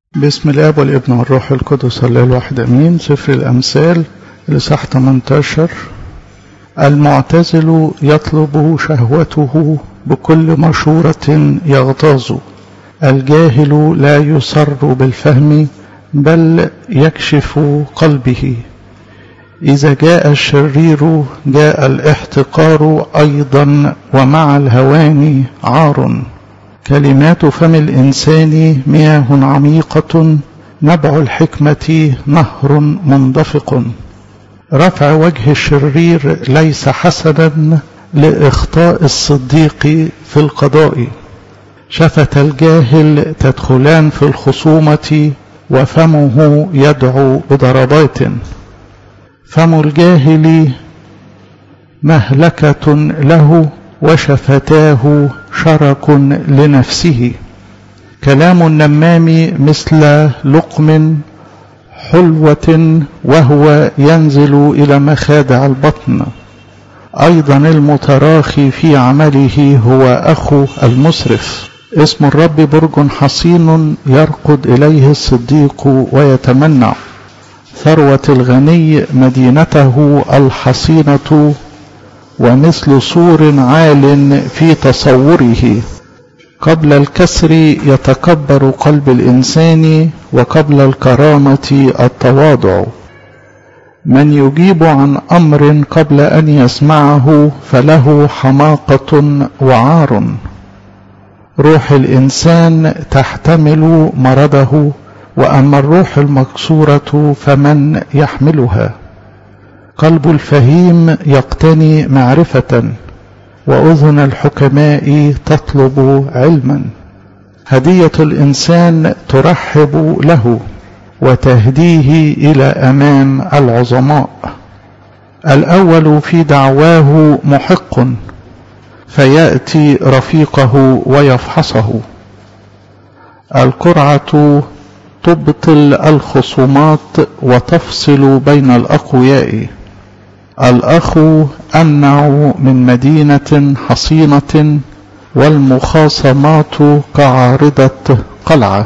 بسم الاب والابن والروح القدس الله الواحد امين سفر الامثال الاصحاح 18 المعتزل يطلب شهوته بكل مشورة يغتاظ الجاهل لا يسر بالفهم بل يكشف قلبه إذا جاء الشرير جاء الاحتقار أيضا ومع الهوان عار كلمات فم الإنسان مياه عميقة نبع الحكمة نهر منضفق رفع وجه الشرير ليس حسنا لإخطاء الصديق في القضاء شفت الجاهل تدخلان في الخصومة وفمه يدعو بضربات فم الجاهل مهلكة له وشفتاه شرك لنفسه كلام النمام مثل لقم حلوة وهو ينزل إلى مخادع البطن أيضا المتراخي في عمله هو أخو المسرف اسم الرب برج حصين يرقد إليه الصديق ويتمنع ثروة الغني مدينته الحصينة ومثل سور عال في تصوره قبل الكسر يتكبر قلب الإنسان وقبل الكرامة التواضع من يجيب عن أمر قبل أن يسمعه فله حماقة وعار روح الإنسان تحتمل مرضه وأما الروح المكسورة فمن يحملها قلب الفهيم يقتني معرفة وأذن الحكماء تطلب علما هدية الإنسان ترحب له وتهديه إلى أمام العظماء الأول في دعواه محق فيأتي رفيقه ويفحصه القرعة تبطل الخصومات وتفصل بين الأقوياء الأخ أمنع من مدينة حصينة والمخاصمات كعارضة قلعة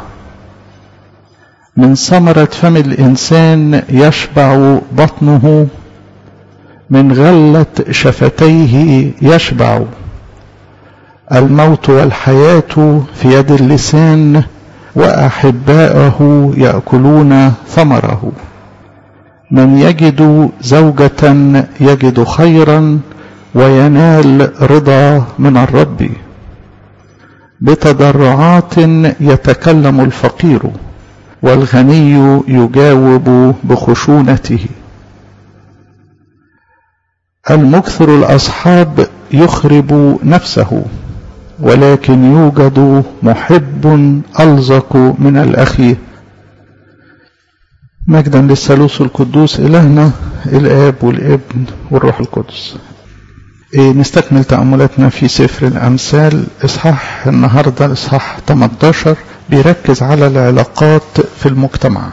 من ثمرة فم الإنسان يشبع بطنه من غلة شفتيه يشبع الموت والحياة في يد اللسان وأحباءه يأكلون ثمره من يجد زوجة يجد خيرا وينال رضا من الرب بتضرعات يتكلم الفقير والغني يجاوب بخشونته المكثر الأصحاب يخرب نفسه ولكن يوجد محب ألزق من الأخ مجدا للثالوث القدوس إلهنا الآب والابن والروح القدس إيه نستكمل تأملاتنا في سفر الأمثال إصحاح النهاردة إصحاح 18 بيركز على العلاقات في المجتمع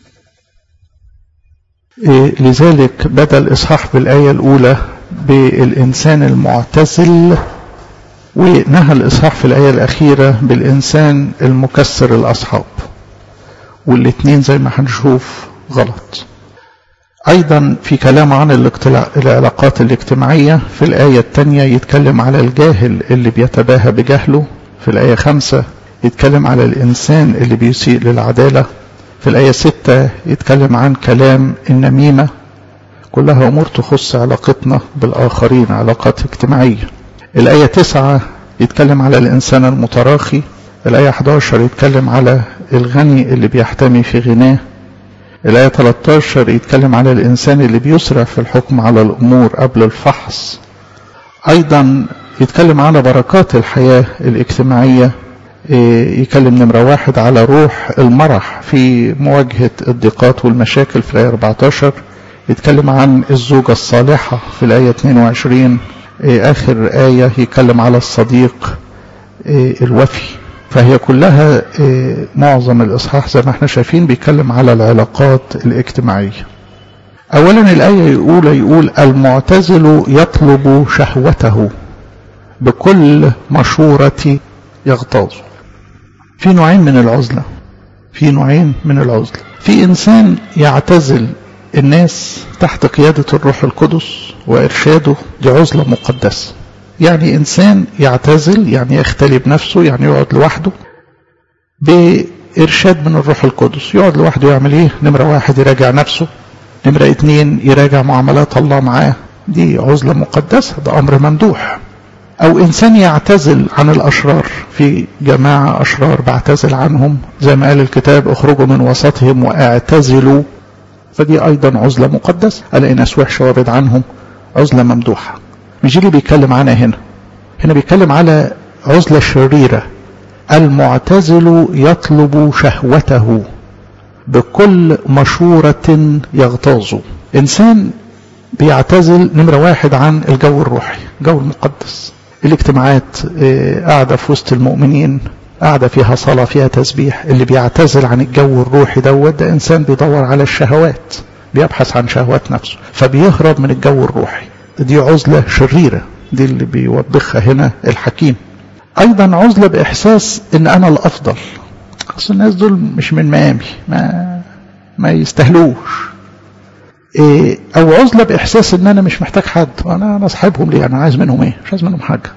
إيه لذلك بدأ الإصحاح بالآية الأولى بالإنسان المعتزل ونهى الإصحاح في الآية الأخيرة بالإنسان المكسر الأصحاب والاثنين زي ما هنشوف غلط أيضا في كلام عن العلاقات الاجتماعية في الآية الثانية يتكلم على الجاهل اللي بيتباهى بجهله في الآية خمسة يتكلم على الإنسان اللي بيسيء للعدالة في الآية ستة يتكلم عن كلام النميمة كلها أمور تخص علاقتنا بالآخرين علاقات اجتماعية الآية تسعة يتكلم على الإنسان المتراخي الآية 11 يتكلم على الغني اللي بيحتمي في غناه الآية 13 يتكلم على الإنسان اللي بيسرع في الحكم على الأمور قبل الفحص أيضا يتكلم على بركات الحياة الاجتماعية يكلم نمرة واحد على روح المرح في مواجهة الضيقات والمشاكل في الآية 14 يتكلم عن الزوجة الصالحة في الآية 22 آخر آية يتكلم على الصديق الوفي فهي كلها معظم الإصحاح زي ما احنا شايفين بيتكلم على العلاقات الاجتماعية أولا الآية الأولى يقول المعتزل يطلب شهوته بكل مشورة يغتاظ في نوعين من العزلة في نوعين من العزلة في إنسان يعتزل الناس تحت قيادة الروح القدس وإرشاده دي عزلة مقدسة يعني إنسان يعتزل يعني يختلي بنفسه يعني يقعد لوحده بإرشاد من الروح القدس يقعد لوحده يعمل إيه نمرة واحد يراجع نفسه نمرة اتنين يراجع معاملات الله معاه دي عزلة مقدسة ده أمر ممدوح أو إنسان يعتزل عن الأشرار في جماعة أشرار بعتزل عنهم زي ما قال الكتاب اخرجوا من وسطهم واعتزلوا فدي أيضا عزلة مقدسة ألاقي ناس وحشة وابعد عنهم عزلة ممدوحة مش اللي بيتكلم عنها هنا هنا بيتكلم على عزلة شريرة المعتزل يطلب شهوته بكل مشورة يغتاظ إنسان بيعتزل نمرة واحد عن الجو الروحي الجو المقدس الاجتماعات قاعدة في وسط المؤمنين قاعدة فيها صلاة فيها تسبيح اللي بيعتزل عن الجو الروحي دوت ده إنسان بيدور على الشهوات بيبحث عن شهوات نفسه فبيهرب من الجو الروحي دي عزلة شريرة دي اللي بيوبخها هنا الحكيم أيضا عزلة بإحساس إن أنا الأفضل أصل الناس دول مش من مقامي ما ما يستهلوش إيه أو عزلة بإحساس إن أنا مش محتاج حد وأنا أنا صاحبهم ليه أنا عايز منهم إيه مش عايز منهم حاجة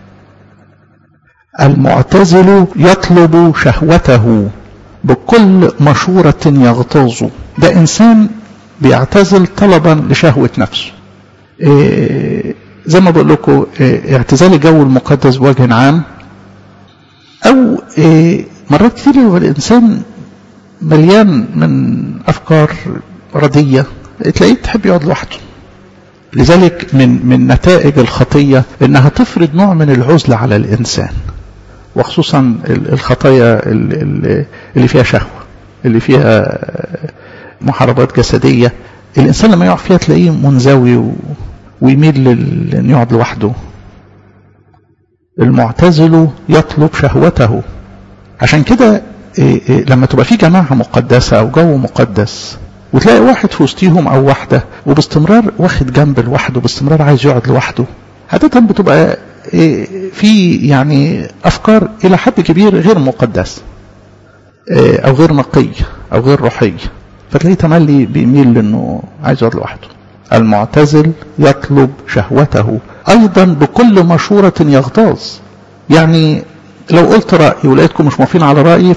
المعتزل يطلب شهوته بكل مشورة يغتاظ ده إنسان بيعتزل طلبا لشهوة نفسه إيه زي ما بقول لكم إيه اعتزال الجو المقدس بوجه عام أو إيه مرات كتير هو الإنسان مليان من أفكار ردية تلاقيه تحب يقعد لوحده لذلك من من نتائج الخطية إنها تفرض نوع من العزلة على الإنسان وخصوصا الخطايا اللي فيها شهوة اللي فيها محاربات جسدية الإنسان لما يقع فيها تلاقيه منزوي ويميل لأن يقعد لوحده المعتزل يطلب شهوته عشان كده لما تبقى في جماعة مقدسة أو جو مقدس وتلاقي واحد في وسطيهم أو واحدة وباستمرار واخد جنب لوحده باستمرار عايز يقعد لوحده عادة بتبقى في يعني أفكار إلى حد كبير غير مقدسة أو غير نقية أو غير روحية فتلاقيه تملي بيميل لأنه عايز يقعد لوحده المعتزل يطلب شهوته أيضا بكل مشورة يغتاظ يعني لو قلت رأيي ولقيتكم مش موافقين على رأيي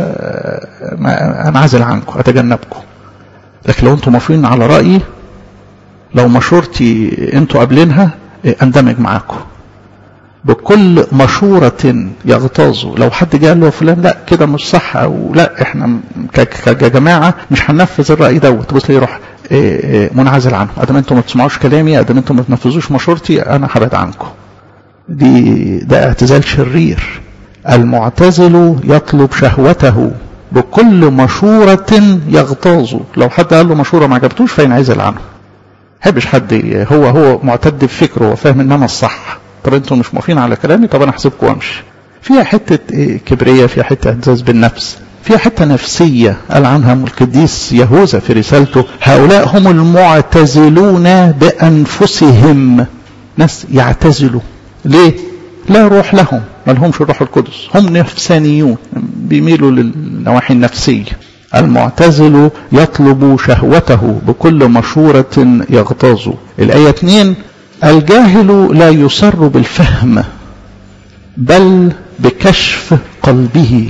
فأنعزل عنكم أتجنبكم لكن لو أنتم موافقين على رأيي لو مشورتي أنتوا قابلينها أندمج معاكم بكل مشورة يغتاظ لو حد جه قال له فلان لا كده مش صح او لا احنا كجماعة مش هننفذ الرأي دوت بص يروح منعزل عنه ادام انتم ما تسمعوش كلامي ادام انتم ما تنفذوش مشورتي انا هبعد عنكم دي ده اعتزال شرير المعتزل يطلب شهوته بكل مشورة يغتاظ لو حد قال له مشورة ما عجبتوش فينعزل عنه حبش حد هو هو معتد بفكره وفاهم ان انا الصح طب انتم مش موافقين على كلامي طب انا هسيبكم وامشي فيها حتة كبرية فيها حتة اعتزاز بالنفس فيها حتة نفسية قال عنها القديس يهوذا في رسالته هؤلاء هم المعتزلون بأنفسهم ناس يعتزلوا ليه لا روح لهم ما لهمش الروح القدس هم نفسانيون بيميلوا للنواحي النفسية المعتزل يطلب شهوته بكل مشورة يغتاظ الآية 2 الجاهل لا يسر بالفهم بل بكشف قلبه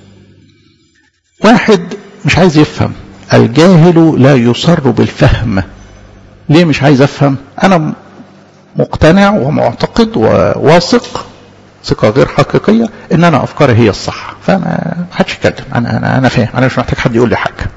واحد مش عايز يفهم الجاهل لا يسر بالفهم ليه مش عايز افهم انا مقتنع ومعتقد وواثق ثقة غير حقيقية ان انا افكاري هي الصح فانا محدش يتكلم انا انا انا فاهم انا مش محتاج حد يقول لي حاجة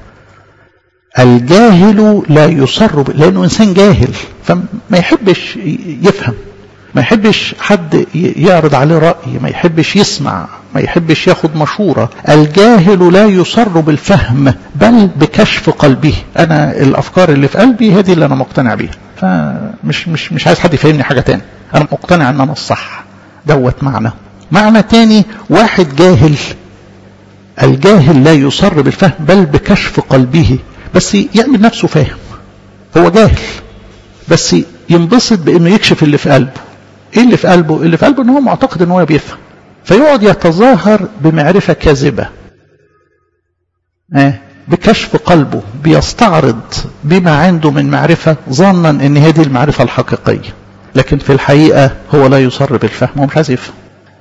الجاهل لا يصر ب... لانه انسان جاهل فما يحبش يفهم ما يحبش حد يعرض عليه رأي ما يحبش يسمع ما يحبش ياخد مشورة الجاهل لا يصر بالفهم بل بكشف قلبه أنا الأفكار اللي في قلبي هذه اللي أنا مقتنع بيها فمش مش مش عايز حد يفهمني حاجة تاني أنا مقتنع أن أنا الصح دوت معنى معنى تاني واحد جاهل الجاهل لا يصر بالفهم بل بكشف قلبه بس يعمل نفسه فاهم هو جاهل بس ينبسط بانه يكشف اللي في قلبه ايه اللي في قلبه اللي في قلبه ان هو معتقد ان هو بيفهم فيقعد يتظاهر بمعرفة كاذبة آه بكشف قلبه بيستعرض بما عنده من معرفة ظنا ان هذه المعرفة الحقيقية لكن في الحقيقة هو لا يصر بالفهم هو مش عايز يفهم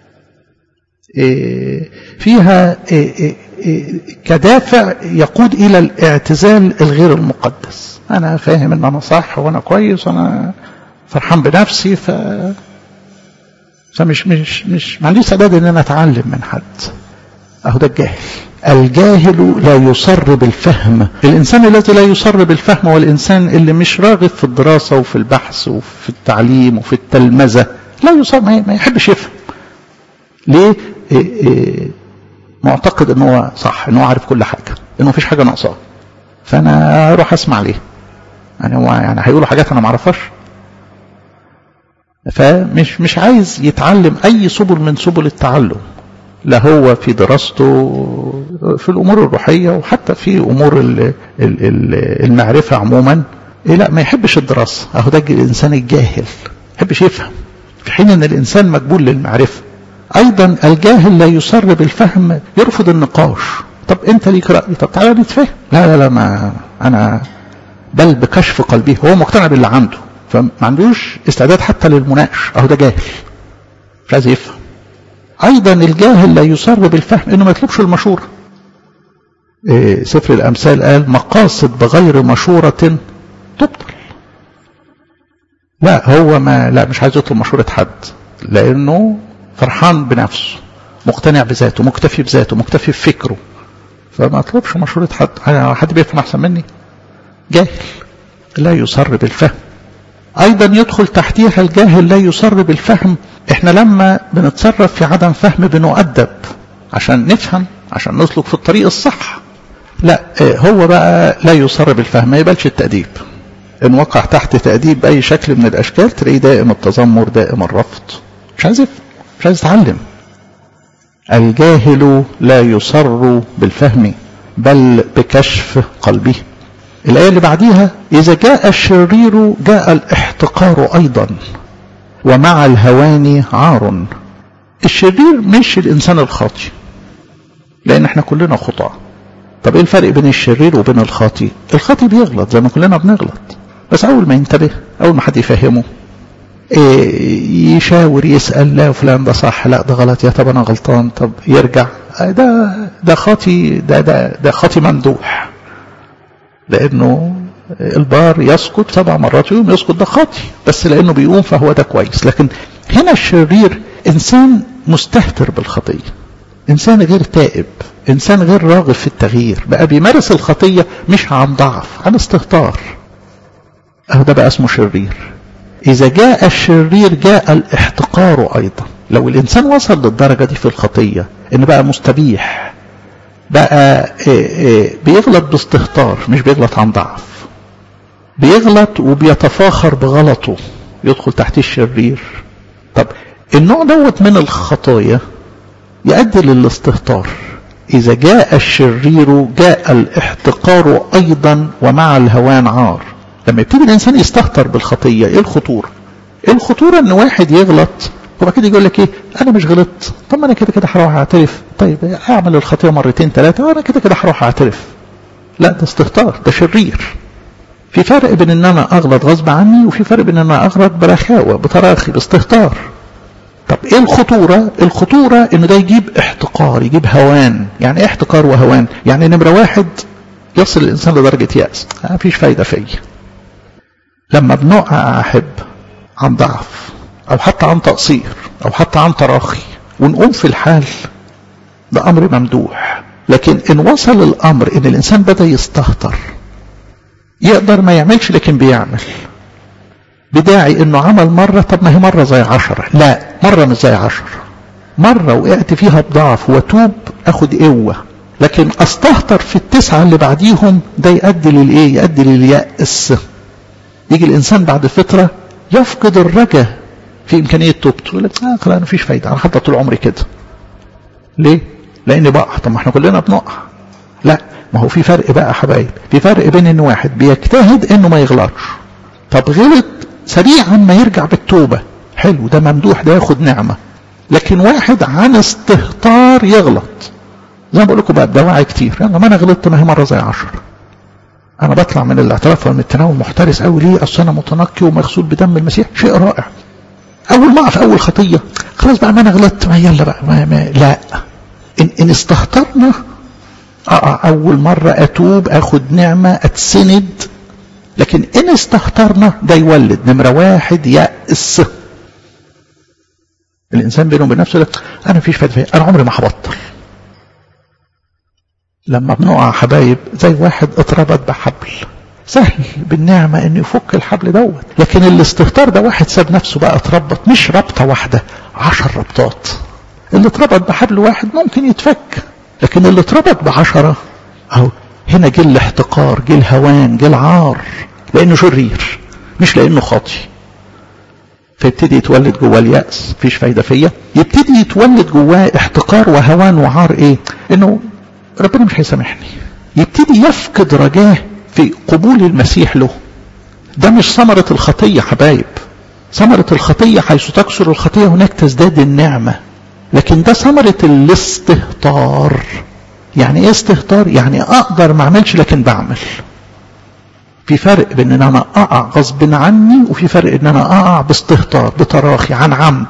إيه فيها إيه إيه كدافع يقود الى الاعتزال الغير المقدس انا فاهم ان انا صح وانا كويس وانا فرحان بنفسي ف فمش مش مش ما عنديش سداد ان انا اتعلم من حد اهو ده الجاهل الجاهل لا يصر بالفهم الإنسان الذي لا يصر بالفهم هو الإنسان اللي مش راغب في الدراسة وفي البحث وفي التعليم وفي التلمذة لا يصر ما يحبش يفهم ليه إيه إيه معتقد ان هو صح ان هو عارف كل حاجة انه مفيش حاجة ناقصاه فانا اروح اسمع ليه يعني هو يعني هيقولوا حاجات انا ما اعرفهاش فمش مش عايز يتعلم اي سبل من سبل التعلم لا هو في دراسته في الامور الروحيه وحتى في امور المعرفه عموما إيه لا ما يحبش الدراسه اهو ده الانسان الجاهل ما يحبش يفهم في حين ان الانسان مقبول للمعرفه ايضا الجاهل لا يصر بالفهم يرفض النقاش طب انت ليك راي طب تعالى نتفاهم لا لا لا ما انا بل بكشف قلبه هو مقتنع باللي عنده فما عندوش استعداد حتى للمناقش اهو ده جاهل مش عايز يفهم ايضا الجاهل لا يصر بالفهم انه ما يطلبش المشوره إيه سفر الامثال قال مقاصد بغير مشوره تبطل لا هو ما لا مش عايز يطلب مشوره حد لانه فرحان بنفسه مقتنع بذاته مكتفي بذاته مكتفي بفكره فما اطلبش مشوره حد حد بيفهم احسن مني جاهل لا يصر بالفهم ايضا يدخل تحتيها الجاهل لا يصر بالفهم احنا لما بنتصرف في عدم فهم بنؤدب عشان نفهم عشان نسلك في الطريق الصح لا هو بقى لا يصر بالفهم ما يقبلش التأديب ان وقع تحت تأديب بأي شكل من الأشكال تلاقيه دائم التذمر دائم الرفض مش عايز يفهم مش عايز يتعلم الجاهل لا يصر بالفهم بل بكشف قلبه الآية اللي بعديها إذا جاء الشرير جاء الاحتقار أيضا ومع الهوان عار الشرير مش الإنسان الخاطي لأن احنا كلنا خطاة طب ايه الفرق بين الشرير وبين الخاطي الخاطي بيغلط زي ما كلنا بنغلط بس أول ما ينتبه أول ما حد يفهمه إيه يشاور يسأل لا فلان ده صح لا ده غلط يا طب أنا غلطان طب يرجع ده ده خاطي ده ده ده خاطي ممدوح لأنه البار يسقط سبع مرات في يوم يسقط ده خاطي بس لأنه بيقوم فهو ده كويس لكن هنا الشرير إنسان مستهتر بالخطية إنسان غير تائب إنسان غير راغب في التغيير بقى بيمارس الخطية مش عن ضعف عن استهتار أهو ده بقى اسمه شرير إذا جاء الشرير جاء الاحتقار أيضا لو الإنسان وصل للدرجة دي في الخطية إن بقى مستبيح بقى بيغلط باستهتار مش بيغلط عن ضعف بيغلط وبيتفاخر بغلطه يدخل تحت الشرير طب النوع دوت من الخطايا يؤدي للاستهتار إذا جاء الشرير جاء الاحتقار أيضا ومع الهوان عار لما يبتدي الإنسان يستهتر بالخطية إيه الخطورة؟ إيه الخطورة إن واحد يغلط وبعد كده يقول لك إيه أنا مش غلطت طب ما أنا كده كده هروح أعترف طيب أعمل الخطية مرتين ثلاثة وأنا كده كده هروح أعترف لا ده استهتار ده شرير في فرق بين ان انا اغلط غصب عني وفي فرق بين ان انا اغلط برخاوه بتراخي باستهتار طب ايه الخطوره الخطوره ان ده يجيب احتقار يجيب هوان يعني ايه احتقار وهوان يعني نمره واحد يصل الانسان لدرجه ياس ما فيش فايده فيا لما بنقع احب عن ضعف او حتى عن تقصير او حتى عن تراخي ونقوم في الحال ده امر ممدوح لكن ان وصل الامر ان الانسان بدا يستهتر يقدر ما يعملش لكن بيعمل بداعي انه عمل مرة طب ما هي مرة زي عشرة لا مرة مش زي عشرة مرة وقعت فيها بضعف وتوب اخد قوة لكن استهتر في التسعة اللي بعديهم ده يؤدي للايه يؤدي لليأس يجي الانسان بعد فترة يفقد الرجاء في امكانية توبته يقول لك اه خلاص مفيش فايدة انا حتى طول عمري كده ليه لاني بقع طب ما احنا كلنا بنقع لا ما هو في فرق بقى يا حبايب في فرق بين ان واحد بيجتهد انه ما يغلطش طب غلط سريعا ما يرجع بالتوبة حلو ده ممدوح ده ياخد نعمة لكن واحد عن استهتار يغلط زي ما بقول لكم بقى دواعي كتير يعني ما انا غلطت ما هي مره زي عشرة انا بطلع من الاعتراف ومن التناول محترس قوي ليه اصل انا متنقي ومغسول بدم المسيح شيء رائع اول ما اقف اول خطيه خلاص بقى ما انا غلطت ما يلا بقى ما ما لا ان, إن استهترنا اول مره اتوب اخد نعمه اتسند لكن ان استهترنا ده يولد نمره واحد يأس الانسان بينه وبين نفسه انا مفيش فايده انا عمري ما هبطل لما بنقع حبايب زي واحد اتربط بحبل سهل بالنعمة ان يفك الحبل دوت لكن الاستهتار ده واحد ساب نفسه بقى اتربط مش ربطة واحدة عشر ربطات اللي اتربط بحبل واحد ممكن يتفك لكن اللي اتربط بعشرة اهو هنا جه الاحتقار جه الهوان جه العار لانه شرير مش لانه خاطي فيبتدي يتولد جواه اليأس مفيش فايدة فيا يبتدي يتولد جواه احتقار وهوان وعار ايه انه ربنا مش هيسامحني يبتدي يفقد رجاه في قبول المسيح له ده مش ثمرة الخطية حبايب ثمرة الخطية حيث تكسر الخطية هناك تزداد النعمة لكن ده ثمرة الاستهتار يعني ايه استهتار يعني اقدر ما اعملش لكن بعمل في فرق بين ان انا اقع غصب عني وفي فرق ان انا اقع باستهتار بتراخي عن عمد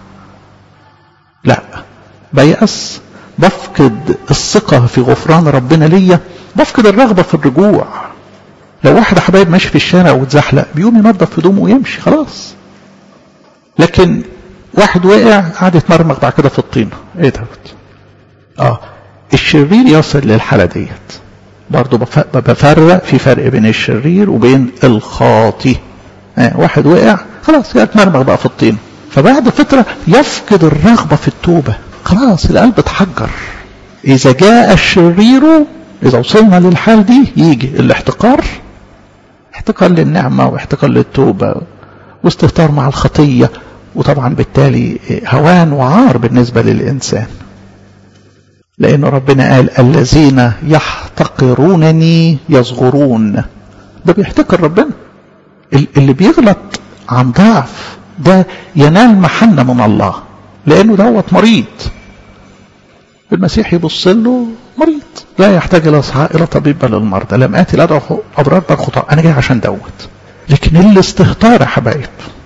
لا بيأس بفقد الثقة في غفران ربنا ليا بفقد الرغبة في الرجوع لو واحد حبايب ماشي في الشارع واتزحلق بيقوم ينظف هدومه ويمشي خلاص لكن واحد وقع قعد يتمرمغ بعد كده في الطينة ايه ده اه الشرير يصل للحالة ديت برضه بفرق في فرق بين الشرير وبين الخاطي آه واحد وقع خلاص يتمرمغ بقى في الطين فبعد فترة يفقد الرغبة في التوبة خلاص القلب اتحجر إذا جاء الشرير إذا وصلنا للحال دي يجي الاحتقار احتقار للنعمة واحتقار للتوبة واستهتار مع الخطية وطبعا بالتالي هوان وعار بالنسبة للإنسان لأن ربنا قال الذين يحتقرونني يصغرون ده بيحتقر ربنا اللي بيغلط عن ضعف ده ينال محنة من الله لأنه دوت مريض المسيح يبص له مريض لا يحتاج إلى إلى طبيب بل المرضى لم آتي لأدعو أبرار بل خطأ أنا جاي عشان دوت لكن الاستهتار يا حبايب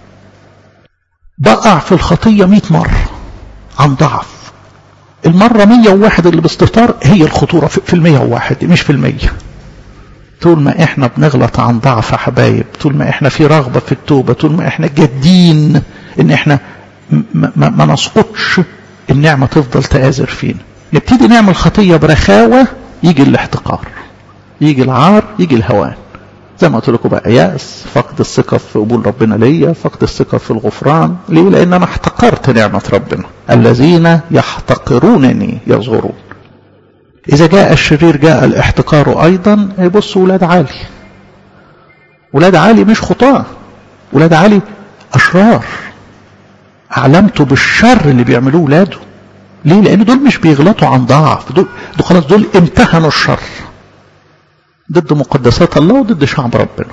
بقع في الخطية مئة مرة عن ضعف المرة مية وواحد اللي باستهتار هي الخطورة في المية وواحد مش في المية طول ما احنا بنغلط عن ضعف يا حبايب طول ما احنا في رغبة في التوبة طول ما احنا جادين ان احنا ما, ما, ما نسقطش النعمة تفضل تآزر فينا نبتدي نعمل خطية برخاوة يجي الاحتقار يجي العار يجي الهوان زي ما قلت لكم بقى يأس فقد الثقة في قبول ربنا ليا فقد الثقة في الغفران ليه لأن أنا احتقرت نعمة ربنا الذين يحتقرونني يصغرون إذا جاء الشرير جاء الاحتقار أيضا بصوا ولاد عالي ولاد عالي مش خطاة ولاد عالي أشرار أعلمته بالشر اللي بيعملوه ولاده ليه لأن دول مش بيغلطوا عن ضعف دول, دول خلاص دول امتهنوا الشر ضد مقدسات الله وضد شعب ربنا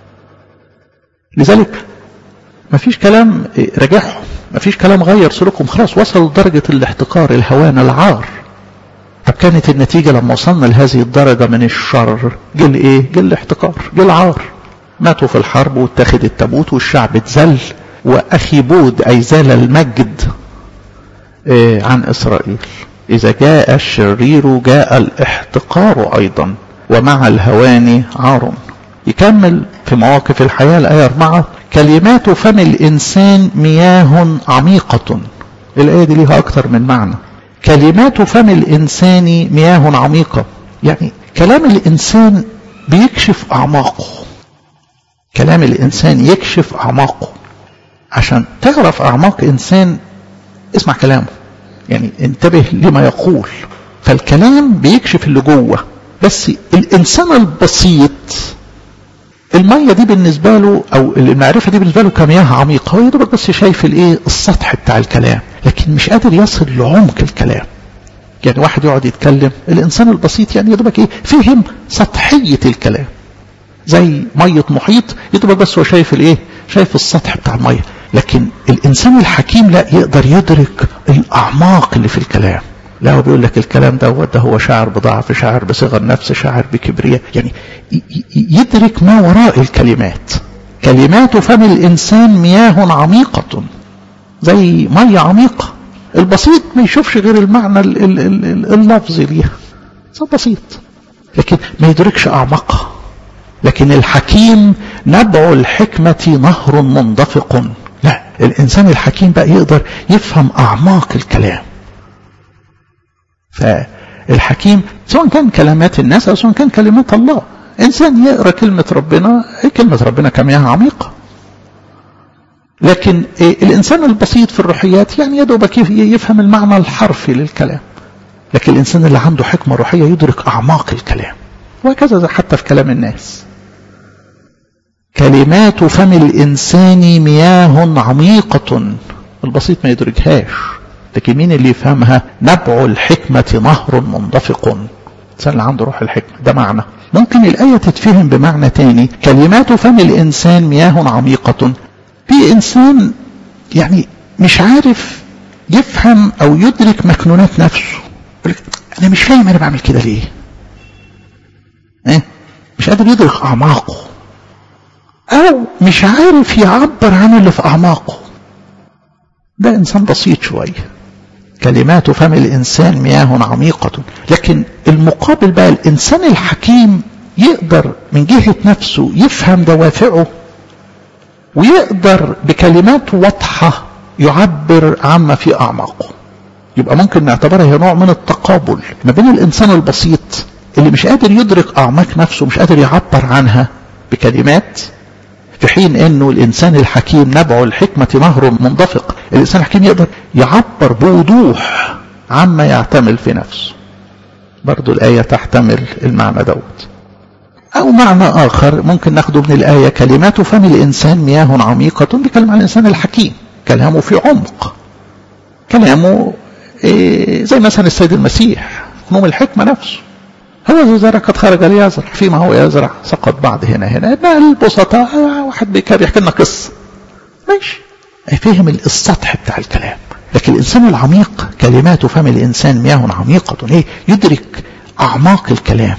لذلك ما فيش كلام رجعهم ما فيش كلام غير سلوكهم خلاص وصلوا لدرجة الاحتقار الهوان العار طب كانت النتيجة لما وصلنا لهذه الدرجة من الشر جه الايه جه الاحتقار جه العار ماتوا في الحرب واتخذ التابوت والشعب اتذل واخي بود اي زال المجد اه عن اسرائيل اذا جاء الشرير جاء الاحتقار ايضا ومع الهوان عار يكمل في مواقف الحياة الآية 4 كلمات فم الإنسان مياه عميقة الآية دي ليها أكثر من معنى كلمات فم الإنسان مياه عميقة يعني كلام الإنسان بيكشف أعماقه كلام الإنسان يكشف أعماقه عشان تعرف أعماق إنسان اسمع كلامه يعني انتبه لما يقول فالكلام بيكشف اللي جوه بس الإنسان البسيط المية دي بالنسبة له أو المعرفة دي بالنسبة له كمياه عميقة هو يدرك بس شايف الإيه السطح بتاع الكلام لكن مش قادر يصل لعمق الكلام يعني واحد يقعد يتكلم الإنسان البسيط يعني يدرك إيه فهم سطحية الكلام زي مية محيط يدرك بس هو شايف الإيه شايف السطح بتاع المية لكن الإنسان الحكيم لا يقدر يدرك الأعماق اللي في الكلام لا هو بيقول لك الكلام دوت ده هو شاعر بضعف شاعر بصغر نفس شاعر بكبرياء يعني يدرك ما وراء الكلمات كلمات فم الإنسان مياه عميقة زي مية عميقة البسيط ما يشوفش غير المعنى اللفظي ليها بسيط لكن ما يدركش أعمقها لكن الحكيم نبع الحكمة نهر منضفق لا الإنسان الحكيم بقى يقدر يفهم أعماق الكلام فالحكيم سواء كان كلمات الناس أو سواء كان كلمات الله إنسان يقرأ كلمة ربنا كلمة ربنا كمياه عميقة لكن الإنسان البسيط في الروحيات يعني يدوبك يفهم المعنى الحرفي للكلام لكن الإنسان اللي عنده حكمة روحية يدرك أعماق الكلام وهكذا حتى في كلام الناس كلمات فم الإنسان مياه عميقة البسيط ما يدركهاش لكن مين اللي يفهمها نبع الحكمة نهر منضفق الإنسان اللي عنده روح الحكمة ده معنى ممكن الآية تتفهم بمعنى تاني كلمات فم الإنسان مياه عميقة في إنسان يعني مش عارف يفهم أو يدرك مكنونات نفسه أنا مش فاهم أنا بعمل كده ليه إيه؟ مش قادر يدرك أعماقه أو مش عارف يعبر عن اللي في أعماقه ده إنسان بسيط شوية كلمات فم الإنسان مياه عميقة لكن المقابل بقى الإنسان الحكيم يقدر من جهة نفسه يفهم دوافعه ويقدر بكلمات واضحة يعبر عما في أعماقه يبقى ممكن نعتبرها هي نوع من التقابل ما بين الإنسان البسيط اللي مش قادر يدرك أعماق نفسه مش قادر يعبر عنها بكلمات في حين انه الانسان الحكيم نبع الحكمة نهر منضفق الانسان الحكيم يقدر يعبر بوضوح عما يعتمل في نفسه برضو الآية تحتمل المعنى دوت أو معنى آخر ممكن ناخده من الآية كلمات فم الإنسان مياه عميقة بيتكلم عن الإنسان الحكيم كلامه في عمق كلامه إيه زي مثلا السيد المسيح نوم الحكمة نفسه هو زرع قد خرج ليزرع فيما هو يزرع سقط بعض هنا هنا البسطاء واحد بيحكي لنا قصة ماشي فهم السطح بتاع الكلام لكن الإنسان العميق كلمات فم الإنسان مياه عميقة إيه يدرك أعماق الكلام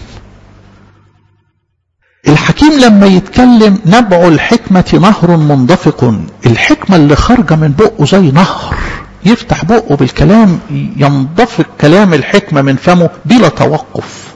الحكيم لما يتكلم نبع الحكمة نهر منضفق الحكمة اللي خارجة من بقه زي نهر يفتح بقه بالكلام ينضفق كلام الحكمة من فمه بلا توقف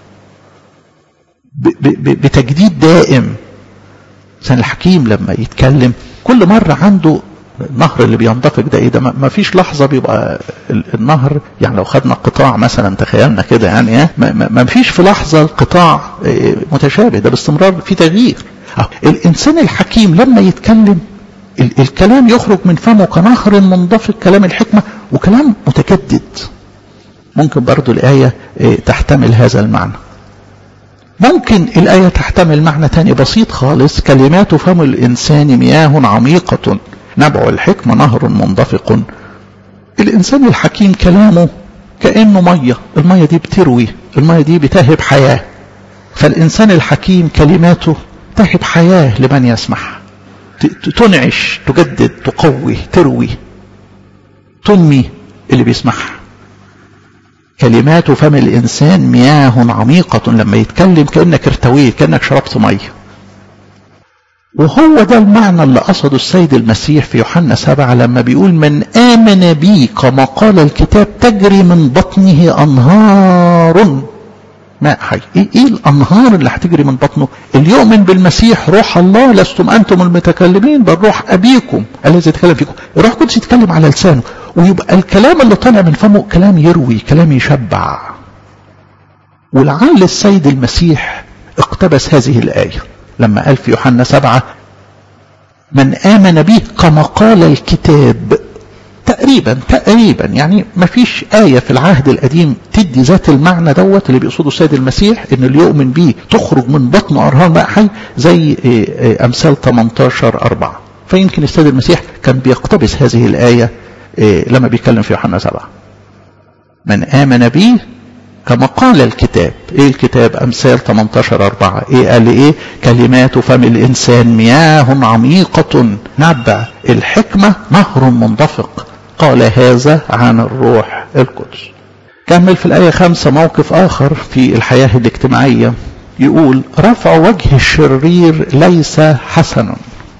بتجديد دائم الإنسان الحكيم لما يتكلم كل مرة عنده النهر اللي بينضفق ده ايه ده ما فيش لحظة بيبقى النهر يعني لو خدنا قطاع مثلا تخيلنا كده يعني ما فيش في لحظة القطاع متشابه ده باستمرار في تغيير الإنسان الحكيم لما يتكلم الكلام يخرج من فمه كنهر منضفق كلام الحكمة وكلام متجدد ممكن برضو الآية تحتمل هذا المعنى ممكن الآية تحتمل معنى تاني بسيط خالص كلمات فم الإنسان مياه عميقة نبع الحكمة نهر منضفق الإنسان الحكيم كلامه كأنه مية المية دي بتروي المية دي بتهب حياة فالإنسان الحكيم كلماته تهب حياة لمن يسمعها تنعش تجدد تقوي تروي تنمي اللي بيسمعها كلمات فم الإنسان مياه عميقة لما يتكلم كأنك ارتويت كأنك شربت مية وهو ده المعنى اللي قصده السيد المسيح في يوحنا سبعة لما بيقول من آمن بي كما قال الكتاب تجري من بطنه أنهار ماء حي إيه, إيه الأنهار اللي هتجري من بطنه اللي يؤمن بالمسيح روح الله لستم أنتم المتكلمين بل روح أبيكم الذي يتكلم فيكم الروح القدس يتكلم على لسانه ويبقى الكلام اللي طالع من فمه كلام يروي كلام يشبع ولعل السيد المسيح اقتبس هذه الآية لما قال في يوحنا سبعة من آمن به كما قال الكتاب تقريبا تقريبا يعني ما فيش آية في العهد القديم تدي ذات المعنى دوت اللي بيقصده السيد المسيح ان اللي يؤمن به تخرج من بطن أرهان ماء حي زي أمثال 18 أربعة فيمكن السيد المسيح كان بيقتبس هذه الآية لما بيتكلم في يوحنا سبعة من آمن به كما قال الكتاب ايه الكتاب امثال 18 4 ايه قال ايه كلمات فم الانسان مياه عميقة نبع الحكمة نهر منضفق قال هذا عن الروح القدس كمل في الآية خمسة موقف آخر في الحياة الاجتماعية يقول رفع وجه الشرير ليس حسنا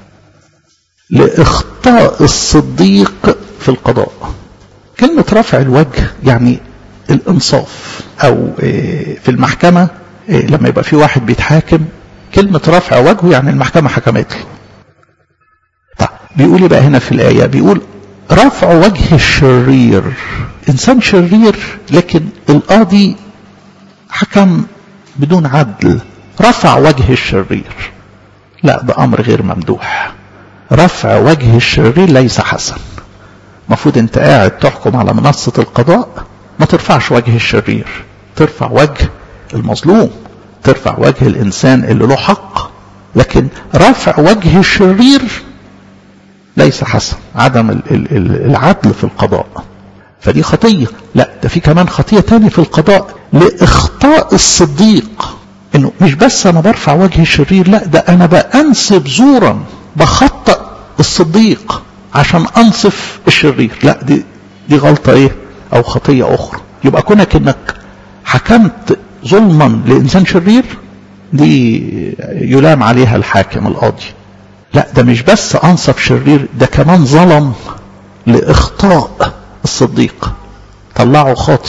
لإخطاء الصديق في القضاء كلمة رفع الوجه يعني الإنصاف أو في المحكمة لما يبقى في واحد بيتحاكم كلمة رفع وجهه يعني المحكمة حكمت له طيب بيقول ايه بقى هنا في الآية بيقول رفع وجه الشرير إنسان شرير لكن القاضي حكم بدون عدل رفع وجه الشرير لا ده أمر غير ممدوح رفع وجه الشرير ليس حسن المفروض انت قاعد تحكم على منصة القضاء ما ترفعش وجه الشرير ترفع وجه المظلوم ترفع وجه الإنسان اللي له حق لكن رفع وجه الشرير ليس حسن عدم العدل في القضاء فدي خطية لا ده في كمان خطية تاني في القضاء لإخطاء الصديق انه مش بس انا برفع وجه الشرير لا ده انا بأنسب زورا بخطأ الصديق عشان انصف الشرير لا دي دي غلطة ايه او خطية اخرى يبقى كونك انك حكمت ظلما لانسان شرير دي يلام عليها الحاكم القاضي لا ده مش بس انصف شرير ده كمان ظلم لاخطاء الصديق طلعه خاطي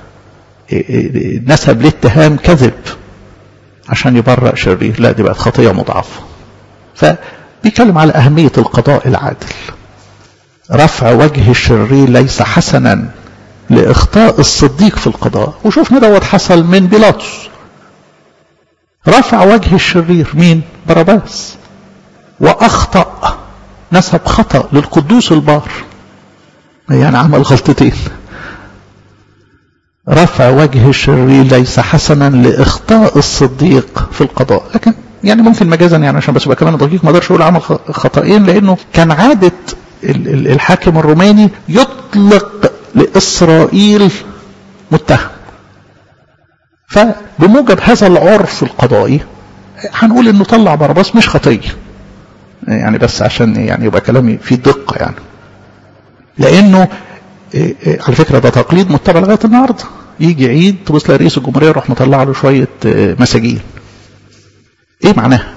نسب لاتهام كذب عشان يبرأ شرير لا دي بقت خطية مضاعفة فبيتكلم على أهمية القضاء العادل رفع وجه الشرير ليس حسنا لإخطاء الصديق في القضاء وشوفنا دوت حصل من بيلاطس رفع وجه الشرير مين باراباس وأخطأ نسب خطأ للقدوس البار يعني عمل غلطتين رفع وجه الشرير ليس حسنا لإخطاء الصديق في القضاء لكن يعني ممكن مجازا يعني عشان بس يبقى كمان دقيق ما اقدرش اقول عمل خطأين لانه كان عادة الحاكم الروماني يطلق لإسرائيل متهم فبموجب هذا العرف القضائي هنقول انه طلع باراباس مش خطيه يعني بس عشان يعني يبقى كلامي فيه دقه يعني لانه على فكره ده تقليد متبع لغايه النهارده يجي عيد تبص تلاقي رئيس الجمهوريه يروح مطلع له شويه مساجين ايه معناها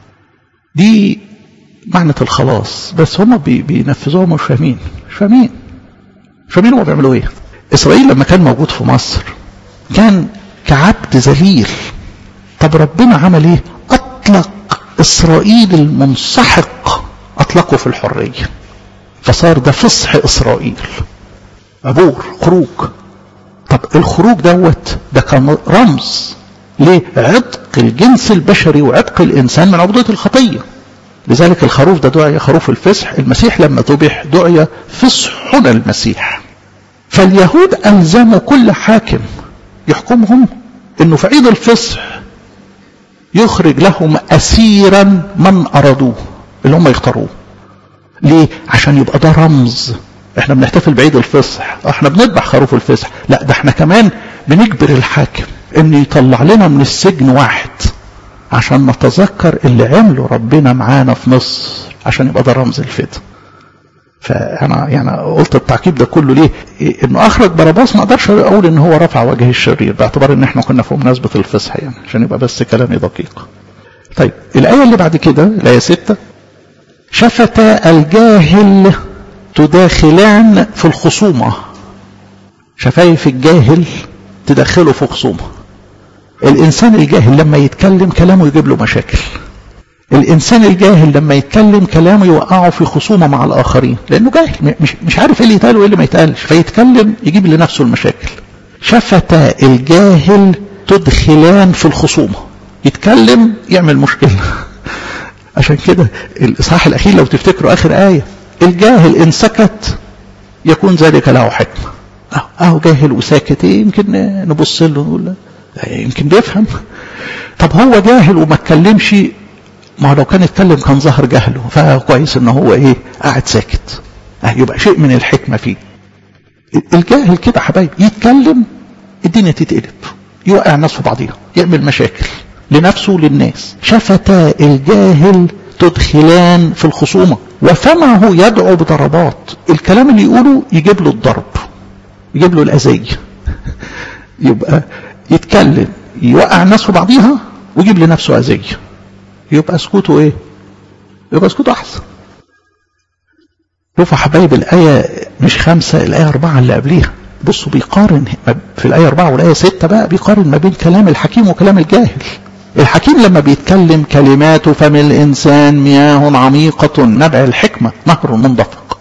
دي معنى الخلاص بس هم بي بينفذوها مش فاهمين مش فاهمين مش فاهمين هم بيعملوا ايه اسرائيل لما كان موجود في مصر كان كعبد ذليل طب ربنا عمل ايه اطلق اسرائيل المنسحق اطلقه في الحريه فصار ده فصح اسرائيل عبور خروج طب الخروج دوت ده كان رمز لعتق الجنس البشري وعتق الانسان من عبوديه الخطيه لذلك الخروف ده دعي خروف الفصح المسيح لما ذبح دعي فصحنا المسيح فاليهود الزموا كل حاكم يحكمهم انه في عيد الفصح يخرج لهم اسيرا من ارادوه اللي هم يختاروه ليه عشان يبقى ده رمز احنا بنحتفل بعيد الفصح احنا بنذبح خروف الفصح لا ده احنا كمان بنجبر الحاكم ان يطلع لنا من السجن واحد عشان نتذكر اللي عمله ربنا معانا في مصر عشان يبقى ده رمز الفدا فانا يعني قلت التعقيب ده كله ليه إيه انه اخرج باراباس ما اقدرش اقول ان هو رفع وجه الشرير باعتبار ان احنا كنا في مناسبه الفصح يعني عشان يبقى بس كلامي دقيق طيب الايه اللي بعد كده الايه 6 شفتا الجاهل تداخلان في الخصومه شفايف الجاهل تدخله في خصومه الانسان الجاهل لما يتكلم كلامه يجيب له مشاكل الانسان الجاهل لما يتكلم كلامه يوقعه في خصومه مع الاخرين لانه جاهل مش مش عارف ايه اللي يتقال وايه اللي ما يتقالش فيتكلم يجيب لنفسه المشاكل شفتا الجاهل تدخلان في الخصومه يتكلم يعمل مشكله عشان كده الاصحاح الاخير لو تفتكروا اخر ايه الجاهل ان سكت يكون ذلك له حكمه اهو جاهل وساكت ايه يمكن نبص له نقول يمكن بيفهم طب هو جاهل وما اتكلمش ما لو كان اتكلم كان ظهر جهله فكويس ان هو ايه قاعد ساكت اه يبقى شيء من الحكمه فيه الجاهل كده حبايب يتكلم الدنيا تتقلب يوقع الناس في بعضيها يعمل مشاكل لنفسه وللناس شفتا الجاهل تدخلان في الخصومه وفمه يدعو بضربات الكلام اللي يقوله يجيب له الضرب يجيب له الاذيه يبقى يتكلم يوقع الناس في بعضيها ويجيب لنفسه أذية يبقى سكوته ايه يبقى سكوته أحسن شوفوا حبايب الآية مش خمسة الآية أربعة اللي قبليها بصوا بيقارن في الآية أربعة والآية ستة بقى بيقارن ما بين كلام الحكيم وكلام الجاهل الحكيم لما بيتكلم كلمات فم الإنسان مياه عميقة نبع الحكمة نهر منضفق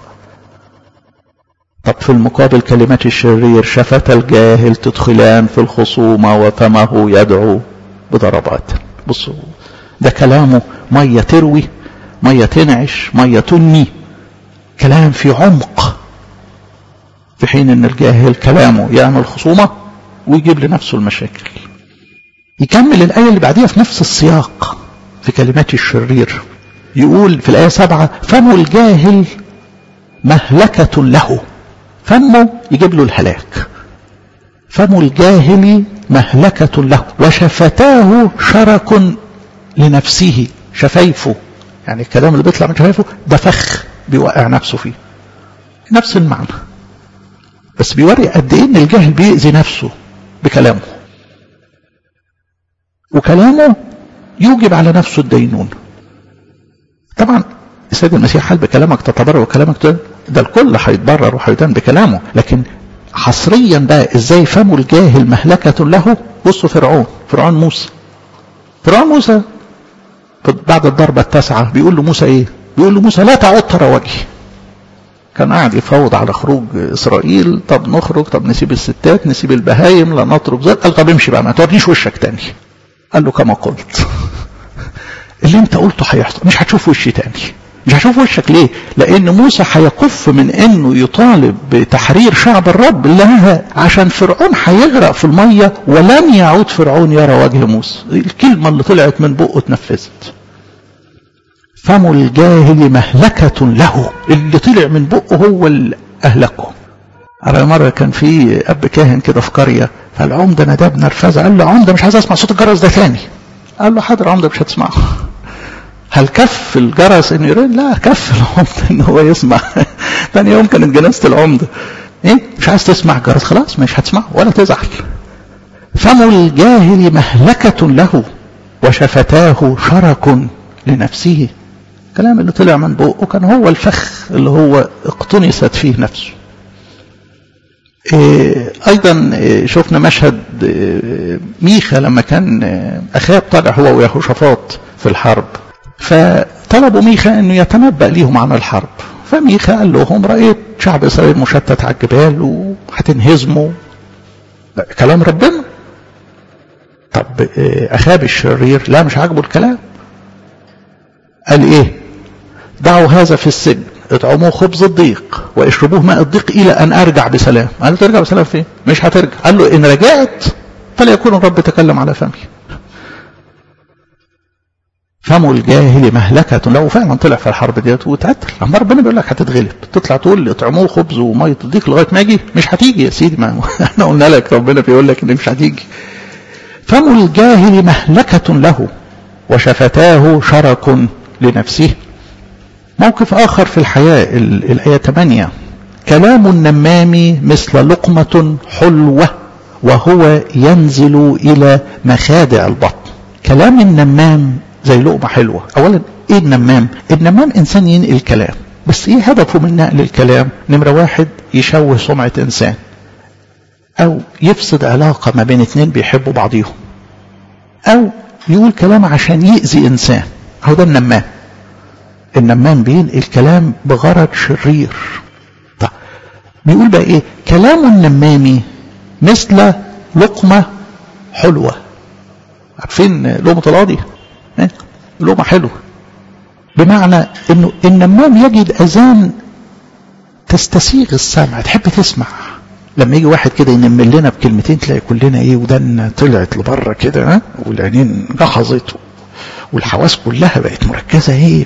طب في المقابل كلمات الشرير شفت الجاهل تدخلان في الخصومة وفمه يدعو بضربات بصوا ده كلامه مية تروي مية تنعش مية تنمي كلام في عمق في حين ان الجاهل كلامه يعمل خصومة ويجيب لنفسه المشاكل يكمل الآية اللي بعديها في نفس السياق في كلمات الشرير يقول في الآية سبعة فم الجاهل مهلكة له فمه يجيب له الهلاك فم الجاهل مهلكة له وشفتاه شرك لنفسه شفايفه يعني الكلام اللي بيطلع من شفايفه ده فخ بيوقع نفسه فيه نفس المعنى بس بيوري قد ايه ان الجاهل بيأذي نفسه بكلامه وكلامه يوجب على نفسه الدينون طبعا السيد المسيح قال بكلامك تتبرر وكلامك ده الكل هيتبرر وهيدان بكلامه لكن حصريا بقى ازاي فم الجاهل مهلكة له بصوا فرعون فرعون موسى فرعون موسى بعد الضربة التاسعة بيقول له موسى ايه بيقول له موسى لا تعد ترى وجهي كان قاعد يفاوض على خروج اسرائيل طب نخرج طب نسيب الستات نسيب البهايم لا نترك ذلك قال طب امشي بقى ما توريش وشك تاني قال له كما قلت اللي انت قلته هيحصل مش هتشوف وشي تاني مش هشوف وشك ليه لان موسى هيكف من انه يطالب بتحرير شعب الرب لها عشان فرعون هيغرق في المية ولن يعود فرعون يرى وجه موسى الكلمة اللي طلعت من بقه اتنفذت فم الجاهل مهلكة له اللي طلع من بقه هو اللي أهلكه على مرة كان في أب كاهن كده في قرية فالعمدة نداب نرفزة قال له عمدة مش عايز أسمع صوت الجرس ده تاني قال له حاضر عمدة مش هتسمعه هل كف الجرس انه يرن لا كف العمدة ان هو يسمع ثاني يوم كانت جنازة العمدة ايه مش عايز تسمع الجرس خلاص مش هتسمعه ولا تزعل فم الجاهل مهلكة له وشفتاه شرك لنفسه الكلام اللي طلع من بقه كان هو الفخ اللي هو اقتنست فيه نفسه إيه ايضا إيه شفنا مشهد إيه ميخا لما كان اخاب طالع هو ويهوشافاط في الحرب فطلبوا ميخا انه يتنبأ ليهم عن الحرب فميخا قال لهم رأيت شعب اسرائيل مشتت على الجبال وهتنهزموا كلام ربنا طب اخاب الشرير لا مش عاجبه الكلام قال ايه ضعوا هذا في السجن اطعموه خبز الضيق واشربوه ماء الضيق الى ان ارجع بسلام قال له ترجع بسلام فين مش هترجع قال له ان رجعت فليكون الرب تكلم على فمي فم الجاهل مهلكة لو فعلا طلع في الحرب ديت وتقتل اما ربنا بيقول لك هتتغلب تطلع تقول اطعموه خبز وميه الضيق لغايه ما اجي مش هتيجي يا سيدي ما احنا قلنا لك ربنا بيقول لك ان مش هتيجي فم الجاهل مهلكة له وشفتاه شرك لنفسه موقف آخر في الحياة الآية 8 كلام النمام مثل لقمة حلوة وهو ينزل إلى مخادع البطن كلام النمام زي لقمة حلوة أولا إيه النمام النمام إنسان ينقل كلام بس إيه هدفه من نقل الكلام نمرة واحد يشوه سمعة إنسان أو يفسد علاقة ما بين اتنين بيحبوا بعضيهم أو يقول كلام عشان يأذي إنسان هو ده النمام النمام بينقل كلام بغرض شرير طيب بيقول بقى ايه كلام النمامي مثل لقمة حلوة عارفين لقمة القاضي إيه؟ لقمة حلوة بمعنى انه النمام يجد اذان تستسيغ السمع تحب تسمع لما يجي واحد كده ينم لنا بكلمتين تلاقي كلنا ايه ودنا طلعت لبره كده ها والعينين جحظت والحواس كلها بقت مركزه ايه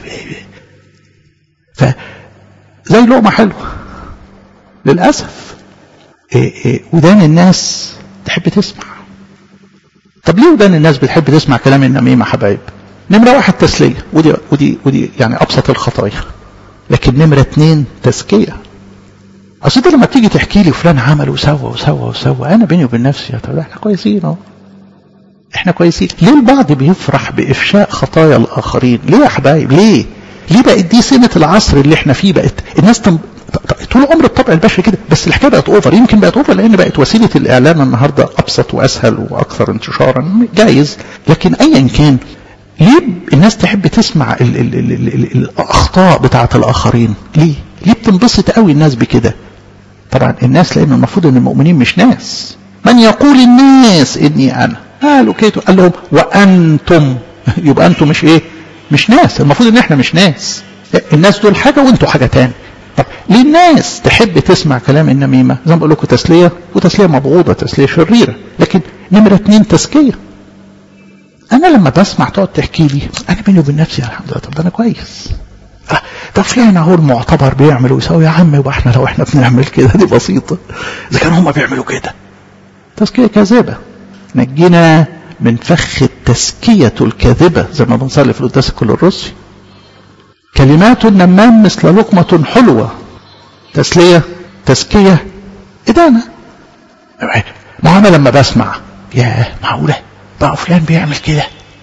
ف زي لقمه حلوه للاسف إيه إيه ودان الناس تحب تسمع طب ليه ودان الناس بتحب تسمع كلام النميمه حبايب نمره واحد تسليه ودي ودي ودي يعني ابسط الخطايا لكن نمره اتنين تزكيه اصل انت لما تيجي تحكي لي فلان عمل وسوى وسوى وسوى انا بيني وبين نفسي طب احنا كويسين اهو احنا كويسين ليه البعض بيفرح بافشاء خطايا الاخرين ليه يا حبايب ليه ليه بقت دي سمه العصر اللي احنا فيه بقت الناس تم... طول عمر الطبع البشري كده بس الحكايه بقت اوفر يمكن بقت اوفر لان بقت وسيله الاعلام النهارده ابسط واسهل واكثر انتشارا جايز لكن ايا كان ليه الناس تحب تسمع ال ال ال ال ال الاخطاء بتاعه الاخرين ليه ليه بتنبسط قوي الناس بكده طبعا الناس لان المفروض ان المؤمنين مش ناس من يقول الناس اني انا قالوا كده قال لهم وانتم يبقى انتم مش ايه مش ناس المفروض ان احنا مش ناس الناس دول حاجه وانتوا حاجه تاني طب ليه الناس تحب تسمع كلام النميمه زي ما بقول لكم تسليه وتسليه مبغوضه تسليه شريره لكن نمره اتنين تزكيه انا لما بسمع تقعد تحكي لي انا بيني وبين نفسي الحمد لله طب ده انا كويس آه ده فلان اهو المعتبر بيعمل ويسوي يا عم يبقى احنا لو احنا بنعمل كده دي بسيطه اذا كانوا هم بيعملوا كده تزكيه كاذبه نجينا من فخ التزكيه الكاذبه زي ما بنصلي في القداس الكل الروسي كلمات النمام مثل لقمه حلوه تسليه تزكيه ادانه ما انا لما بسمع ياه معقوله بقى فلان بيعمل كده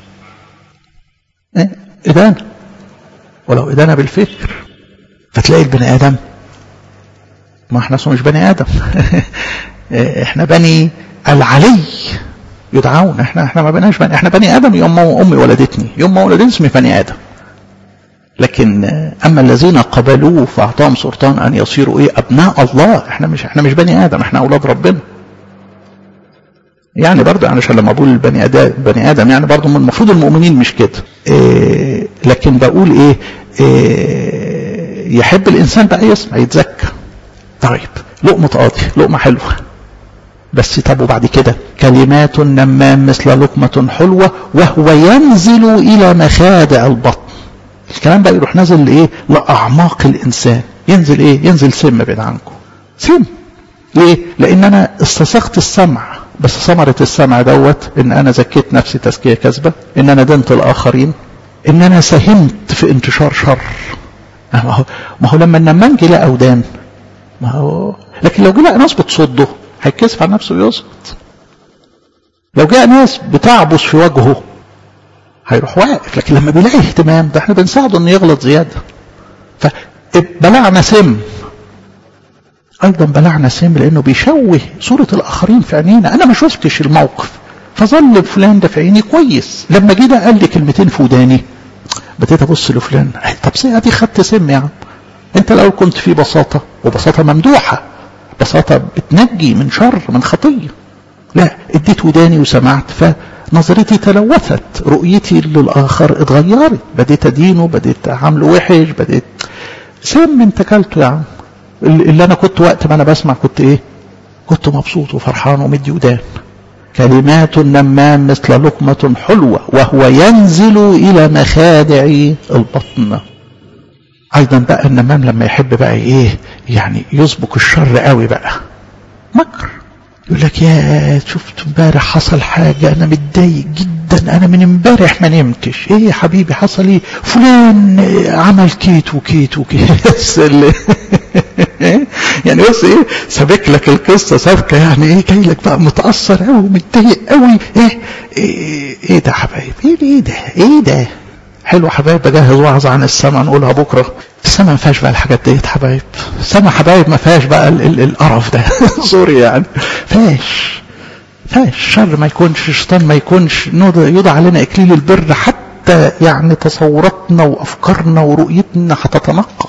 إيه؟ إدانة ولو إدانة بالفكر فتلاقي البني آدم ما احنا مش بني آدم احنا بني العلي يدعون احنا احنا ما بناش بني احنا بني آدم يوم ما أمي ولدتني يوم ما ولدتني اسمي بني آدم لكن أما الذين قبلوه فأعطاهم سلطان أن يصيروا إيه أبناء الله احنا مش احنا مش بني آدم احنا أولاد ربنا يعني برضه يعني عشان لما بقول البني ادم بني ادم يعني برضه المفروض المؤمنين مش كده إيه لكن بقول ايه, إيه يحب الانسان بقى يسمع يتزكى طيب لقمه قاضي لقمه حلوه بس طب وبعد كده كلمات نمام مثل لقمة حلوة وهو ينزل إلى مخادع البطن الكلام بقى يروح نازل لإيه لأعماق الإنسان ينزل إيه ينزل سم بعيد عنكم سم ليه لأن أنا استسقت السمع بس ثمرة السمع دوت ان انا زكيت نفسي تزكية كذبة ان انا دنت الاخرين ان انا ساهمت في انتشار شر ما هو, ما هو لما النمام جه لقى ودان ما هو لكن لو جه لقى ناس بتصده هيتكسف على نفسه ويسقط لو جاء ناس بتعبس في وجهه هيروح واقف لكن لما بيلاقي اهتمام ده احنا بنساعده انه يغلط زياده فبلعنا سم ايضا بلعنا سم لانه بيشوه صورة الاخرين في عينينا انا ما شفتش الموقف فظل فلان ده في عيني كويس لما جه ده قال لي كلمتين في وداني بديت ابص لفلان طب سي ادي خدت سم يا عم انت لو كنت في بساطة وبساطة ممدوحة بساطة بتنجي من شر من خطية لا اديت وداني وسمعت فنظرتي تلوثت رؤيتي للاخر اتغيرت بديت ادينه بديت اعامله وحش بديت سم انت كلته يا عم اللي انا كنت وقت ما انا بسمع كنت ايه كنت مبسوط وفرحان ومدي ودان كلمات النمام مثل لقمة حلوة وهو ينزل إلى مخادع البطن أيضا بقى النمام لما يحب بقى إيه يعني يسبق الشر قوي بقى مكر يقول لك يا شفت امبارح حصل حاجة أنا متضايق جدا أنا من امبارح ما نمتش إيه يا حبيبي حصل إيه فلان عمل كيت وكيت وكيت يعني بص ايه سابك لك القصه سابكه يعني ايه جاي لك بقى متاثر قوي ومتضايق قوي إيه, ايه ايه ده يا حبايب ايه ايه ده ايه ده حلو حبايب بجهز وعظ عن السماء نقولها بكره السماء ما فيهاش بقى الحاجات ديت حبايب السماء حبايب ما فيهاش بقى القرف ده سوري يعني فيهاش فيهاش شر ما يكونش شيطان ما يكونش يوضع علينا اكليل البر حتى يعني تصوراتنا وافكارنا ورؤيتنا هتتنقى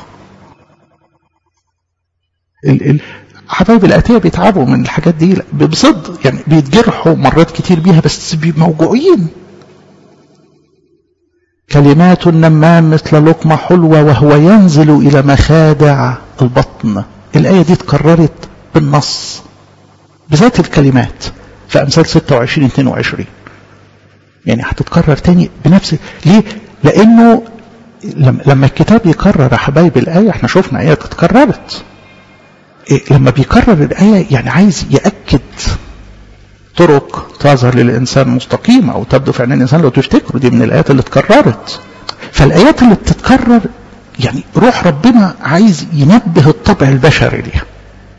حبايب الاتيه بيتعبوا من الحاجات دي بصدق يعني بيتجرحوا مرات كتير بيها بس موجوعين كلمات النمام مثل لقمة حلوة وهو ينزل إلى مخادع البطن الآية دي اتكررت بالنص بذات الكلمات في أمثال 26 22 يعني هتتكرر تاني بنفس ليه؟ لأنه لما الكتاب يكرر يا حبايب الآية احنا شفنا آيات اتكررت لما بيكرر الآية يعني عايز يأكد طرق تظهر للإنسان مستقيمة أو تبدو في عين الإنسان لو تفتكروا دي من الآيات اللي اتكررت فالآيات اللي بتتكرر يعني روح ربنا عايز ينبه الطبع البشري ليها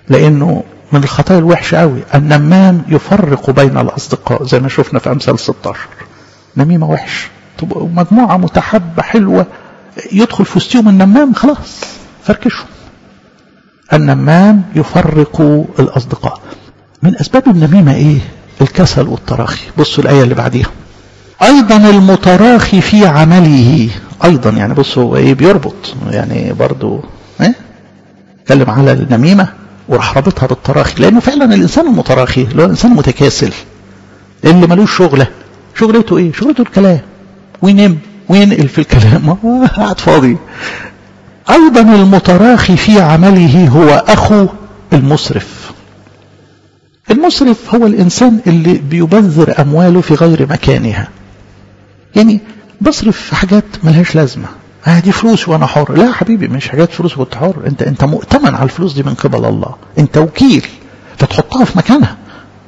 لأنه من الخطايا الوحشة قوي النمام يفرق بين الأصدقاء زي ما شفنا في أمثال 16 نميمة وحش تبقى مجموعة متحبة حلوة يدخل في وسطهم النمام خلاص فركشهم النمام يفرق الأصدقاء من أسباب النميمة إيه الكسل والتراخي بصوا الآية اللي بعديها أيضا المتراخي في عمله أيضا يعني بصوا إيه بيربط يعني برضو إيه اتكلم على النميمة وراح رابطها بالتراخي لأنه فعلا الإنسان المتراخي اللي هو الإنسان المتكاسل اللي ملوش شغلة شغلته إيه شغلته الكلام وينم وينقل في الكلام قاعد فاضي أيضا المتراخي في عمله هو أخو المسرف المسرف هو الإنسان اللي بيبذر أمواله في غير مكانها يعني بصرف في حاجات ملهاش لازمة آه دي فلوس وانا حر لا يا حبيبي مش حاجات فلوس كنت حر انت انت مؤتمن على الفلوس دي من قبل الله انت وكيل فتحطها في مكانها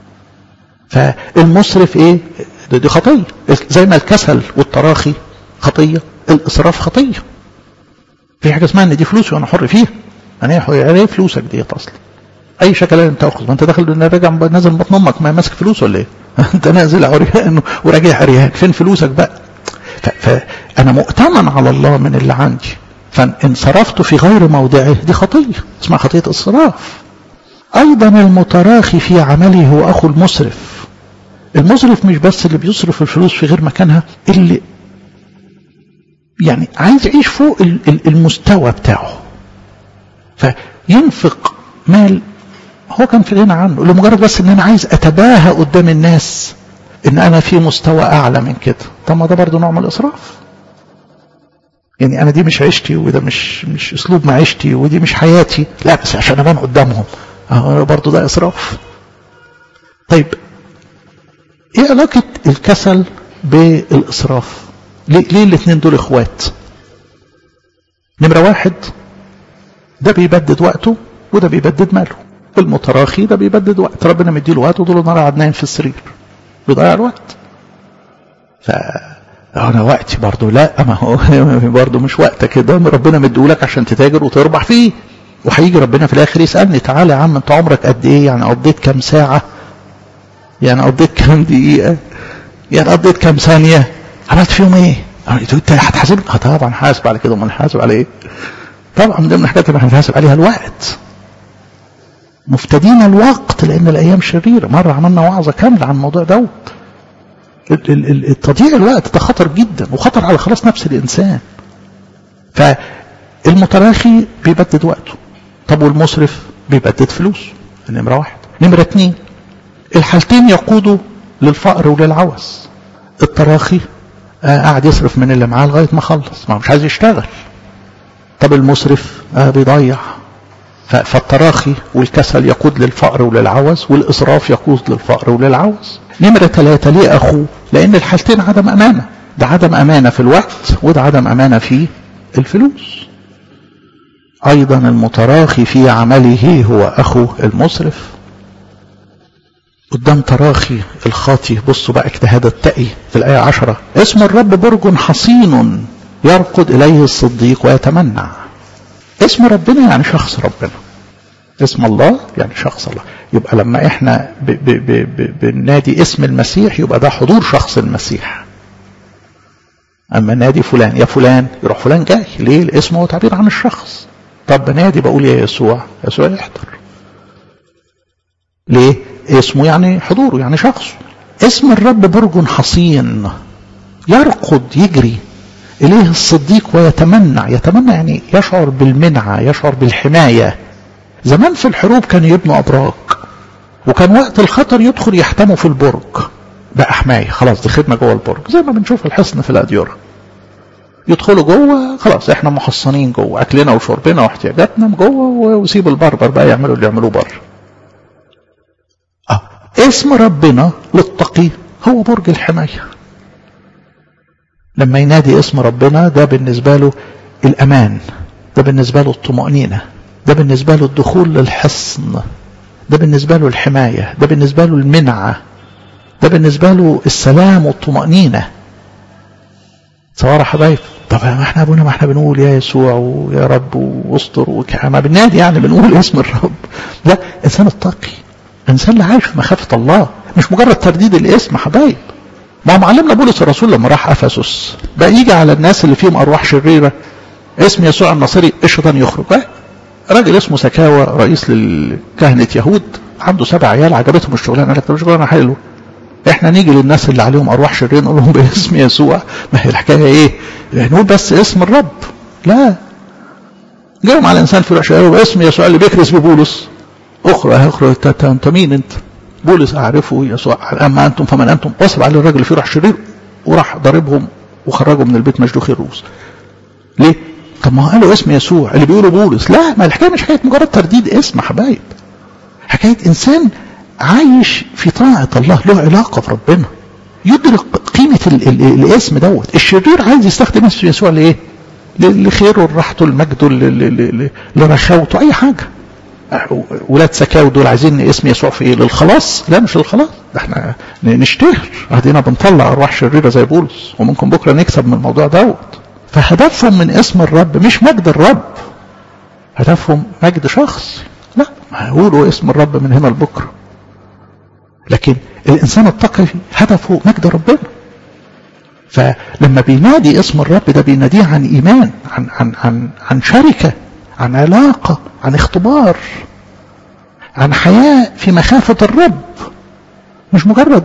فالمسرف ايه دي, دي خطيه زي ما الكسل والتراخي خطيه الاسراف خطيه في حاجه اسمها ان دي فلوس وانا حر فيها انا ايه فلوسك ديت اصلا اي شكل انت تاخذ ما انت داخل راجع نازل بطن امك ما ماسك فلوس ولا ايه انت نازل عريان وراجع عريان فين فلوسك بقى فأنا مؤتمن على الله من اللي عندي فإن صرفت في غير موضعه دي خطية اسمها خطية الصراف أيضا المتراخي في عمله هو أخو المسرف المسرف مش بس اللي بيصرف الفلوس في غير مكانها اللي يعني عايز يعيش فوق المستوى بتاعه فينفق مال هو كان في غنى عنه لمجرد بس ان انا عايز اتباهى قدام الناس ان انا في مستوى اعلى من كده طب ما ده برضه نوع من الاسراف يعني انا دي مش عيشتي وده مش مش اسلوب معيشتي ودي مش حياتي لا بس عشان ابان قدامهم اه برضه ده اسراف طيب ايه علاقة الكسل بالاسراف ليه, ليه الاثنين دول اخوات نمرة واحد ده بيبدد وقته وده بيبدد ماله المتراخي ده بيبدد وقت ربنا مديله وقت وطول النهار قاعد نايم في السرير بيضيع الوقت ف انا وقتي برضه لا ما هو برضه مش وقتك كده ربنا مديهولك عشان تتاجر وتربح فيه وهيجي ربنا في الاخر يسالني تعالى يا عم انت عمرك قد ايه يعني قضيت كام ساعه يعني قضيت كام دقيقه يعني قضيت كام ثانيه عملت فيهم ايه انت هتحاسبني اه طبعا حاسب على كده امال حاسب على ايه طبعا من ضمن الحاجات اللي هنحاسب عليها الوقت مفتدين الوقت لان الايام شريره مره عملنا وعظه كامله عن الموضوع دوت تضييع الوقت ده خطر جدا وخطر على خلاص نفس الانسان فالمتراخي بيبدد وقته طب والمسرف بيبدد فلوس نمره واحد نمره اتنين الحالتين يقودوا للفقر وللعوز التراخي آه قاعد يصرف من اللي معاه لغايه ما خلص ما مش عايز يشتغل طب المسرف آه بيضيع فالتراخي والكسل يقود للفقر وللعوز والإسراف يقود للفقر وللعوز نمرة ثلاثة ليه أخوه لأن الحالتين عدم أمانة ده عدم أمانة في الوقت وده عدم أمانة في الفلوس أيضا المتراخي في عمله هو أخو المسرف قدام تراخي الخاطي بصوا بقى اجتهاد التقي في الآية عشرة اسم الرب برج حصين يرقد إليه الصديق ويتمنع اسم ربنا يعني شخص ربنا اسم الله يعني شخص الله يبقى لما احنا ب ب ب ب بنادي اسم المسيح يبقى ده حضور شخص المسيح اما نادي فلان يا فلان يروح فلان جاي ليه الاسم هو تعبير عن الشخص طب بنادي بقول يا يسوع يسوع يحضر ليه اسمه يعني حضوره يعني شخصه اسم الرب برج حصين يرقد يجري إليه الصديق ويتمنع يتمنى يعني يشعر بالمنعة يشعر بالحماية زمان في الحروب كانوا يبنوا أبراج وكان وقت الخطر يدخل يحتموا في البرج بقى حماية خلاص دي خدمة جوه البرج زي ما بنشوف الحصن في الأديرة يدخلوا جوه خلاص احنا محصنين جوه اكلنا وشربنا واحتياجاتنا جوه وسيب البربر بقى يعملوا اللي يعملوه بره اه اسم ربنا للتقي هو برج الحمايه لما ينادي اسم ربنا ده بالنسبة له الأمان ده بالنسبة له الطمأنينة ده بالنسبة له الدخول للحصن ده بالنسبة له الحماية ده بالنسبة له المنعة ده بالنسبة له السلام والطمأنينة صور حبايب طب ما احنا ابونا ما احنا بنقول يا يسوع ويا رب واستر وك... ما بننادي يعني بنقول اسم الرب لا انسان التقي انسان اللي عايش في مخافه الله مش مجرد ترديد الاسم حبايب ما هو معلمنا بولس الرسول لما راح افسس بقى يجي على الناس اللي فيهم ارواح شريره اسم يسوع الناصري الشيطان يخرج بقى راجل اسمه سكاوى رئيس لكهنه يهود عنده سبع عيال عجبتهم الشغلانه قال لك طب شغلانه حلوه احنا نيجي للناس اللي عليهم ارواح شريره نقول لهم باسم يسوع ما هي الحكايه ايه؟ نقول بس اسم الرب لا جاهم على انسان في الوحش قالوا باسم يسوع اللي بيكرس ببولس اخرى اخرى انت مين انت؟ بولس اعرفه يسوع اما انتم فمن انتم وصل عليه الراجل في روح شرير وراح ضاربهم وخرجوا من البيت مشدوخي الرؤوس ليه؟ طب ما قالوا اسم يسوع اللي بيقولوا بولس لا ما الحكايه مش حكايه مجرد ترديد اسم حبايب حكايه انسان عايش في طاعة الله له علاقة بربنا يدرك قيمة ال ال الاسم دوت الشرير عايز يستخدم اسم يسوع لايه لخيره لراحته لمجده لرخاوته اي حاجة ولاد سكاو دول عايزين اسم يسوع في ايه للخلاص لا مش للخلاص ده احنا نشتهر ادينا بنطلع ارواح شريرة زي بولس وممكن بكرة نكسب من الموضوع دوت فهدفهم من اسم الرب مش مجد الرب هدفهم مجد شخص لا ما يقولوا اسم الرب من هنا لبكره لكن الإنسان التقي هدفه مجد ربنا فلما بينادي اسم الرب ده بيناديه عن إيمان عن, عن, عن, عن شركة عن علاقة عن اختبار عن حياة في مخافة الرب مش مجرد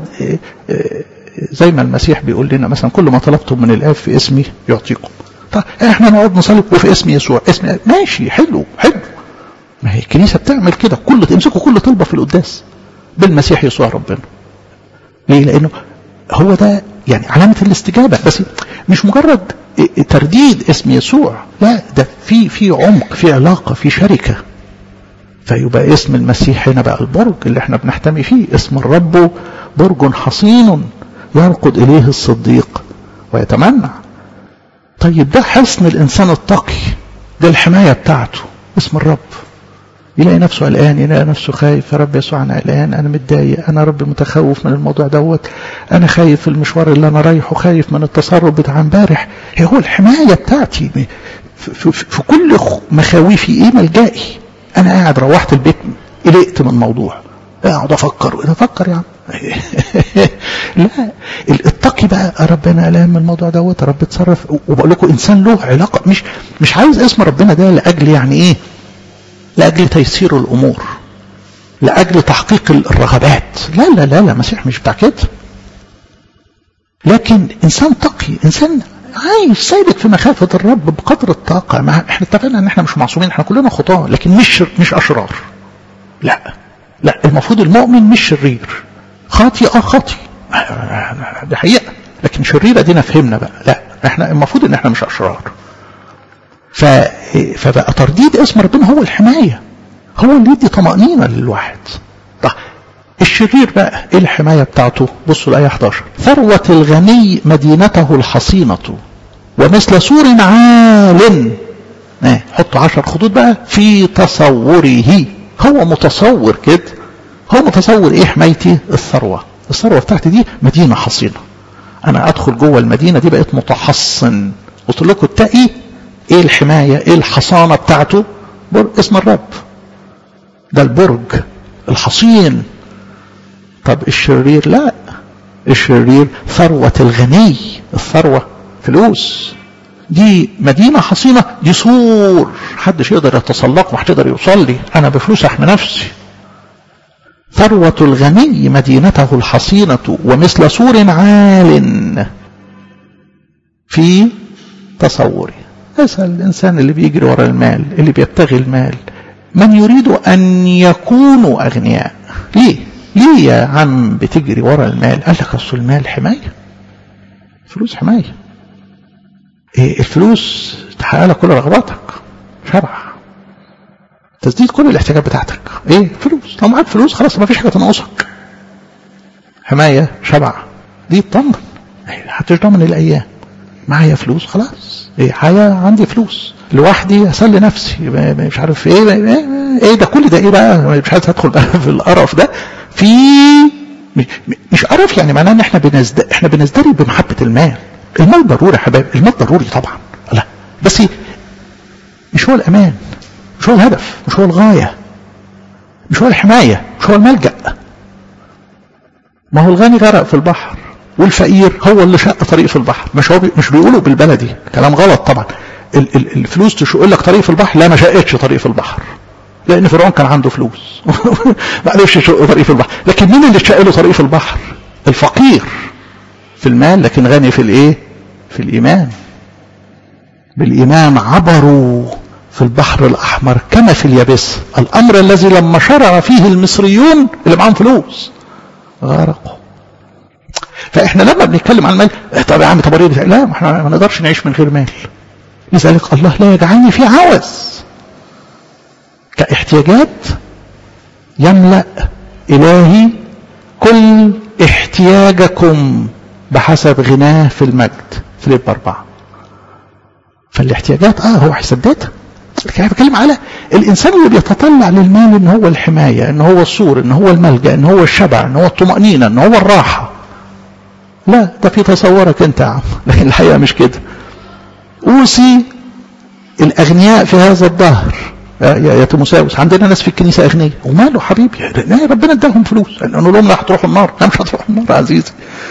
زي ما المسيح بيقول لنا مثلا كل ما طلبتم من الآب في اسمي يعطيكم طيب احنا نقعد نصلي وفي اسم يسوع اسم ماشي حلو حلو ما هي الكنيسة بتعمل كده كل تمسكوا كل طلبة في القداس بالمسيح يسوع ربنا ليه لانه هو ده يعني علامة الاستجابة بس مش مجرد ترديد اسم يسوع لا ده في في عمق في علاقة في شركة فيبقى اسم المسيح هنا بقى البرج اللي احنا بنحتمي فيه اسم الرب برج حصين يرقد إليه الصديق ويتمنع طيب ده حصن الإنسان التقي ده الحماية بتاعته اسم الرب يلاقي نفسه قلقان يلاقي نفسه خايف يا رب يسوع انا قلقان انا متضايق انا رب متخوف من الموضوع دوت انا خايف المشوار اللي انا رايحه خايف من التصرف بتاع امبارح هو الحمايه بتاعتي في, في, في كل مخاوفي ايه ملجئي انا قاعد روحت البيت قلقت من الموضوع اقعد افكر افكر يا عم لا التقي بقى ربنا قلقان من الموضوع دوت يا رب اتصرف وبقول لكم انسان له علاقه مش مش عايز اسم ربنا ده لاجل يعني ايه لأجل تيسير الأمور لأجل تحقيق الرغبات لا لا لا لا المسيح مش بتاع كده لكن إنسان تقي إنسان عايش سايبك في مخافة الرب بقدر الطاقة ما احنا اتفقنا ان احنا مش معصومين احنا كلنا خطاة لكن مش مش أشرار لا لا المفروض المؤمن مش شرير خاطي اه خاطي دي حقيقة لكن شريرة دينا فهمنا بقى لا احنا المفروض ان احنا مش أشرار ف... فبقى ترديد اسم ربنا هو الحماية هو اللي يدي طمأنينة للواحد طيب الشرير بقى ايه الحماية بتاعته بصوا الآية 11 ثروة الغني مدينته الحصينة ومثل سور عال اه حطوا عشر خطوط بقى في تصوره هو متصور كده هو متصور ايه حمايتي الثروة الثروة بتاعتي دي مدينة حصينة انا ادخل جوه المدينة دي بقيت متحصن قلت لكم التقي ايه الحماية ايه الحصانة بتاعته اسم الرب ده البرج الحصين طب الشرير لا الشرير ثروة الغني الثروة فلوس دي مدينة حصينة دي سور محدش يقدر يتسلق محدش يقدر يوصل لي انا بفلوس احمي نفسي ثروة الغني مدينته الحصينة ومثل سور عال في تصوري اسأل الإنسان اللي بيجري ورا المال اللي بيبتغي المال من يريد أن يكونوا أغنياء ليه ليه يا عم بتجري ورا المال قال لك أصل المال حماية فلوس حماية إيه الفلوس تحقق لك كل رغباتك شرع تسديد كل الاحتياجات بتاعتك ايه فلوس لو معاك فلوس خلاص ما فيش حاجه تنقصك حمايه شبع دي اطمن هتش ضامن الايام معايا فلوس خلاص ايه حياة عندي فلوس لوحدي اسلي نفسي مش عارف ايه ايه ده كل ده ايه بقى مش عايز ادخل بقى في القرف ده في مش قرف يعني معناه ان احنا بنزد احنا بنزدري بمحبه المال المال ضروري يا حبايبي المال ضروري طبعا بس مش هو الأمان مش هو الهدف مش هو الغاية مش هو الحماية مش هو الملجأ ما هو الغني غرق في البحر والفقير هو اللي شق طريق في البحر مش هو بي مش بيقولوا بالبلدي كلام غلط طبعا ال ال الفلوس تشق لك طريق في البحر لا ما شقتش طريق في البحر لان فرعون كان عنده فلوس ما عرفش يشق طريق في البحر لكن مين اللي شق له طريق في البحر الفقير في المال لكن غني في الايه في الايمان بالايمان عبروا في البحر الاحمر كما في اليابس الامر الذي لما شرع فيه المصريون اللي معاهم فلوس غرقوا فاحنا لما بنتكلم عن المال طب يا عم طب لا ما احنا ما نقدرش نعيش من غير مال لذلك الله لا يجعلني في عوز كاحتياجات يملا الهي كل احتياجكم بحسب غناه في المجد فيليب أربعة فالاحتياجات اه هو هيسددها لكن انا بتكلم على الانسان اللي بيتطلع للمال ان هو الحمايه ان هو السور ان هو الملجا ان هو الشبع ان هو الطمانينه ان هو الراحه لا ده في تصورك انت يا عم لكن الحقيقه مش كده اوصي الاغنياء في هذا الدهر يا يا تيموساوس عندنا ناس في الكنيسه اغنياء وماله حبيبي لا ربنا اداهم فلوس نقول لهم لا هتروحوا النار لا مش هتروحوا النار يا عزيزي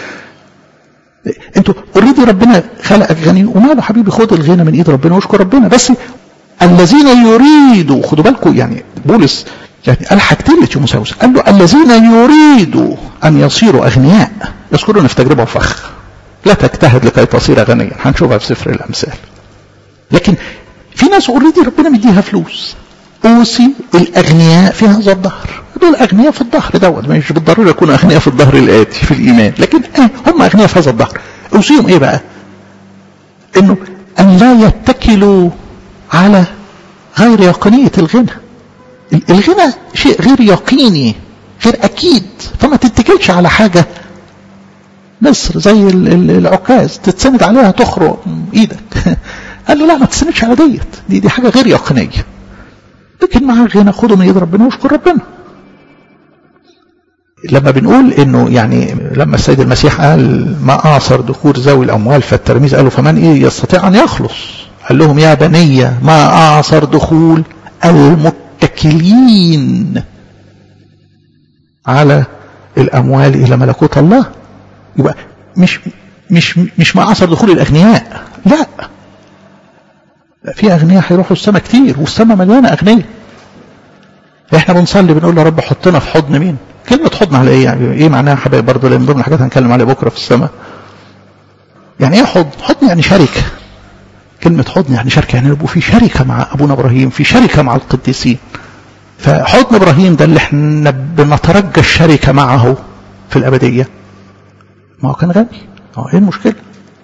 انتوا اوريدي ربنا خلقك غني وماله حبيبي خد الغنى من ايد ربنا واشكر ربنا بس الذين يريدوا خدوا بالكم يعني بولس يعني قال حاجتين لتيموساوس قال له الذين يريدوا ان يصيروا اغنياء يذكرون في تجربه وفخ لا تجتهد لكي تصير غنيا هنشوفها في سفر الامثال لكن في ناس اوريدي ربنا مديها فلوس اوصي الاغنياء في هذا الظهر دول اغنياء في الظهر دوت مش بالضروره يكونوا اغنياء في الظهر الاتي في الايمان لكن آه هم اغنياء في هذا الظهر اوصيهم ايه بقى انه ان لا يتكلوا على غير يقينيه الغنى الغنى شيء غير يقيني غير اكيد فما تتكلش على حاجه مصر زي العكاز تتسند عليها تخرق ايدك قال له لا ما تستندش على ديت دي دي حاجه غير يقينيه لكن مع الغنى خده من ايد ربنا واشكر ربنا لما بنقول انه يعني لما السيد المسيح قال ما اعصر دخول ذوي الاموال فالتلاميذ قالوا فمن ايه يستطيع ان يخلص قال لهم يا بني ما اعصر دخول المتكلين على الاموال الى ملكوت الله يبقى مش مش مش ما اعصر دخول الاغنياء لا في اغنياء هيروحوا السماء كتير والسماء مليانه اغنياء احنا بنصلي بنقول يا رب حطنا في حضن مين كلمة حضن على ايه يعني ايه معناها حبايب برضه لان ضمن الحاجات هنتكلم عليها بكره في السماء يعني ايه حضن حضن يعني شركة كلمة حضن يعني شركة يعني يبقوا في شركة مع ابونا ابراهيم في شركة مع القديسين فحضن ابراهيم ده اللي احنا بنترجى الشركة معه في الابدية ما هو كان غني هو ايه المشكلة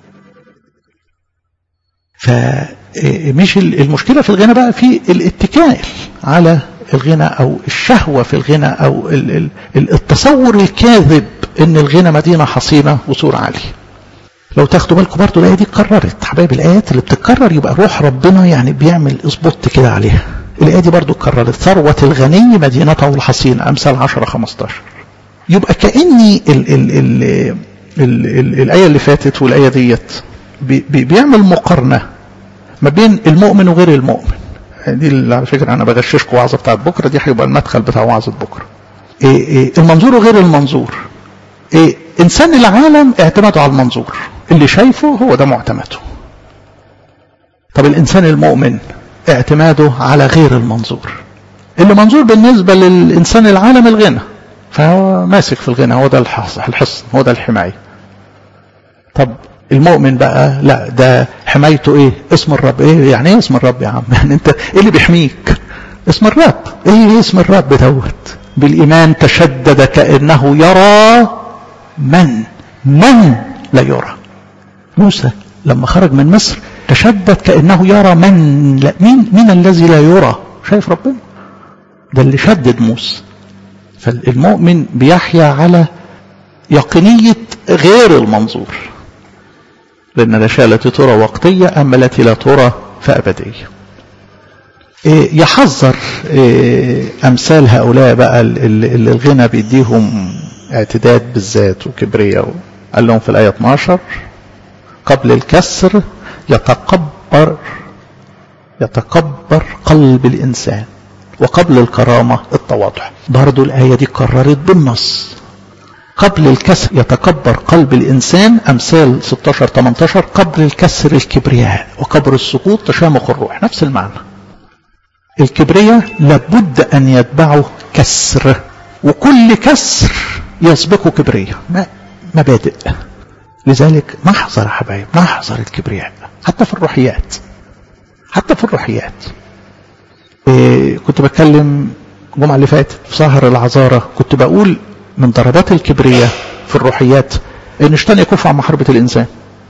فمش المشكلة في الغنى بقى في الاتكال على الغنى او الشهوة في الغنى او التصور الكاذب ان الغنى مدينة حصينة وسور عالي لو تاخدوا بالكم برضه الايه دي اتكررت حبايب الايات اللي بتتكرر يبقى روح ربنا يعني بيعمل اسبوت كده عليها الايه دي برضه اتكررت ثروة الغني مدينته الحصينة امثال 10 15 يبقى كاني ال ال ال ال ال الايه اللي فاتت والايه ديت بي بيعمل مقارنه ما بين المؤمن وغير المؤمن دي اللي على فكره انا بغششكم وعظه بتاعت بكره دي هيبقى المدخل بتاع وعظه بكره إيه إيه المنظور وغير المنظور إيه انسان العالم اعتماده على المنظور اللي شايفه هو ده معتمده طب الانسان المؤمن اعتماده على غير المنظور اللي منظور بالنسبه للانسان العالم الغنى فهو ماسك في الغنى هو ده الحصن هو ده الحمايه طب المؤمن بقى لا ده حمايته ايه اسم الرب ايه يعني ايه اسم الرب يا عم يعني انت ايه اللي بيحميك اسم الرب ايه اسم الرب دوت بالايمان تشدد كانه يرى من من لا يرى موسى لما خرج من مصر تشدد كانه يرى من لا مين مين الذي لا يرى شايف ربنا ده اللي شدد موسى فالمؤمن بيحيا على يقينيه غير المنظور لأن الأشياء التي ترى وقتية أما التي لا ترى فأبدية إيه يحذر إيه أمثال هؤلاء بقى اللي الغنى بيديهم اعتداد بالذات وكبرياء قال لهم في الآية 12 قبل الكسر يتكبر يتكبر قلب الإنسان وقبل الكرامة التواضع برضو الآية دي قررت بالنص قبل الكسر يتكبر قلب الإنسان أمثال 16-18 قبل الكسر الكبرياء وقبل السقوط تشامخ الروح نفس المعنى الكبرياء لابد أن يتبعه كسر وكل كسر يسبقه كبرياء مبادئ لذلك نحذر يا حبايب نحذر الكبرياء حتى في الروحيات حتى في الروحيات إيه كنت بتكلم الجمعة اللي فاتت في سهر العذارة كنت بقول من ضربات الكبرياء في الروحيات ان الشيطان يكف عن محاربة الانسان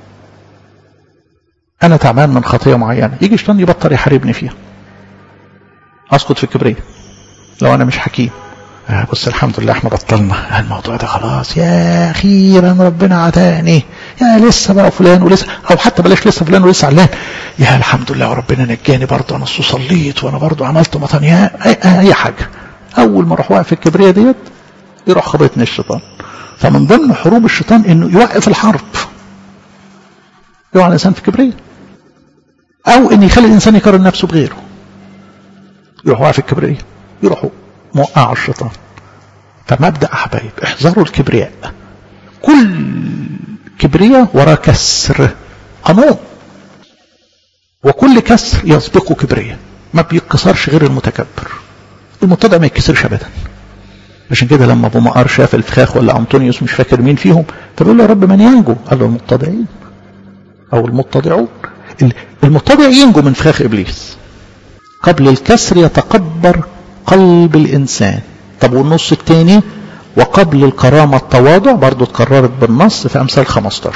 انا تعبان من خطية معينة يجي الشيطان يبطل يحاربني فيها اسقط في الكبرياء لو انا مش حكيم آه بص الحمد لله احنا بطلنا الموضوع ده خلاص يا اخيرا ربنا عتاني يا لسه بقى فلان ولسه او حتى بلاش لسه فلان ولسه علان يا الحمد لله وربنا نجاني برضه انا صليت وانا برضه عملت مطنيات اي, اي حاجه اول ما اروح واقف في الكبرياء ديت يروح خبطني الشيطان فمن ضمن حروب الشيطان انه يوقف الحرب يوقع الانسان في كبرياء او ان يخلي الانسان يقارن نفسه بغيره يروح واقف في الكبرياء يروح موقع الشيطان فمبدا حبايب احذروا الكبرياء كل كبرياء ورا كسر قانون وكل كسر يسبقه كبرياء ما بيتكسرش غير المتكبر المتضع ما يتكسرش ابدا عشان كده لما ابو مقار شاف الفخاخ ولا انطونيوس مش فاكر مين فيهم فبيقول له يا رب من ينجو قال له المتضعين او المتضعون المتضع ينجو من فخاخ ابليس قبل الكسر يتكبر قلب الانسان طب والنص الثاني وقبل الكرامة التواضع برضو اتكررت بالنص في أمثال 15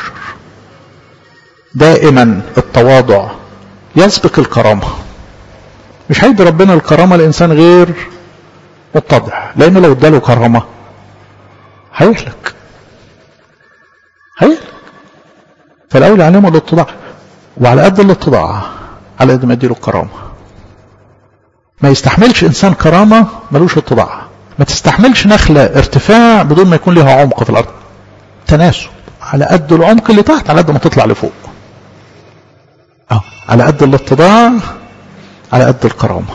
دائما التواضع يسبق الكرامة مش هيدي ربنا الكرامة الإنسان غير متضع لأنه لو اداله كرامة هيهلك هيهلك فالأول يعلمه الاتضاع وعلى قد الاتضاع على قد ما يديله الكرامة ما يستحملش إنسان كرامة ملوش اتضاع ما تستحملش نخلة ارتفاع بدون ما يكون لها عمق في الأرض تناسب على قد العمق اللي تحت على قد ما تطلع لفوق اه على قد الاتضاع على قد الكرامة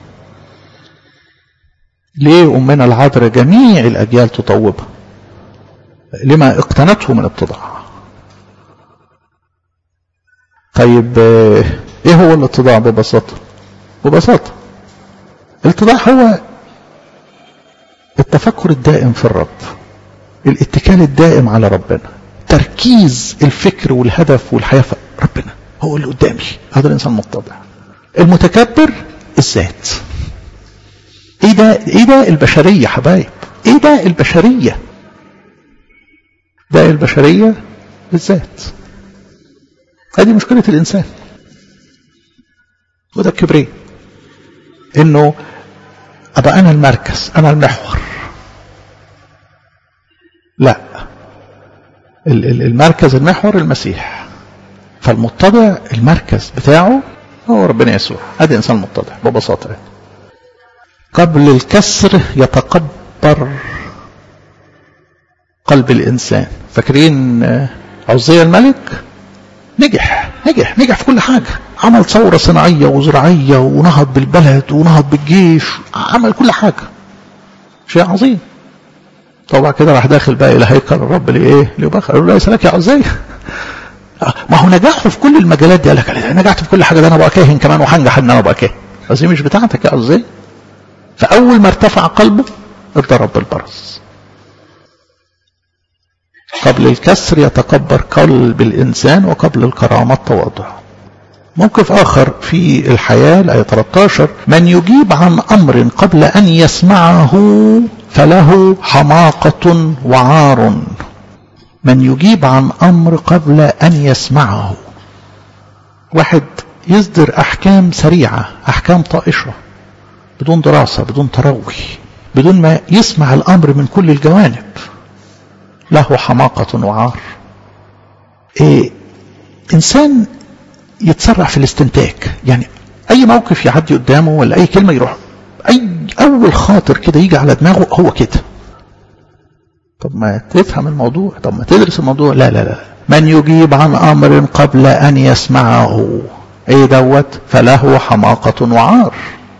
ليه أمنا العذراء جميع الأجيال تطوبها لما اقتنته من اتضاع طيب ايه هو الاتضاع ببساطة ببساطة الاتضاع هو التفكر الدائم في الرب الاتكال الدائم على ربنا تركيز الفكر والهدف والحياة في ربنا هو اللي قدامي هذا الإنسان متضع المتكبر الذات ايه ده ايه ده البشرية حبايب ايه ده البشرية ده البشرية الذات هذه مشكلة الإنسان وده الكبرياء انه ابقى انا المركز انا المحور لا المركز المحور المسيح فالمتضع المركز بتاعه هو ربنا يسوع هذا انسان متضع ببساطه يعني. قبل الكسر يتكبر قلب الانسان فاكرين عزية الملك نجح نجح نجح في كل حاجة عمل ثورة صناعية وزراعية ونهض بالبلد ونهض بالجيش عمل كل حاجة شيء عظيم طبعا كده راح داخل بقى إلى هيكل الرب لإيه ليبخر قالوا له ليس لك يا عزية ما هو نجاحه في كل المجالات دي قال لك نجحت في كل حاجة ده أنا بقى كاهن كمان وهنجح إن أنا بقى كاهن بس مش بتاعتك يا عزية فأول ما ارتفع قلبه اتضرب بالبرص قبل الكسر يتكبر قلب الإنسان وقبل الكرامة التواضع موقف آخر في الحياة الآية 13 من يجيب عن أمر قبل أن يسمعه فله حماقة وعار من يجيب عن أمر قبل أن يسمعه واحد يصدر أحكام سريعة أحكام طائشة بدون دراسة بدون تروي بدون ما يسمع الأمر من كل الجوانب له حماقة وعار إيه إنسان يتسرع في الاستنتاج يعني أي موقف يعدي قدامه ولا أي كلمة يروح أي أول خاطر كده يجي على دماغه هو كده طب ما تفهم الموضوع طب ما تدرس الموضوع لا لا لا من يجيب عن أمر قبل أن يسمعه ايه دوت فله حماقة وعار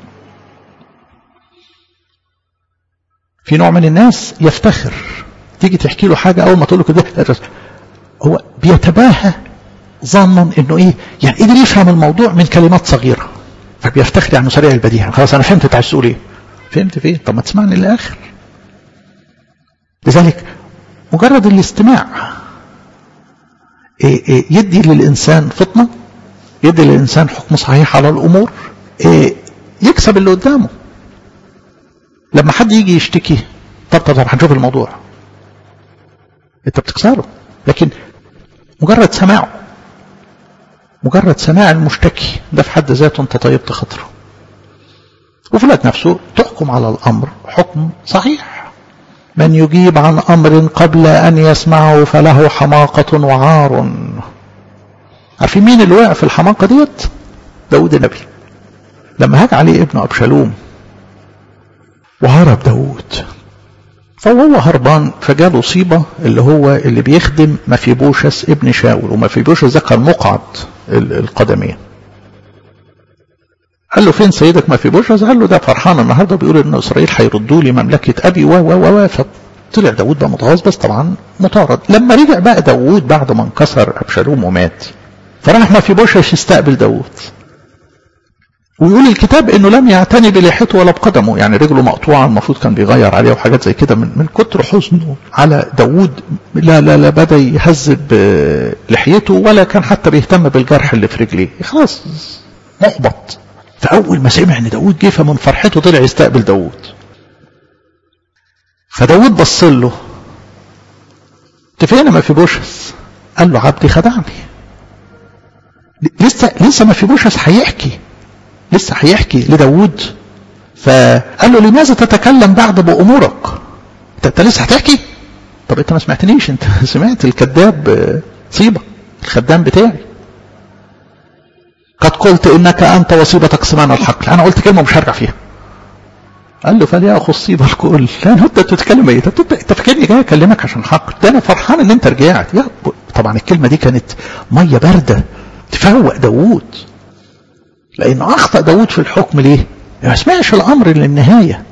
في نوع من الناس يفتخر تيجي تحكي له حاجة أول ما تقول له كده هو بيتباهى ظنا انه ايه يعني قدر يفهم الموضوع من كلمات صغيرة فبيفتخر يعني سريع البديهة خلاص انا فهمت انت عايز تقول ايه فهمت في ايه طب ما تسمعني للاخر لذلك مجرد الاستماع إيه إيه يدي للإنسان فطنة يدي للإنسان حكم صحيح على الأمور إيه يكسب اللي قدامه لما حد يجي يشتكي طب طب هنشوف الموضوع انت بتكسره لكن مجرد سماعه مجرد سماع المشتكي ده في حد ذاته انت طيبت خاطره وفي الوقت نفسه تحكم على الامر حكم صحيح من يجيب عن امر قبل ان يسمعه فله حماقه وعار عارفين مين اللي وقع في الحماقه ديت داود النبي لما هاج عليه ابن ابشالوم وهرب داود فهو هربان فجاله صيبة اللي هو اللي بيخدم مفيبوشس ابن شاول ومفيبوشس ده كان مقعد القدمين قال له فين سيدك مفيبوشس قال له ده فرحان النهارده بيقول ان اسرائيل هيردوا لي مملكه ابي و و و فطلع داود بقى متغاظ بس طبعا مطارد لما رجع بقى داود بعد ما انكسر ابشالوم ومات فراح مفيبوشس يستقبل داود ويقول الكتاب انه لم يعتني بلحيته ولا بقدمه يعني رجله مقطوعه المفروض كان بيغير عليها وحاجات زي كده من من كتر حزنه على داوود لا لا لا بدا يهذب لحيته ولا كان حتى بيهتم بالجرح اللي في رجليه خلاص محبط فاول ما سمع ان داوود جه فمن فرحته طلع يستقبل داوود فداوود بص له انت فين ما في بوشس قال له عبدي خدعني لسه لسه ما في بوشس هيحكي لسه هيحكي لداود فقال له لماذا تتكلم بعد بأمورك انت لسه هتحكي طب انت ما سمعتنيش انت سمعت الكذاب صيبة الخدام بتاعي قد قلت انك انت وصيبتك سمان الحقل انا قلت كلمة مش هرجع فيها قال له فليأخذ صيب الكل لا انت بتتكلم ايه انت انت فاكرني جاي اكلمك عشان حقل ده انا فرحان ان انت رجعت يا طبعا الكلمة دي كانت مية باردة تفوق داوود لأنه أخطأ داود في الحكم ليه ما سمعش الأمر للنهاية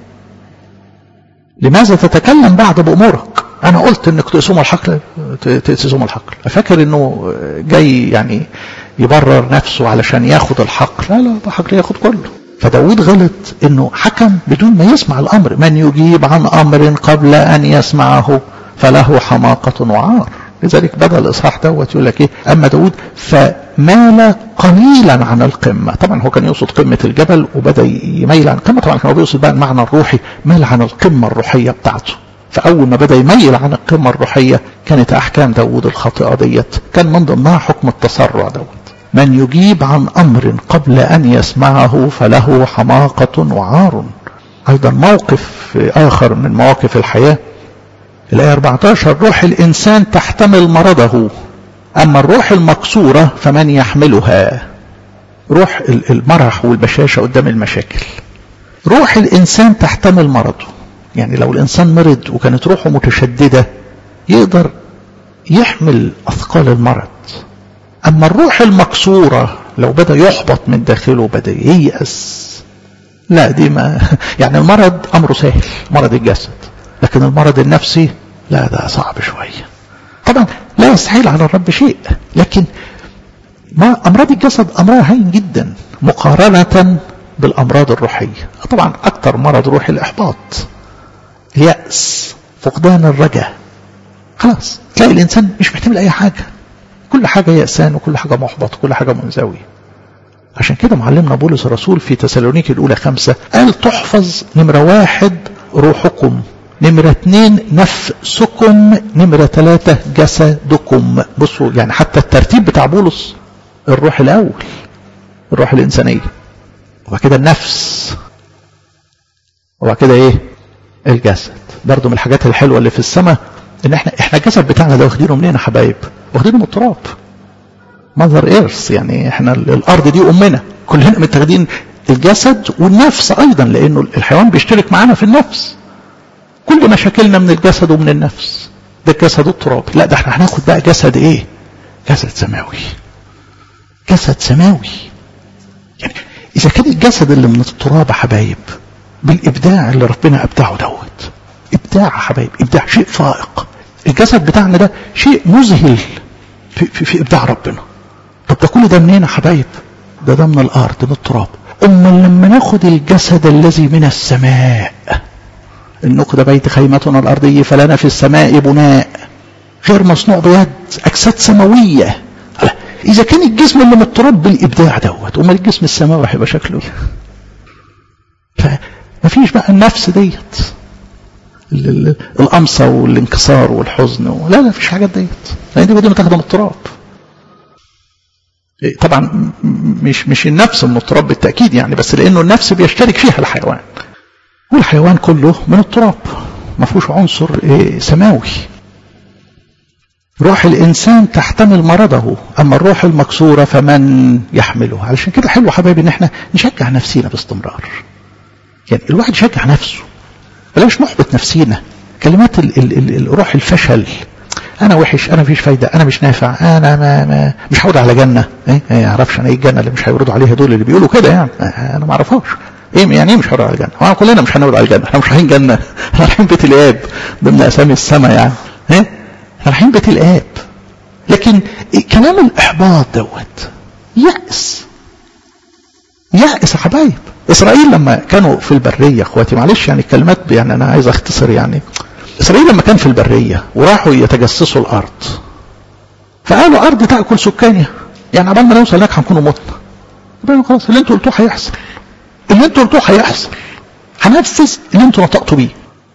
لماذا تتكلم بعد بأمورك أنا قلت إنك تقسم الحقل تقسم الحقل فاكر إنه جاي يعني يبرر نفسه علشان ياخد الحقل لا لا الحقل ياخد كله فداود غلط إنه حكم بدون ما يسمع الأمر من يجيب عن أمر قبل أن يسمعه فله حماقة وعار لذلك بدأ الإصحاح دوت يقول لك إيه أما داود فمال قليلا عن القمة طبعا هو كان يقصد قمة الجبل وبدأ يميل عن القمة طبعا كان بيقصد بقى المعنى الروحي مال عن القمة الروحية بتاعته فأول ما بدأ يميل عن القمة الروحية كانت أحكام داود الخاطئة ديت كان من ضمنها حكم التسرع دوت من يجيب عن أمر قبل أن يسمعه فله حماقة وعار أيضا موقف آخر من مواقف الحياة الآية 14 روح الإنسان تحتمل مرضه أما الروح المكسورة فمن يحملها روح المرح والبشاشة قدام المشاكل روح الإنسان تحتمل مرضه يعني لو الإنسان مرض وكانت روحه متشددة يقدر يحمل أثقال المرض أما الروح المكسورة لو بدأ يحبط من داخله بدأ ييأس لا دي ما يعني المرض أمره سهل مرض الجسد لكن المرض النفسي لا ده صعب شوية طبعا لا يستحيل على الرب شيء لكن ما أمراض الجسد أمرها هين جدا مقارنة بالأمراض الروحية طبعا أكثر مرض روحي الإحباط اليأس فقدان الرجاء خلاص تلاقي الإنسان مش محتمل أي حاجة كل حاجة يأسان وكل حاجة محبط وكل حاجة منزوي عشان كده معلمنا بولس الرسول في تسالونيك الأولى خمسة قال تحفظ نمرة واحد روحكم نمرة اتنين نفسكم نمرة ثلاثة جسدكم بصوا يعني حتى الترتيب بتاع بولس الروح الأول الروح الإنسانية وبعد كده النفس وبعد كده إيه الجسد برضو من الحاجات الحلوة اللي في السماء إن إحنا إحنا الجسد بتاعنا ده واخدينه منين يا حبايب؟ واخدينه من التراب ماذر ايرث يعني احنا الارض دي امنا كلنا متاخدين الجسد والنفس ايضا لانه الحيوان بيشترك معانا في النفس كل مشاكلنا من الجسد ومن النفس ده الجسد الترابي لا ده احنا هناخد بقى جسد ايه جسد سماوي جسد سماوي اذا كان الجسد اللي من التراب يا حبايب بالابداع اللي ربنا ابدعه دوت ابداع يا حبايب ابداع شيء فائق الجسد بتاعنا ده شيء مذهل في, في, في ابداع ربنا طب ده كل ده منين يا حبايب ده ده من الارض من التراب اما لما ناخد الجسد الذي من السماء النقد بيت خيمتنا الارضيه فلنا في السماء بناء غير مصنوع بيد اجساد سماويه اذا كان الجسم اللي من التراب بالابداع دوت امال الجسم السماوي هيبقى شكله ايه فمفيش بقى النفس ديت القمصة والانكسار والحزن و... لا لا مفيش حاجات ديت لان دي بدون تاخدها من التراب طبعا مش مش النفس من التراب بالتاكيد يعني بس لانه النفس بيشترك فيها الحيوان والحيوان كله من التراب ما فيهوش عنصر سماوي روح الإنسان تحتمل مرضه أما الروح المكسورة فمن يحمله علشان كده حلو حبايبي إن احنا نشجع نفسينا باستمرار يعني الواحد يشجع نفسه بلاش نحبط نفسينا كلمات ال ال ال الروح الفشل أنا وحش أنا مفيش فايدة أنا مش نافع أنا ما, ما مش هورد على جنة إيه ما يعرفش أنا إيه الجنة اللي مش هيوردوا عليها دول اللي بيقولوا كده يعني أنا ما أعرفهاش ايه يعني ايه مش هنروح على الجنه؟ هو كلنا مش هنروح على الجنه، احنا مش رايحين جنه، احنا رايحين بيت الاب ضمن اسامي السماء يعني، ها؟ احنا رايحين بيت الاب. لكن كلام الاحباط دوت يأس. يأس يا حبايب. اسرائيل لما كانوا في البريه اخواتي معلش يعني الكلمات يعني انا عايز اختصر يعني. اسرائيل لما كان في البريه وراحوا يتجسسوا الارض. فقالوا ارض تاكل سكانها. يعني عبال ما نوصل هناك هنكونوا متنا. خلاص اللي انتوا قلتوه هيحصل. اللي انتوا قلتوه هيحصل هنفذ اللي انتوا نطقتوا بيه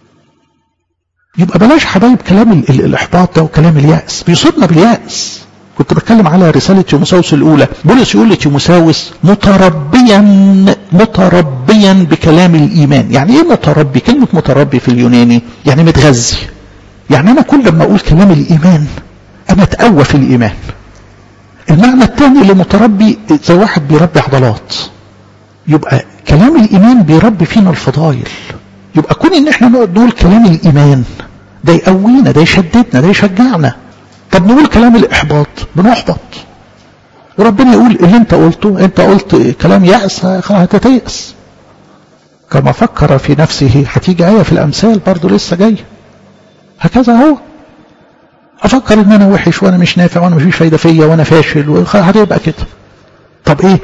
يبقى بلاش حبايب كلام ال ال الاحباط ده وكلام اليأس بيصيبنا باليأس كنت بتكلم على رسالة تيموساوس الأولى بولس يقول لتيموساوس متربيا متربيا بكلام الإيمان يعني إيه متربي كلمة متربي في اليوناني يعني متغذي يعني أنا كل ما أقول كلام الإيمان أنا أتقوى في الإيمان المعنى الثاني لمتربي زي واحد بيربي عضلات يبقى كلام الإيمان بيربي فينا الفضائل يبقى كون إن إحنا نقعد نقول كلام الإيمان ده يقوينا ده يشددنا ده يشجعنا طب نقول كلام الإحباط بنحبط وربنا يقول اللي أنت قلته أنت قلت كلام يأس هتتيأس كما فكر في نفسه هتيجي آية في الأمثال برضه لسه جاية هكذا هو أفكر إن أنا وحش وأنا مش نافع وأنا مفيش فايدة فيا وأنا فاشل هتبقى كده طب إيه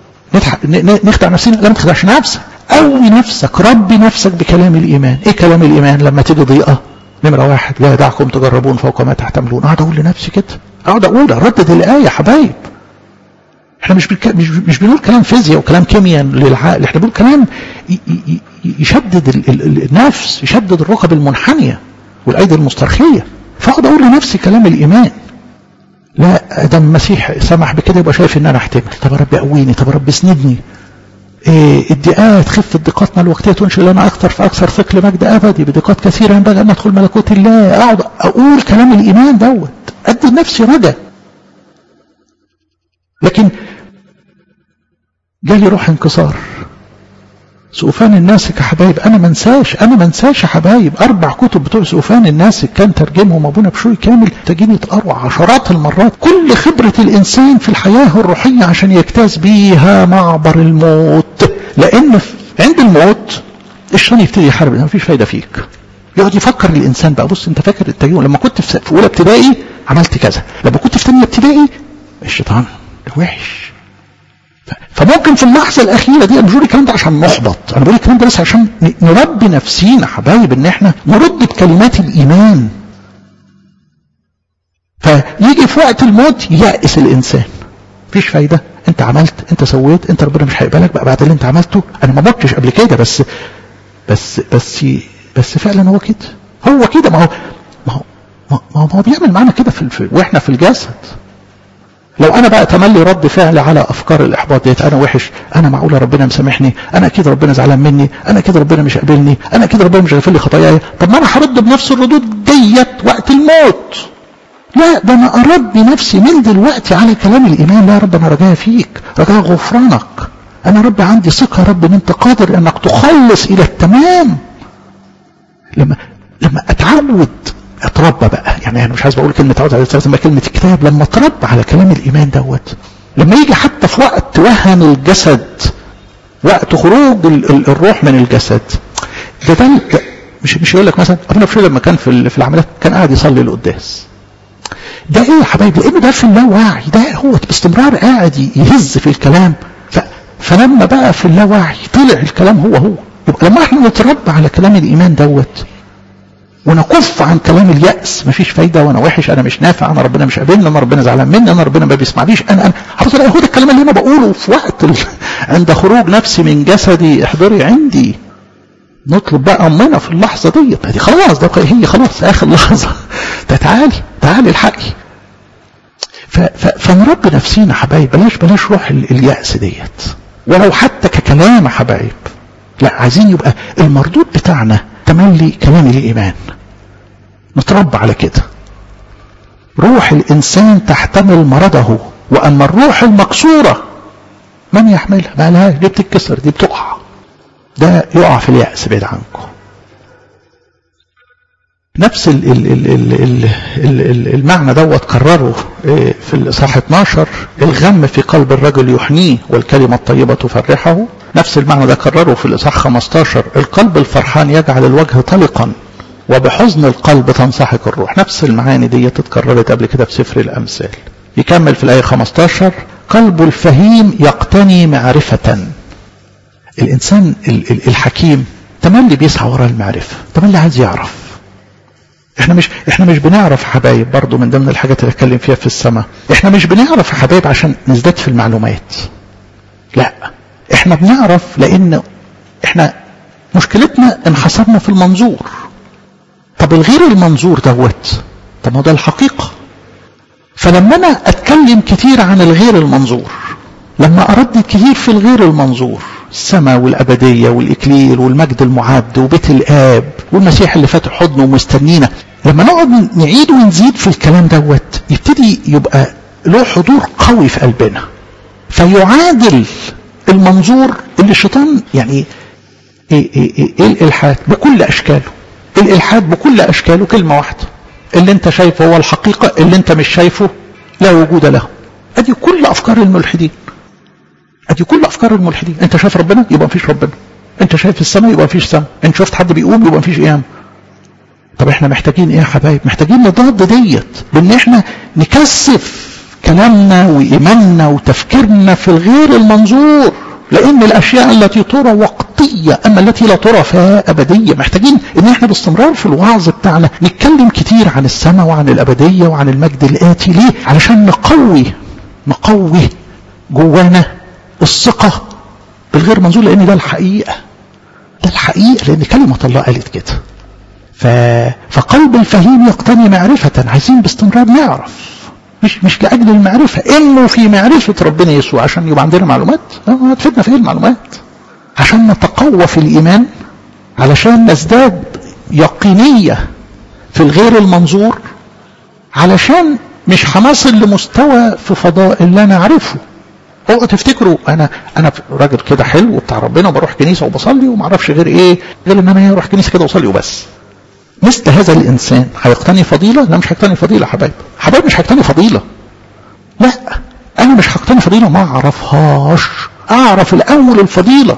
نخدع نفسنا لا ما تخدعش نفسك قوي نفسك ربي نفسك بكلام الإيمان إيه كلام الإيمان لما تيجي ضيقة نمرة واحد لا يدعكم تجربون فوق ما تحتملون أقعد أقول لنفسي كده أقعد أقول أردد الآية يا حبايب احنا مش بك... مش مش بنقول كلام فيزياء وكلام كيمياء للعقل احنا بنقول كلام ي... ي... يشدد ال... ال... النفس يشدد الركب المنحنيه والايدي المسترخيه فاقعد اقول لنفسي كلام الايمان لا ده المسيح سمح بكده يبقى شايف ان انا احتمل طب يا رب قويني طب يا رب اسندني إيه الدقات خفة دقاتنا الوقتية تنشئ لنا أكثر فأكثر ثقل مجد أبدي بدقات كثيرة ينبغي أن ندخل ملكوت الله أقعد أقول كلام الإيمان دوت أدي لنفسي رجا لكن جالي روح انكسار سؤفان الناسك يا حبايب انا ما انساش انا ما انساش يا حبايب اربع كتب بتوع سؤفان الناسك كان ترجمهم ابونا بشوي كامل تجيني يتقروا عشرات المرات كل خبره الانسان في الحياه الروحيه عشان يجتاز بيها معبر الموت لان عند الموت الشيطان يبتدي يحارب ما فيش فايده فيك يقعد يفكر الانسان بقى بص انت فاكر التجربه لما كنت في اولى ابتدائي عملت كذا لما كنت في ثانيه ابتدائي الشيطان وحش فممكن في اللحظه الاخيره دي انا مش بقول الكلام ده عشان نحبط انا بقول الكلام ده بس عشان نربي نفسينا حبايب ان احنا نرد بكلمات الايمان فيجي في وقت الموت يأس الانسان مفيش فايده انت عملت انت سويت انت ربنا مش هيقبلك بقى بعد اللي انت عملته انا ما متش قبل كده بس بس بس بس فعلا هو كده هو كده ما هو ما هو ما هو, ما هو بيعمل معانا كده في, في واحنا في الجسد لو انا بقى تملي رد فعل على افكار الاحباط ديت انا وحش انا معقوله ربنا مسامحني انا اكيد ربنا زعلان مني انا اكيد ربنا مش قابلني انا اكيد ربنا مش غافل لي خطاياي طب ما انا هرد بنفس الردود ديت وقت الموت لا ده انا اربي نفسي من دلوقتي على كلام الايمان لا يا رب انا رجاء فيك رجاء غفرانك انا رب عندي ثقه يا رب ان انت قادر انك تخلص الى التمام لما لما اتعود اتربى بقى يعني انا مش عايز بقول كلمه اتعود على استخدم كلمه الكتاب لما اتربى على كلام الايمان دوت لما يجي حتى في وقت وهن الجسد وقت خروج ال ال الروح من الجسد ده ده, ده مش مش يقول لك مثلا ابونا بشير لما كان في في العمليات كان قاعد يصلي القداس ده ايه يا حبايبي لانه ده في اللاوعي ده هو باستمرار قاعد يهز في الكلام ف فلما بقى في اللاوعي طلع الكلام هو هو يبقى لما احنا نتربى على كلام الايمان دوت ونكف عن كلام اليأس مفيش فايدة وانا وحش انا مش نافع انا ربنا مش قابلني انا ربنا زعلان مني انا ربنا ما بيسمعنيش انا انا حضرتك هو ده الكلام اللي انا بقوله في وقت ال... عند خروج نفسي من جسدي احضري عندي نطلب بقى امنا في اللحظة دي دي خلاص ده هي خلاص اخر لحظة ده تعالي تعالي الحقي ف... ف... فنربي نفسينا حبايب بلاش بلاش روح ال... اليأس ديت ولو حتى ككلام يا حبايب لا عايزين يبقى المردود بتاعنا تملي كلام الإيمان نتربى على كده روح الإنسان تحتمل مرضه وأما الروح المكسورة من يحملها ما لهاش دي بتتكسر دي بتقع ده يقع في اليأس بعيد عنكم نفس ال ال ال ال ال ال المعنى دوت كرره في الإصحاح 12 الغم في قلب الرجل يحنيه والكلمة الطيبة تفرحه نفس المعنى ده كرره في الإصحاح 15 القلب الفرحان يجعل الوجه طلقا وبحزن القلب تنسحق الروح نفس المعاني دي اتكررت قبل كده في سفر الأمثال يكمل في الآية 15 قلب الفهيم يقتني معرفة الإنسان الحكيم تملي بيسعى وراء المعرفة تملي عايز يعرف احنا مش احنا مش بنعرف حبايب برضو من ضمن الحاجات اللي اتكلم فيها في السماء احنا مش بنعرف حبايب عشان نزداد في المعلومات لا احنا بنعرف لان احنا مشكلتنا انحصرنا في المنظور طب الغير المنظور دوت طب ما ده الحقيقة فلما انا اتكلم كتير عن الغير المنظور لما اردد كتير في الغير المنظور السماء والأبدية والإكليل والمجد المعد وبيت الآب والمسيح اللي فاتح حضنه ومستنينا لما نقعد نعيد ونزيد في الكلام دوت يبتدي يبقى له حضور قوي في قلبنا فيعادل المنظور اللي الشيطان يعني ايه, إيه, إيه, إيه الالحاد بكل اشكاله الالحاد بكل اشكاله كلمه واحده اللي انت شايفه هو الحقيقه اللي انت مش شايفه لا وجود له ادي كل افكار الملحدين ادي كل افكار الملحدين انت شايف ربنا يبقى مفيش ربنا انت شايف السماء يبقى مفيش سماء انت شفت حد بيقوم يبقى مفيش قيام طب احنا محتاجين ايه يا حبايب محتاجين نضاد ديت بان احنا نكثف كلامنا وإيماننا وتفكيرنا في الغير المنظور لأن الأشياء التي ترى وقتية أما التي لا ترى فهي أبدية محتاجين إن إحنا باستمرار في الوعظ بتاعنا نتكلم كتير عن السماء وعن الأبدية وعن المجد الآتي ليه؟ علشان نقوي نقوي جوانا الثقة بالغير منظور لأن ده الحقيقة ده الحقيقة لأن كلمة الله قالت كده ف... فقلب الفهيم يقتني معرفة عايزين باستمرار نعرف مش مش لاجل المعرفه انه في معرفه ربنا يسوع عشان يبقى عندنا معلومات هتفيدنا في ايه المعلومات عشان نتقوى في الايمان علشان نزداد يقينيه في الغير المنظور علشان مش هنصل لمستوى في فضاء اللي انا اعرفه اوعوا تفتكروا انا انا راجل كده حلو وبتاع ربنا وبروح كنيسه وبصلي وما اعرفش غير ايه غير ان انا اروح كنيسه كده واصلي وبس مثل هذا الإنسان هيقتني فضيلة لا مش هيقتني فضيلة حبايب حبايب مش هيقتني فضيلة لا أنا مش هقتني فضيلة ما أعرفهاش أعرف الأول الفضيلة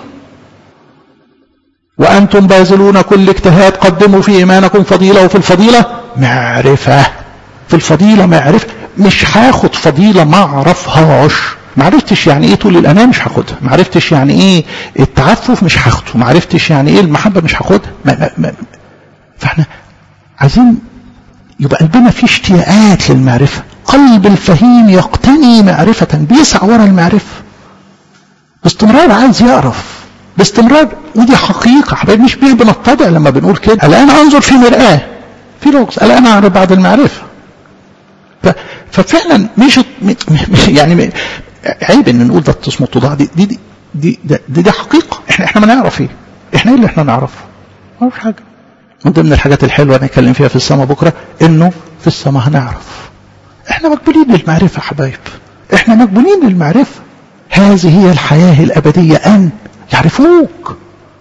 وأنتم باذلون كل اجتهاد قدموا في إيمانكم فضيلة وفي الفضيلة معرفة في الفضيلة معرفة مش هاخد فضيلة ما أعرفهاش ما عرفتش يعني ايه طول الانام مش هاخدها ما عرفتش يعني ايه التعفف مش هاخده ما عرفتش يعني ايه المحبه مش هاخدها ما ما ما فاحنا عايزين يبقى قلبنا فيه اشتياقات للمعرفة قلب الفهيم يقتني معرفة بيسعى ورا المعرفة باستمرار عايز يعرف باستمرار ودي حقيقة حبايبي مش بيه بنتضع لما بنقول كده الآن أنظر في مرآة في لغز الآن أعرف بعد المعرفة ففعلا مش يعني عيب ان نقول ده اسمه اتضاع دي دي دي دي, دي, دي, دي حقيقة احنا احنا ما نعرف ايه احنا ايه اللي احنا نعرفه ما نعرفش حاجة من ضمن الحاجات الحلوة نتكلم فيها في السماء بكرة انه في السماء هنعرف احنا مقبولين للمعرفة حبايب احنا مقبولين للمعرفة هذه هي الحياة الأبدية أن يعرفوك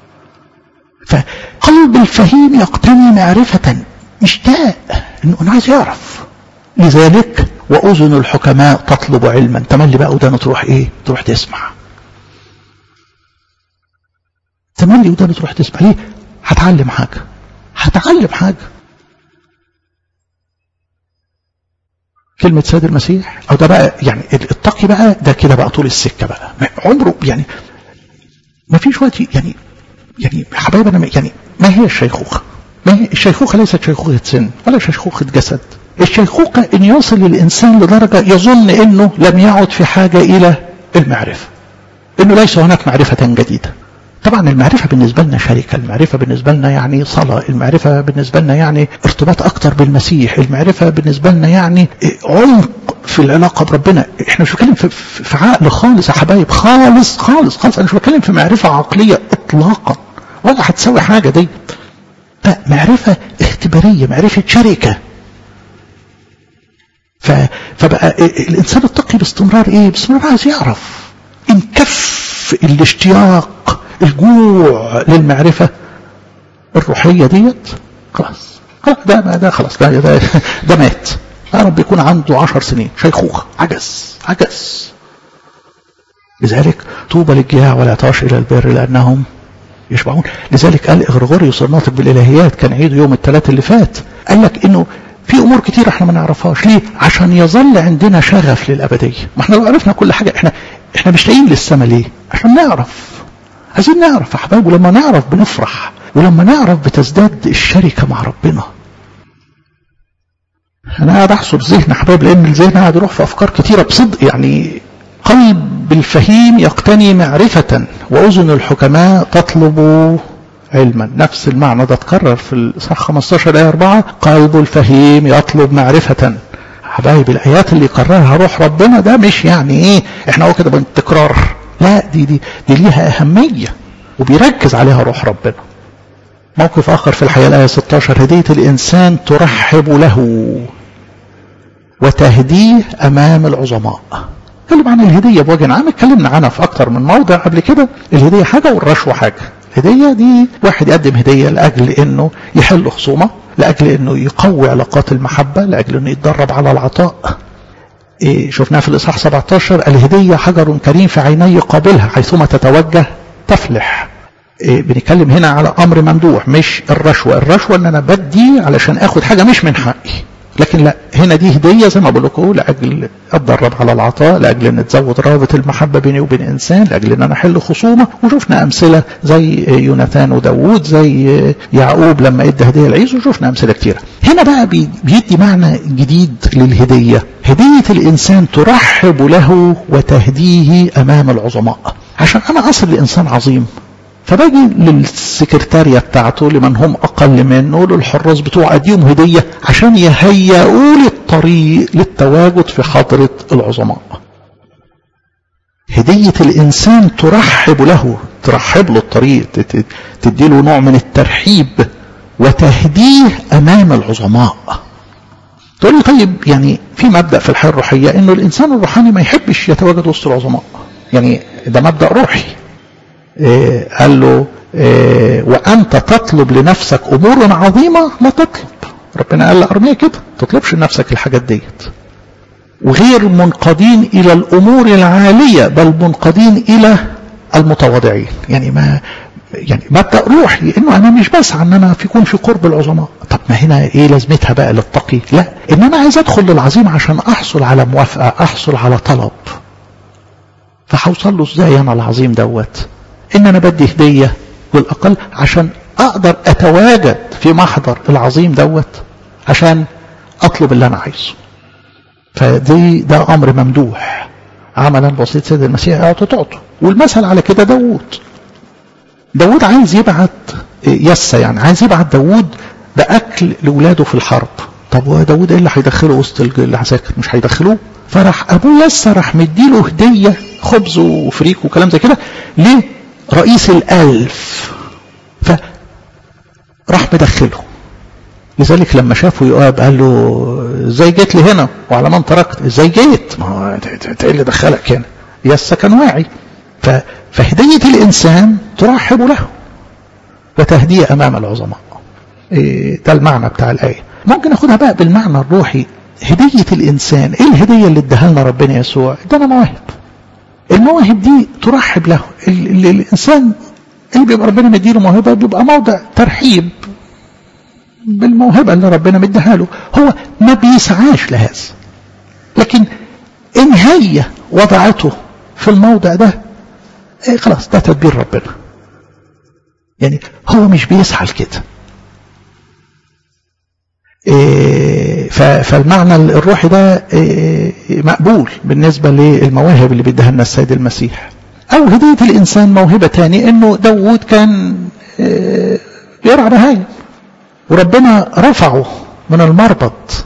فقلب الفهيم يقتني معرفة مشتاق انه انا عايز يعرف لذلك وأذن الحكماء تطلب علما تملي بقى ودانه تروح ايه تروح تسمع تملي ودانه تروح تسمع ليه هتعلم حاجة هتعلم حاجة كلمة سيد المسيح أو ده بقى يعني التقي بقى ده كده بقى طول السكة بقى عمره يعني ما فيش وقت يعني يعني حبايب أنا يعني ما هي الشيخوخة ما هي الشيخوخة ليست شيخوخة سن ولا شيخوخة جسد الشيخوخة إن يصل الإنسان لدرجة يظن إنه لم يعد في حاجة إلى المعرفة إنه ليس هناك معرفة جديدة طبعا المعرفة بالنسبة لنا شركة المعرفة بالنسبة لنا يعني صلاة المعرفة بالنسبة لنا يعني ارتباط أكتر بالمسيح المعرفة بالنسبة لنا يعني عمق في العلاقة بربنا احنا مش بتكلم في, في عقل خالص يا حبايب خالص خالص خالص انا مش بتكلم في معرفة عقلية اطلاقا ولا هتساوي حاجة دي لا معرفة اختبارية معرفة شركة ف... فبقى الانسان التقي باستمرار ايه باستمرار عايز يعرف ان كف الاشتياق الجوع للمعرفة الروحية ديت خلاص خلاص ده ده خلاص ده ده, ده مات يا رب يكون عنده عشر سنين شيخوخة عجز عجز لذلك طوبى للجياع ولا تعش إلى البر لأنهم يشبعون لذلك قال إغرغوريوس الناطق بالإلهيات كان عيد يوم الثلاث اللي فات قال لك إنه في أمور كتير احنا ما نعرفهاش ليه عشان يظل عندنا شغف للأبدية ما احنا لو عرفنا كل حاجة احنا احنا مشتاقين للسما ليه عشان نعرف عايزين نعرف يا حبايب ولما نعرف بنفرح ولما نعرف بتزداد الشركة مع ربنا انا قاعد احسب ذهن حبايب لان الذهن قاعد يروح في افكار كتيره بصدق يعني قلب الفهيم يقتني معرفة وأذن الحكماء تطلب علما نفس المعنى ده اتكرر في الإصحاح 15 آية 4 قلب الفهيم يطلب معرفة حبايب الآيات اللي يكررها روح ربنا ده مش يعني إيه إحنا هو كده بالتكرار لا دي دي دي ليها أهمية وبيركز عليها روح ربنا موقف آخر في الحياة الآية 16 هدية الإنسان ترحب له وتهديه أمام العظماء اتكلم عن الهدية بوجه عام اتكلمنا عنها في أكتر من موضع قبل كده الهدية حاجة والرشوة حاجة الهدية دي واحد يقدم هدية لأجل إنه يحل خصومة لأجل إنه يقوي علاقات المحبة لأجل إنه يتدرب على العطاء إيه شفناها في الإصحاح 17 الهدية حجر كريم في عيني قابلها حيثما تتوجه تفلح إيه بنتكلم هنا على أمر ممدوح مش الرشوة الرشوة إن أنا بدي علشان آخد حاجة مش من حقي لكن لا هنا دي هدية زي ما بقول لكم لأجل أتدرب على العطاء لأجل أن تزود رابط المحبة بيني وبين إنسان لأجل أن أنا أحل خصومة وشفنا أمثلة زي يوناثان وداوود زي يعقوب لما ادى هدية العيس وشفنا أمثلة كتيرة هنا بقى بيدي معنى جديد للهدية هدية الإنسان ترحب له وتهديه أمام العظماء عشان أنا أصل لإنسان عظيم فباجي للسكرتارية بتاعته لمن هم أقل منه للحراس بتوع أديهم هدية عشان يهيئوا لي الطريق للتواجد في حضرة العظماء هدية الإنسان ترحب له ترحب له الطريق تديله نوع من الترحيب وتهديه أمام العظماء تقول لي طيب يعني في مبدأ في الحياة الروحية إنه الإنسان الروحاني ما يحبش يتواجد وسط العظماء يعني ده مبدأ روحي إيه قال له إيه وأنت تطلب لنفسك أمور عظيمة لا تطلب ربنا قال لأرمية كده تطلبش لنفسك الحاجات ديت وغير منقادين إلى الأمور العالية بل منقادين إلى المتواضعين يعني ما يعني مبدأ روحي إنه أنا مش بسعى إن أنا يكون في قرب العظماء طب ما هنا إيه لازمتها بقى للتقي لا إن أنا عايز أدخل للعظيم عشان أحصل على موافقة أحصل على طلب فهوصل له إزاي أنا العظيم دوت ان انا بدي هدية بالاقل عشان اقدر اتواجد في محضر العظيم دوت عشان اطلب اللي انا عايزه فدي ده امر ممدوح عملا بسيط سيد المسيح اعطوا تعطوا والمثل على كده داوود داوود عايز يبعت يسا يعني عايز يبعت داوود باكل لاولاده في الحرب طب وداوود ايه اللي هيدخله وسط العساكر مش هيدخلوه فراح ابوه يسا راح مديله هديه خبز وفريك وكلام زي كده ليه رئيس الألف فراح مدخله لذلك لما شافه يؤاب قال له ازاي جيت لي هنا وعلى من تركت ازاي جيت ما هو انت ايه اللي دخلك هنا يسا كان واعي فهدية الإنسان ترحب له وتهديه أمام العظماء إيه ده المعنى بتاع الآية ممكن أخدها بقى بالمعنى الروحي هدية الإنسان إيه الهدية اللي اداها لنا ربنا يسوع ادانا مواهب المواهب دي ترحب له ال ال الإنسان اللي بيبقى ربنا مديله موهبة بيبقى موضع ترحيب بالموهبة اللي ربنا مديها له هو ما بيسعاش لهذا لكن إن هي وضعته في الموضع ده إيه خلاص ده تدبير ربنا يعني هو مش بيسعى لكده إيه فالمعنى الروحي ده إيه مقبول بالنسبة للمواهب اللي بيديها لنا السيد المسيح أو هدية الإنسان موهبة تاني إنه داوود كان إيه بيرعى بهايم وربنا رفعه من المربط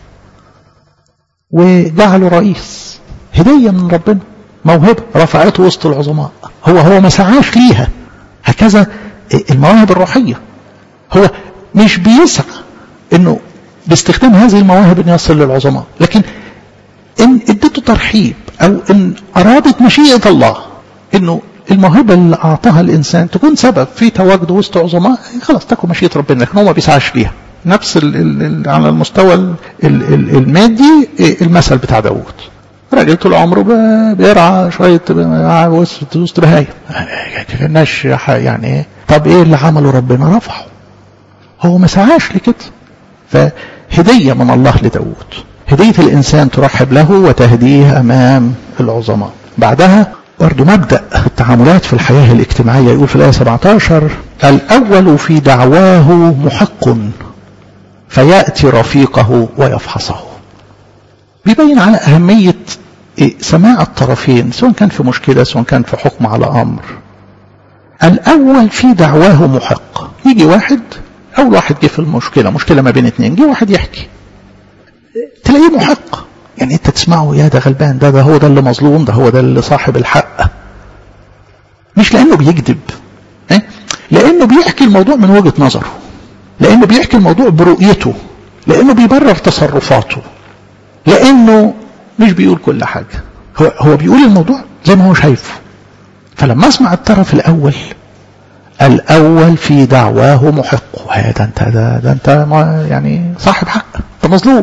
وجعله رئيس هدية من ربنا موهبة رفعته وسط العظماء هو هو ما سعاش ليها هكذا المواهب الروحية هو مش بيسعى انه باستخدام هذه المواهب ان يصل للعظماء لكن ان اديته ترحيب او ان ارادت مشيئة الله انه الموهبة اللي اعطاها الانسان تكون سبب في تواجده وسط عظماء خلاص تكون مشيئة ربنا لكن هو ما بيسعاش ليها نفس ال ال على المستوى ال ال المادي المثل بتاع داوود راجل طول عمره بيرعى شوية وسط بهايم كناش يعني طب ايه اللي عمله ربنا رفعه هو ما سعاش لكده فهدية من الله لداود هدية الإنسان ترحب له وتهديه أمام العظماء بعدها برضو مبدأ التعاملات في الحياة الاجتماعية يقول في الآية 17 الأول في دعواه محق فيأتي رفيقه ويفحصه بيبين على أهمية سماع الطرفين سواء كان في مشكلة سواء كان في حكم على أمر الأول في دعواه محق يجي واحد أول واحد جه في المشكلة مشكلة ما بين اتنين جه واحد يحكي تلاقيه محق يعني انت تسمعه يا ده غلبان ده ده هو ده اللي مظلوم ده هو ده اللي صاحب الحق مش لأنه بيكذب لأنه بيحكي الموضوع من وجهة نظره لأنه بيحكي الموضوع برؤيته لأنه بيبرر تصرفاته لأنه مش بيقول كل حاجة هو, هو بيقول الموضوع زي ما هو شايفه فلما اسمع الطرف الأول الأول في دعواه محق هذا أنت ده, ده أنت ما يعني صاحب حق أنت مظلوم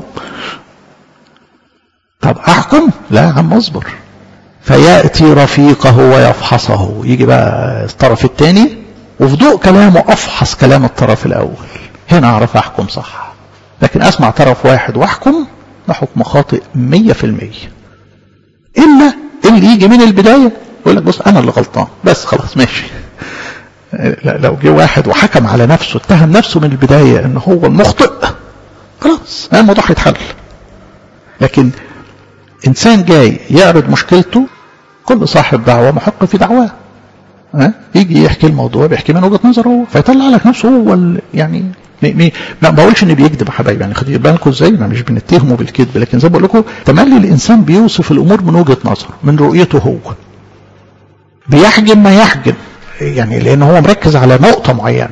طب أحكم لا يا عم اصبر فيأتي رفيقه ويفحصه يجي بقى الطرف الثاني وفي ضوء كلامه أفحص كلام الطرف الأول هنا أعرف أحكم صح لكن أسمع طرف واحد وأحكم ده حكم خاطئ مية في المية إلا اللي يجي من البداية يقول لك بص أنا اللي غلطان بس خلاص ماشي لو جه واحد وحكم على نفسه اتهم نفسه من البداية ان هو المخطئ خلاص الموضوع هيتحل لكن انسان جاي يعرض مشكلته كل صاحب دعوة محق في دعواه ها يجي يحكي الموضوع بيحكي من وجهة نظره هو فيطلع لك نفسه هو يعني مي مي ما بقولش ان بيكذب يا حبايبي يعني خدوا بالكم ازاي انا مش بنتهمه بالكذب لكن زي ما بقول لكم تملي الانسان بيوصف الامور من وجهة نظره من رؤيته هو بيحجم ما يحجم يعني لان هو مركز على نقطة معينة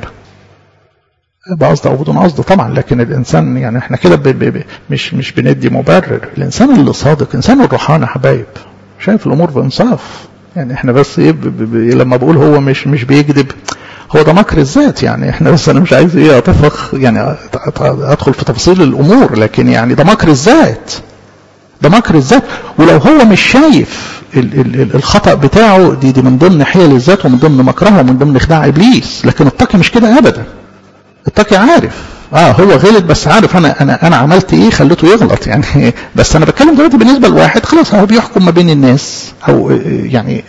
بقصد او بدون قصد طبعا لكن الانسان يعني احنا كده مش مش بندي مبرر الانسان اللي صادق انسان الروحاني حبايب شايف الامور بانصاف يعني احنا بس ايه لما بقول هو مش مش بيكذب هو ده مكر الذات يعني احنا بس انا مش عايز ايه اتفق يعني ادخل في تفاصيل الامور لكن يعني ده مكر الذات ده مكر الذات ولو هو مش شايف ال ال الخطأ بتاعه دي, دي من ضمن حيل الذات ومن ضمن مكرها ومن ضمن خداع ابليس لكن التقي مش كده ابدا التقي عارف اه هو غلط بس عارف انا انا انا عملت ايه خليته يغلط يعني بس انا بتكلم دلوقتي بالنسبه لواحد خلاص هو بيحكم ما بين الناس او يعني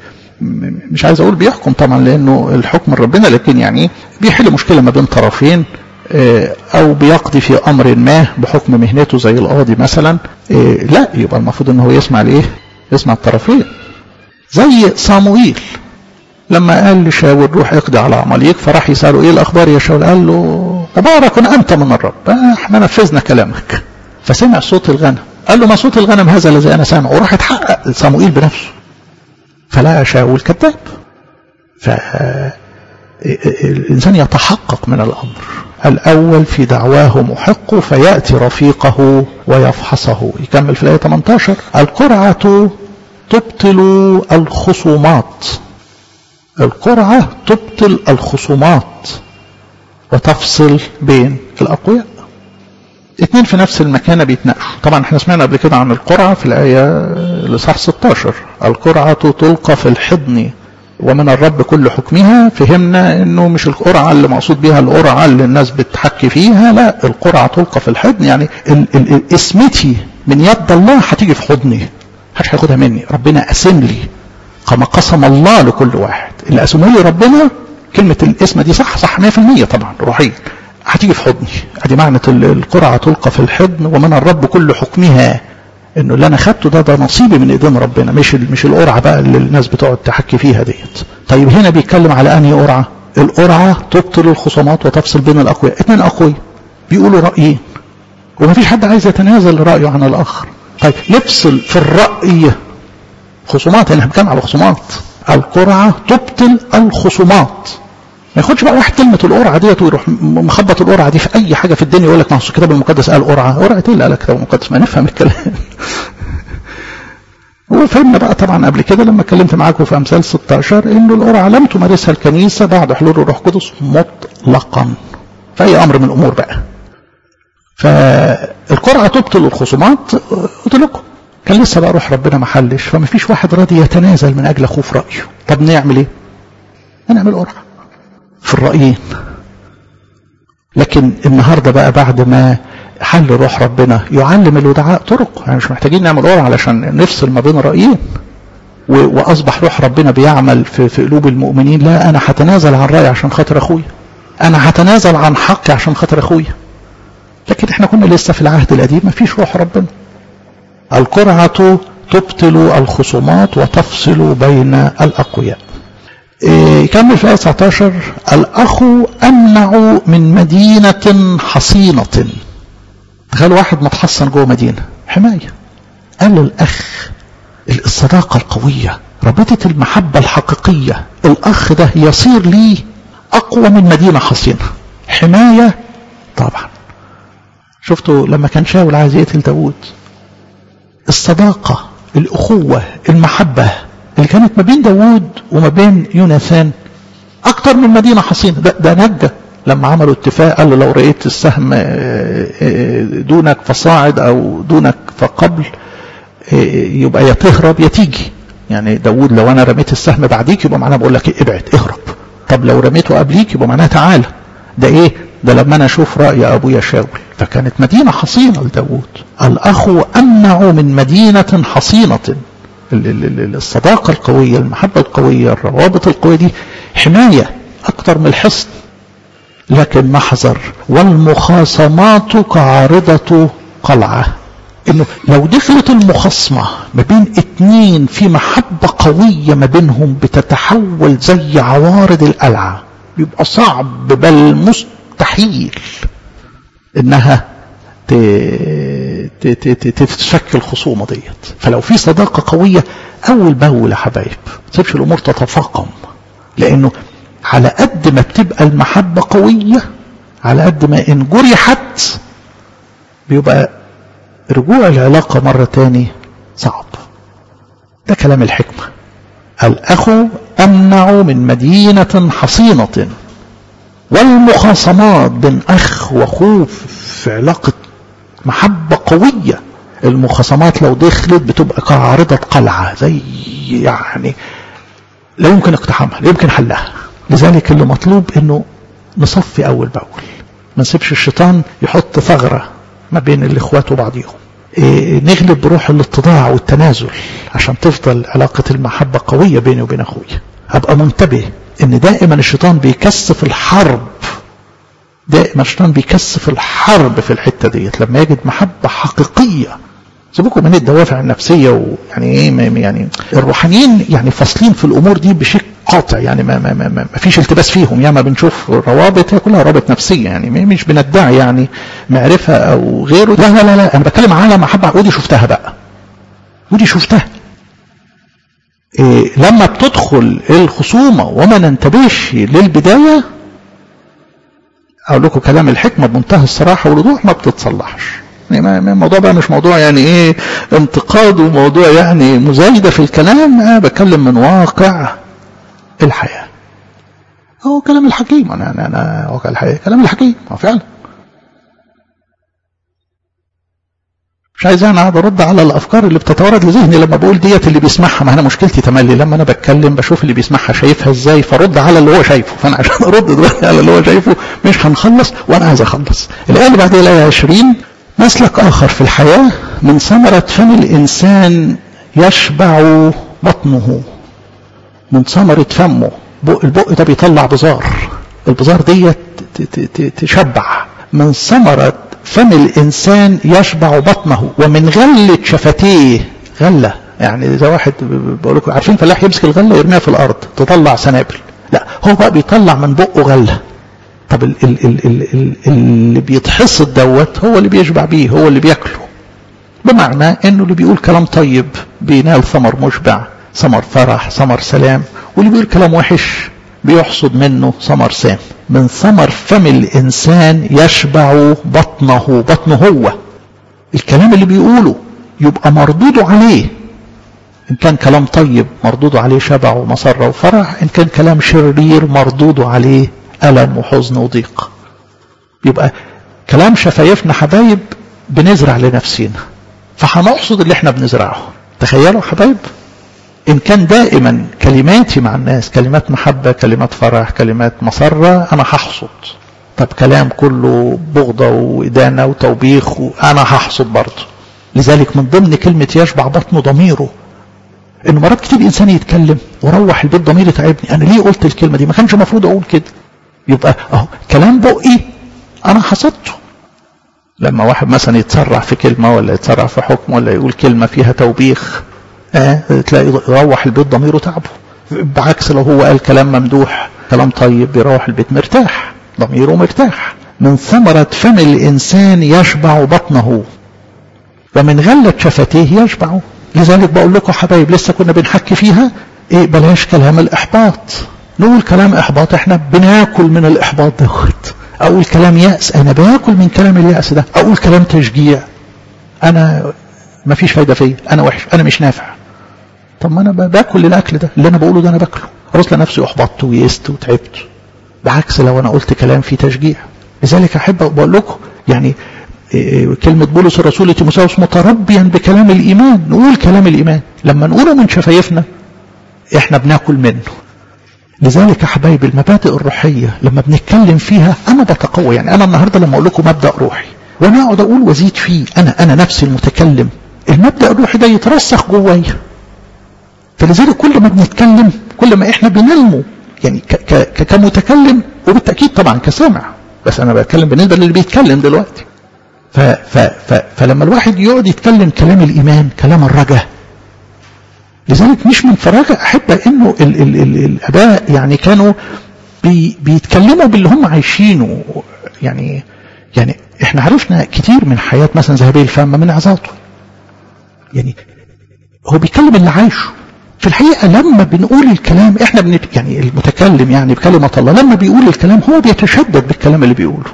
مش عايز اقول بيحكم طبعا لانه الحكم ربنا لكن يعني بيحل مشكله ما بين طرفين او بيقضي في امر ما بحكم مهنته زي القاضي مثلا لا يبقى المفروض ان هو يسمع الايه يسمع الطرفين زي صاموئيل لما قال لشاول روح اقضي على عماليق فراح يساله ايه الاخبار يا شاول قال له مبارك انت من الرب احنا نفذنا كلامك فسمع صوت الغنم قال له ما صوت الغنم هذا الذي انا سامعه وراح اتحقق صاموئيل بنفسه فلقى شاول كذاب فالإنسان يتحقق من الأمر الأول في دعواه محق فيأتي رفيقه ويفحصه يكمل في الآية 18 القرعة تبطل الخصومات القرعة تبطل الخصومات وتفصل بين الأقوياء اتنين في نفس المكان بيتناقشوا طبعا احنا سمعنا قبل كده عن القرعة في الآية لصح 16 القرعة تلقى في الحضن ومن الرب كل حكمها فهمنا انه مش القرعة اللي مقصود بيها القرعة اللي الناس بتحكي فيها لا القرعة تلقى في الحضن يعني ال ال اسمتي من يد الله هتيجي في حضني محدش هياخدها مني ربنا قسم لي كما قسم الله لكل واحد اللي قسمه لي ربنا كلمة الاسم دي صح صح 100% طبعا روحيا هتيجي في حضني ادي معنى القرعة تلقى في الحضن ومن الرب كل حكمها انه اللي انا خدته ده ده نصيبي من ايدين ربنا مش مش القرعه بقى اللي الناس بتقعد تحكي فيها ديت طيب هنا بيتكلم على انهي قرعه القرعه تبطل الخصومات وتفصل بين الاقوياء اثنين اقوياء بيقولوا رايين ومفيش حد عايز يتنازل رايه عن الاخر طيب نفصل في الراي خصومات انا بتكلم على خصومات القرعه تبطل الخصومات ما ياخدش بقى واحد كلمه القرعه ديت ويروح مخبط القرعه دي في اي حاجه في الدنيا يقول لك ما هو الكتاب المقدس قال قرعه قرعه ايه اللي قال الكتاب المقدس ما نفهم الكلام وفهمنا بقى طبعا قبل كده لما اتكلمت معاكم في امثال 16 انه القرعه لم تمارسها الكنيسه بعد حلول الروح القدس مطلقا في اي امر من الامور بقى فالقرعه تبطل الخصومات قلت لكم كان لسه بقى روح ربنا ما حلش فما فيش واحد راضي يتنازل من اجل خوف رايه طب نعمل ايه؟ هنعمل قرعه في الرايين لكن النهارده بقى بعد ما حل روح ربنا يعلم الودعاء طرق يعني مش محتاجين نعمل قرعه علشان نفصل ما بين رايين واصبح روح ربنا بيعمل في, في قلوب المؤمنين لا انا هتنازل عن رايي عشان خاطر اخويا انا هتنازل عن حقي عشان خاطر اخويا لكن احنا كنا لسه في العهد القديم ما فيش روح ربنا القرعه تبطل الخصومات وتفصل بين الاقوياء يكمل في آية 19 الأخ أمنع من مدينة حصينة تخيل واحد متحصن جوه مدينة حماية قال للأخ الصداقة القوية رابطة المحبة الحقيقية الأخ ده يصير لي أقوى من مدينة حصينة حماية طبعا شفتوا لما كان شاول عايز يقتل داوود الصداقة الأخوة المحبة اللي كانت ما بين داوود وما بين يوناثان أكتر من مدينة حصينة ده, ده نجى لما عملوا اتفاق قال له لو رأيت السهم دونك فصاعد أو دونك فقبل يبقى يا تهرب يا تيجي يعني داوود لو أنا رميت السهم بعديك يبقى معناها بقول لك إيه ابعد اهرب طب لو رميته قبليك يبقى معناها تعالى ده إيه ده لما أنا أشوف رأي أبويا شاول فكانت مدينة حصينة لداوود الأخ أمنع من مدينة حصينة الصداقة القوية المحبة القوية الروابط القوية دي حماية أكثر من الحصن لكن محذر والمخاصمات كعارضة قلعة انه لو دخلت المخاصمة ما بين اتنين في محبة قوية ما بينهم بتتحول زي عوارض القلعة بيبقى صعب بل مستحيل انها تتفك الخصومة ديت فلو في صداقة قوية أول بأول يا حبايب ما تسيبش الأمور تتفاقم لأنه على قد ما بتبقى المحبة قوية على قد ما إن جرحت بيبقى رجوع العلاقة مرة تاني صعب ده كلام الحكمة الأخ أمنع من مدينة حصينة والمخاصمات بين أخ وأخوه في علاقة محبة قوية المخاصمات لو دخلت بتبقى كعارضة قلعة زي يعني لا يمكن اقتحامها لا يمكن حلها لذلك اللي مطلوب انه نصفي اول باول ما نسيبش الشيطان يحط ثغرة ما بين الاخوات وبعضهم إيه نغلب بروح الاتضاع والتنازل عشان تفضل علاقة المحبة قوية بيني وبين اخويا ابقى منتبه ان دائما الشيطان بيكثف الحرب دائما الشيطان بيكثف الحرب في الحتة ديت لما يجد محبة حقيقية سيبكم من الدوافع النفسية ويعني ايه يعني الروحانيين يعني فاصلين في الامور دي بشكل قاطع يعني ما, ما, ما, ما فيش التباس فيهم ياما بنشوف روابط هي كلها روابط نفسية يعني مش بندعي يعني معرفة او غيره لا لا لا, لا انا بتكلم على محبة ودي شفتها بقى ودي شفتها إيه لما بتدخل الخصومة وما ننتبهش للبداية اقول لكم كلام الحكمة بمنتهى الصراحة والوضوح ما بتتصلحش يعني الموضوع بقى مش موضوع يعني ايه انتقاد وموضوع يعني مزايدة في الكلام انا بتكلم من واقع الحياة هو كلام الحكيم انا انا, أنا واقع الحياة كلام الحكيم هو فعلا مش عايز انا اقعد ارد على الافكار اللي بتتوارد لذهني لما بقول ديت اللي بيسمعها ما انا مشكلتي تملي لما انا بتكلم بشوف اللي بيسمعها شايفها ازاي فرد على اللي هو شايفه فانا عشان ارد دلوقتي على اللي هو شايفه مش هنخلص وانا عايز اخلص الايه اللي بعدها الايه 20 مسلك اخر في الحياه من ثمره فم الانسان يشبع بطنه من ثمره فمه بق البق ده بيطلع بزار البزار ديت تشبع من ثمره فم الإنسان يشبع بطنه ومن غلة شفتيه غلة يعني إذا واحد بقول لكم عارفين فلاح يمسك الغلة يرميها في الأرض تطلع سنابل لا هو بقى بيطلع من بقه غلة طب ال ال ال ال ال اللي بيتحصد دوت هو اللي بيشبع بيه هو اللي بياكله بمعنى انه اللي بيقول كلام طيب بينال ثمر مشبع ثمر فرح ثمر سلام واللي بيقول كلام وحش بيحصد منه ثمر سام من ثمر فم الإنسان يشبع بطنه بطنه هو الكلام اللي بيقوله يبقى مردوده عليه إن كان كلام طيب مردوده عليه شبع ومسرة وفرح إن كان كلام شرير مردوده عليه ألم وحزن وضيق يبقى كلام شفايفنا حبايب بنزرع لنفسنا فهنحصد اللي احنا بنزرعه تخيلوا حبايب إن كان دائما كلماتي مع الناس كلمات محبة كلمات فرح كلمات مسرة أنا هحصد طب كلام كله بغضة وإدانة وتوبيخ أنا هحصد برضه لذلك من ضمن كلمة يشبع بطنه ضميره إن مرات كتير إنسان يتكلم وروح البيت ضميري تعبني أنا ليه قلت الكلمة دي ما كانش المفروض أقول كده يبقى أهو كلام بقي أنا حصدته لما واحد مثلا يتسرع في كلمة ولا يتسرع في حكم ولا يقول كلمة فيها توبيخ آه تلاقي يروح البيت ضميره تعبه بعكس لو هو قال كلام ممدوح كلام طيب بيروح البيت مرتاح ضميره مرتاح من ثمرة فم الإنسان يشبع بطنه ومن غلة شفتيه يشبع لذلك بقول لكم حبايب لسه كنا بنحكي فيها ايه بلاش كلام الإحباط نقول كلام إحباط احنا بناكل من الإحباط دوت أقول كلام يأس أنا باكل من كلام اليأس ده أقول كلام تشجيع أنا ما فيش فايدة فيا أنا وحش أنا مش نافع طب ما انا باكل الاكل ده اللي انا بقوله ده انا باكله خلاص لنفسي احبطت ويئست وتعبت بعكس لو انا قلت كلام فيه تشجيع لذلك احب بقول لكم يعني كلمة بولس الرسول تيموثاوس متربيا بكلام الإيمان نقول كلام الإيمان لما نقوله من شفايفنا إحنا بناكل منه لذلك يا حبايبي المبادئ الروحية لما بنتكلم فيها أنا بتقوى يعني أنا النهاردة لما أقول لكم مبدأ روحي وأنا أقعد أقول وأزيد فيه أنا أنا نفسي المتكلم المبدأ الروحي ده يترسخ جوايا فلذلك كل ما بنتكلم كل ما احنا بننمو يعني ك ك كمتكلم وبالتاكيد طبعا كسامع بس انا بتكلم بالنسبه للي بيتكلم دلوقتي ف ف ف فلما الواحد يقعد يتكلم كلام الايمان كلام الرجاء لذلك مش من فراغ احب انه ال ال ال الاباء يعني كانوا بي بيتكلموا باللي هم عايشينه يعني يعني احنا عرفنا كتير من حياه مثلا ذهبي الفم من عظاته يعني هو بيتكلم اللي عايشه في الحقيقة لما بنقول الكلام احنا بنت... يعني المتكلم يعني بكلمة الله لما بيقول الكلام هو بيتشدد بالكلام اللي بيقوله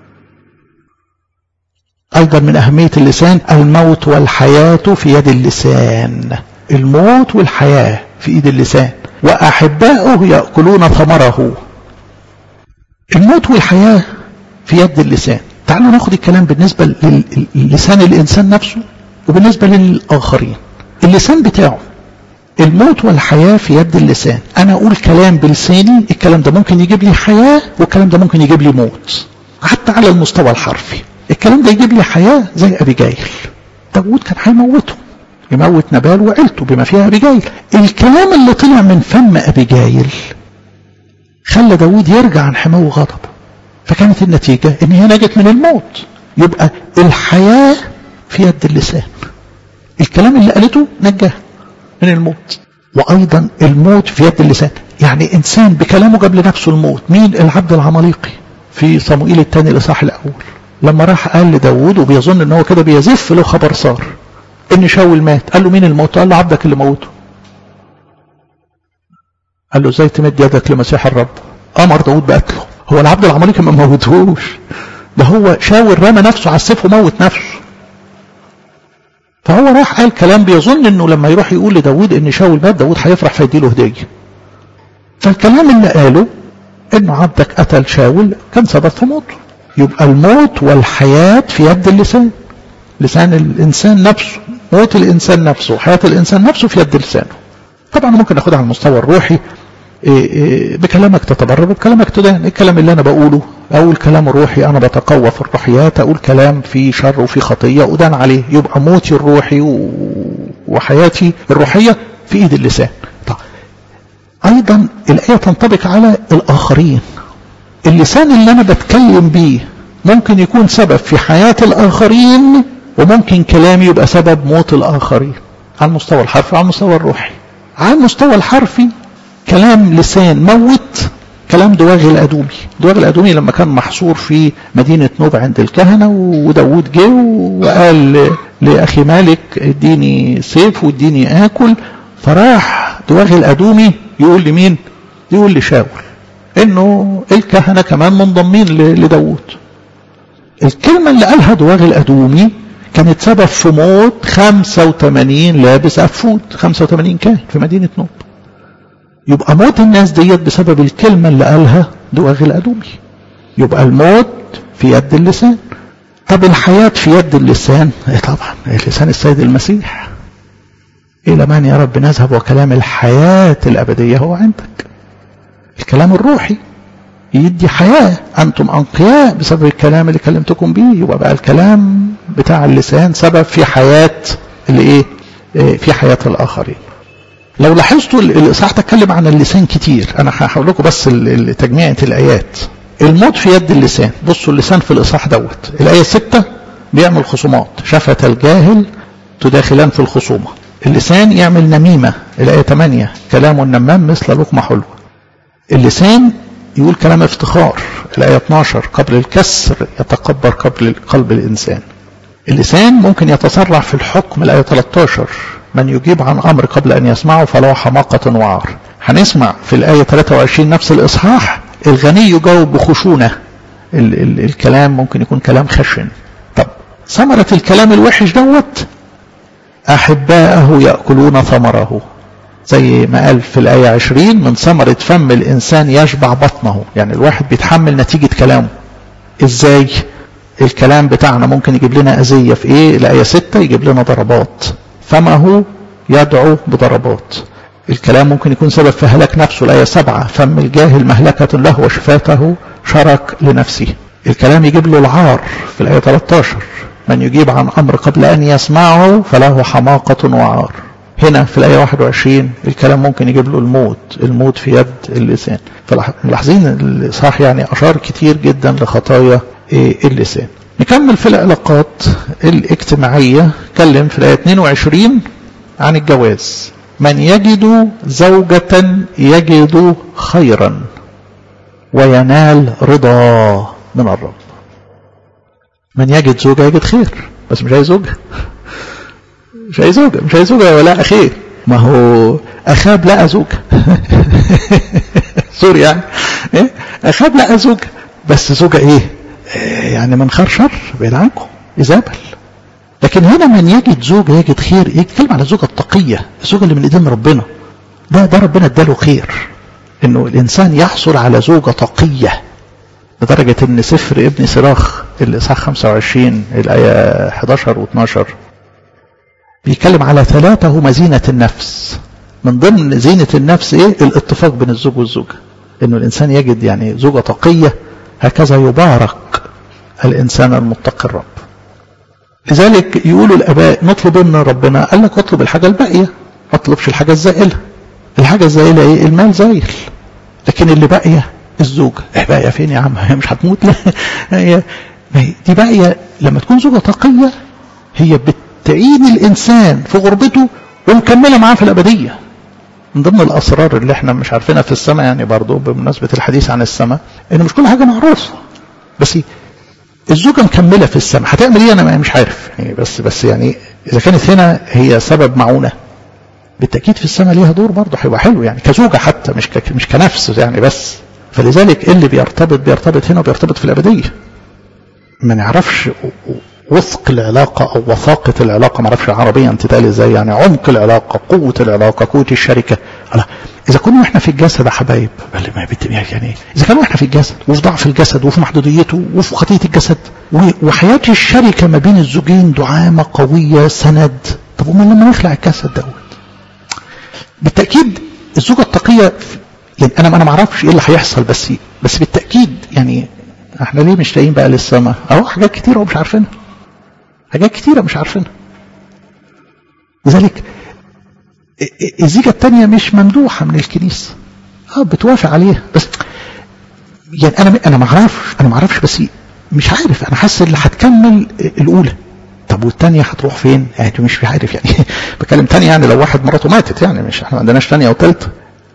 أيضا من أهمية اللسان الموت والحياة في يد اللسان الموت والحياة في إيد اللسان وأحباؤه يأكلون ثمره الموت والحياة في يد اللسان تعالوا ناخد الكلام بالنسبة للسان الإنسان نفسه وبالنسبة للآخرين اللسان بتاعه الموت والحياة في يد اللسان أنا أقول كلام بلساني الكلام ده ممكن يجيب لي حياة والكلام ده ممكن يجيب لي موت حتى على المستوى الحرفي الكلام ده يجيب لي حياة زي أبيجايل داود كان هيموته يموت نبال وعيلته بما فيها أبيجايل الكلام اللي طلع من فم أبيجايل خلى داود يرجع عن حماه وغضب فكانت النتيجة ان هي نجت من الموت يبقى الحياة في يد اللسان الكلام اللي قالته نجاه من الموت وأيضا الموت في يد اللسان يعني إنسان بكلامه جاب لنفسه الموت مين العبد العماليقي في صموئيل الثاني الإصحاح الأول لما راح قال لداود وبيظن ان هو كده بيزف له خبر صار ان شاول مات قال له مين الموت قال له عبدك اللي موته قال له ازاي تمد يدك لمسيح الرب امر داود بقتله هو العبد العماليقي ما موتهوش ده هو شاول رمى نفسه على السيف وموت نفسه فهو راح قال كلام بيظن انه لما يروح يقول لداود ان شاول مات داود هيفرح فيديله هديه فالكلام اللي قاله انه عبدك قتل شاول كان سبب في موته يبقى الموت والحياة في يد اللسان لسان الإنسان نفسه موت الإنسان نفسه حياة الإنسان نفسه في يد لسانه طبعا ممكن ناخدها على المستوى الروحي إيه إيه بكلامك تتبرر بكلامك تدان الكلام اللي أنا بقوله أقول كلام روحي أنا بتقوى في الروحيات أقول كلام فيه شر وفيه خطية أدان عليه يبقى موتي الروحي وحياتي الروحية في إيد اللسان طيب أيضا الآية تنطبق على الآخرين اللسان اللي أنا بتكلم بيه ممكن يكون سبب في حياة الآخرين وممكن كلامي يبقى سبب موت الآخرين على المستوى الحرفي وعلى المستوى الروحي على المستوى الحرفي كلام لسان موت كلام دواغي الأدومي دواغي الأدومي لما كان محصور في مدينة نوب عند الكهنة وداود جه وقال لأخي مالك اديني سيف واديني آكل فراح دواغي الأدومي يقول لمين يقول لشاول انه الكهنة كمان منضمين لداود الكلمة اللي قالها دواغي الأدومي كانت سبب في موت 85 لابس أفود 85 كان في مدينة نوب يبقى موت الناس ديت بسبب الكلمة اللي قالها دواغي الأدومي يبقى الموت في يد اللسان طب الحياة في يد اللسان ايه طبعا لسان السيد المسيح إلى من يا رب نذهب وكلام الحياة الأبدية هو عندك الكلام الروحي يدي حياة أنتم أنقياء بسبب الكلام اللي كلمتكم بيه يبقى بقى الكلام بتاع اللسان سبب في حياة اللي إيه, إيه في حياة الآخرين لو لاحظتوا الإصحاح تتكلم عن اللسان كتير أنا هقول لكم بس تجميعة الآيات الموت في يد اللسان بصوا اللسان في الإصحاح دوت الآية ستة بيعمل خصومات شفة الجاهل تداخلان في الخصومة اللسان يعمل نميمة الآية 8 كلام النمام مثل لقمة حلوة اللسان يقول كلام افتخار الآية 12 قبل الكسر يتكبر قبل قلب الإنسان اللسان ممكن يتسرع في الحكم الآية 13 من يجيب عن أمر قبل أن يسمعه فله حماقة وعار هنسمع في الآية 23 نفس الإصحاح الغني يجاوب بخشونة ال ال الكلام ممكن يكون كلام خشن طب ثمرة الكلام الوحش دوت أحباءه يأكلون ثمره زي ما قال في الآية 20 من ثمرة فم الإنسان يشبع بطنه يعني الواحد بيتحمل نتيجة كلامه إزاي الكلام بتاعنا ممكن يجيب لنا أذية في إيه الآية 6 يجيب لنا ضربات فمه يدعو بضربات الكلام ممكن يكون سبب في هلاك نفسه الآية 7 فم الجاهل مهلكة له وشفاته شرك لنفسه الكلام يجيب له العار في الآية 13 من يجيب عن أمر قبل أن يسمعه فله حماقة وعار هنا في الآية 21 الكلام ممكن يجيب له الموت الموت في يد اللسان فملاحظين الإصحاح يعني أشار كتير جدا لخطايا اللسان نكمل في العلاقات الاجتماعية اتكلم في الآية 22 عن الجواز من يجد زوجة يجد خيرا وينال رضا من الرب من يجد زوجة يجد خير بس مش عايز زوجة مش عايز زوجة مش عايز زوجة ولا خير ما هو أخاب لقى زوجة سوري يعني إيه؟ أخاب لقى زوجة بس زوجة إيه يعني من خير شر بعيد عنكم إيزابل لكن هنا من يجد زوجة يجد خير يتكلم على الزوجة التقية الزوجة اللي من ايدين ربنا ده ده ربنا اداله خير انه الانسان يحصل على زوجة تقية لدرجة ان سفر ابن صراخ الاصحاح 25 الاية 11 و12 بيتكلم على ثلاثة هما زينة النفس من ضمن زينة النفس ايه الاتفاق بين الزوج والزوجة انه الانسان يجد يعني زوجة تقية هكذا يبارك الانسان المتقي الرب لذلك يقولوا الاباء نطلب من ربنا قال لك اطلب الحاجه الباقيه ما تطلبش الحاجه الزائله الحاجه الزائله ايه المال زايل لكن اللي باقيه الزوجه ايه باقيه فين يا عم هي مش هتموت لا هي دي باقيه لما تكون زوجه تقيه هي بتعين الانسان في غربته ومكمله معاه في الابديه من ضمن الاسرار اللي احنا مش عارفينها في السماء يعني برضه بمناسبه الحديث عن السماء ان مش كل حاجه معروفه بس الزوجة مكملة في السماء هتعمل ايه انا مش عارف يعني بس بس يعني اذا كانت هنا هي سبب معونة بالتأكيد في السماء ليها دور برضه هيبقى حلو يعني كزوجة حتى مش ك... مش كنفس يعني بس فلذلك اللي بيرتبط بيرتبط هنا وبيرتبط في الأبدية ما نعرفش وثق العلاقة أو وثاقة العلاقة ما اعرفش عربيا تتقال ازاي يعني عمق العلاقة قوة العلاقة قوة الشركة لا اذا كنا احنا في الجسد يا حبايب ما يعني اذا كنا احنا في الجسد وفي ضعف الجسد وفي محدوديته وفي خطيه الجسد وحياه الشركه ما بين الزوجين دعامه قويه سند طب امال لما نخلع الجسد دوت بالتاكيد الزوجه التقيه يعني انا انا ما اعرفش ايه اللي هيحصل بس بس بالتاكيد يعني احنا ليه مش لاقيين بقى للسماء اهو حاجات كتيره ومش عارفينها حاجات كتيره مش عارفينها لذلك الزيجة التانية مش ممدوحة من الكنيسة اه بتوافق عليها بس يعني انا انا ما اعرفش انا ما اعرفش بس مش عارف انا حاسس اللي هتكمل الاولى طب والتانية هتروح فين؟ يعني مش عارف يعني بكلم تانية يعني لو واحد مراته ماتت يعني مش احنا ما عندناش تانية وتالتة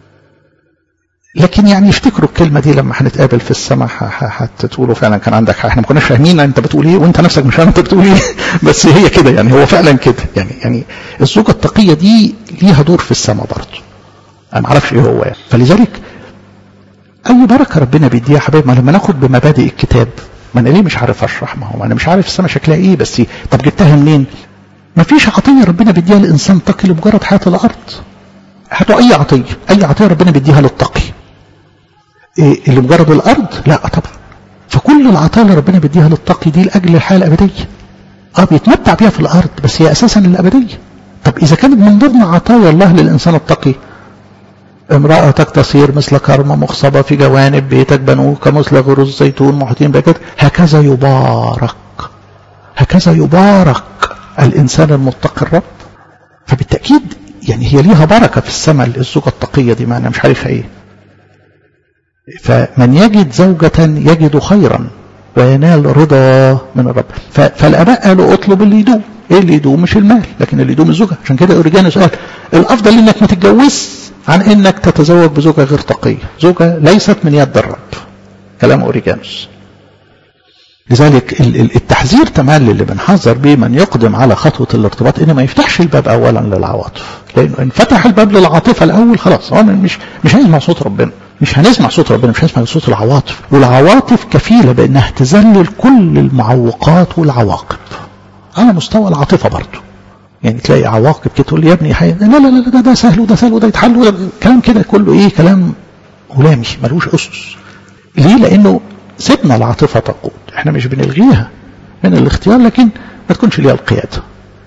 لكن يعني يفتكروا الكلمة دي لما هنتقابل في السماء هتقولوا فعلا كان عندك احنا ما كناش فاهمين انت بتقول ايه وانت نفسك مش فاهم انت بتقول ايه بس هي كده يعني هو فعلا كده يعني يعني الزوجة التقية دي ليها دور في السماء برضه انا ما اعرفش ايه هو يعني فلذلك اي بركة ربنا بيديها يا حبايب ما لما ناخد بمبادئ الكتاب ما انا ليه مش عارف اشرح ما هو انا مش عارف السماء شكلها ايه بس طب جبتها منين ما فيش عطية ربنا بيديها للانسان تقي لمجرد حياة الارض هاتوا اي عطية اي عطية ربنا بيديها للتقي إيه لمجرد الارض لا طبعا فكل العطايا اللي ربنا بيديها للتقي دي لاجل الحياه الابديه اه بيتمتع بيها في الارض بس هي اساسا الابديه طب اذا كانت من ضمن عطايا الله للانسان التقي امرأتك تصير مثل كرمة مخصبة في جوانب بيتك بنوك مثل غروز الزيتون محيطين بكت هكذا يبارك هكذا يبارك الإنسان المتقي الرب فبالتأكيد يعني هي ليها بركة في السماء الزوجة التقية دي ما أنا مش عارفها إيه فمن يجد زوجة يجد خيرا وينال رضا من الرب فالاباء قالوا اطلب اللي يدوم ايه اللي يدوم مش المال لكن اللي يدوم الزوجه عشان كده اوريجانوس قال الافضل انك ما تتجوز عن انك تتزوج بزوجه غير تقيه زوجه ليست من يد الرب كلام اوريجانوس لذلك التحذير تملي اللي بنحذر بيه من يقدم على خطوة الارتباط انه ما يفتحش الباب اولا للعواطف لانه ان فتح الباب للعاطفة الاول خلاص هو مش مش هيسمع صوت ربنا مش هنسمع صوت ربنا مش هنسمع صوت العواطف والعواطف كفيلة بانها تذلل كل المعوقات والعواقب على مستوى العاطفة برضه يعني تلاقي عواقب كده تقول لي يا ابني حي... لا لا لا ده, ده سهل وده سهل وده يتحل وده كلام كده كله ايه كلام هلامي ملوش اسس ليه لانه سيبنا العاطفة تقود احنا مش بنلغيها من الاختيار لكن ما تكونش ليها القيادة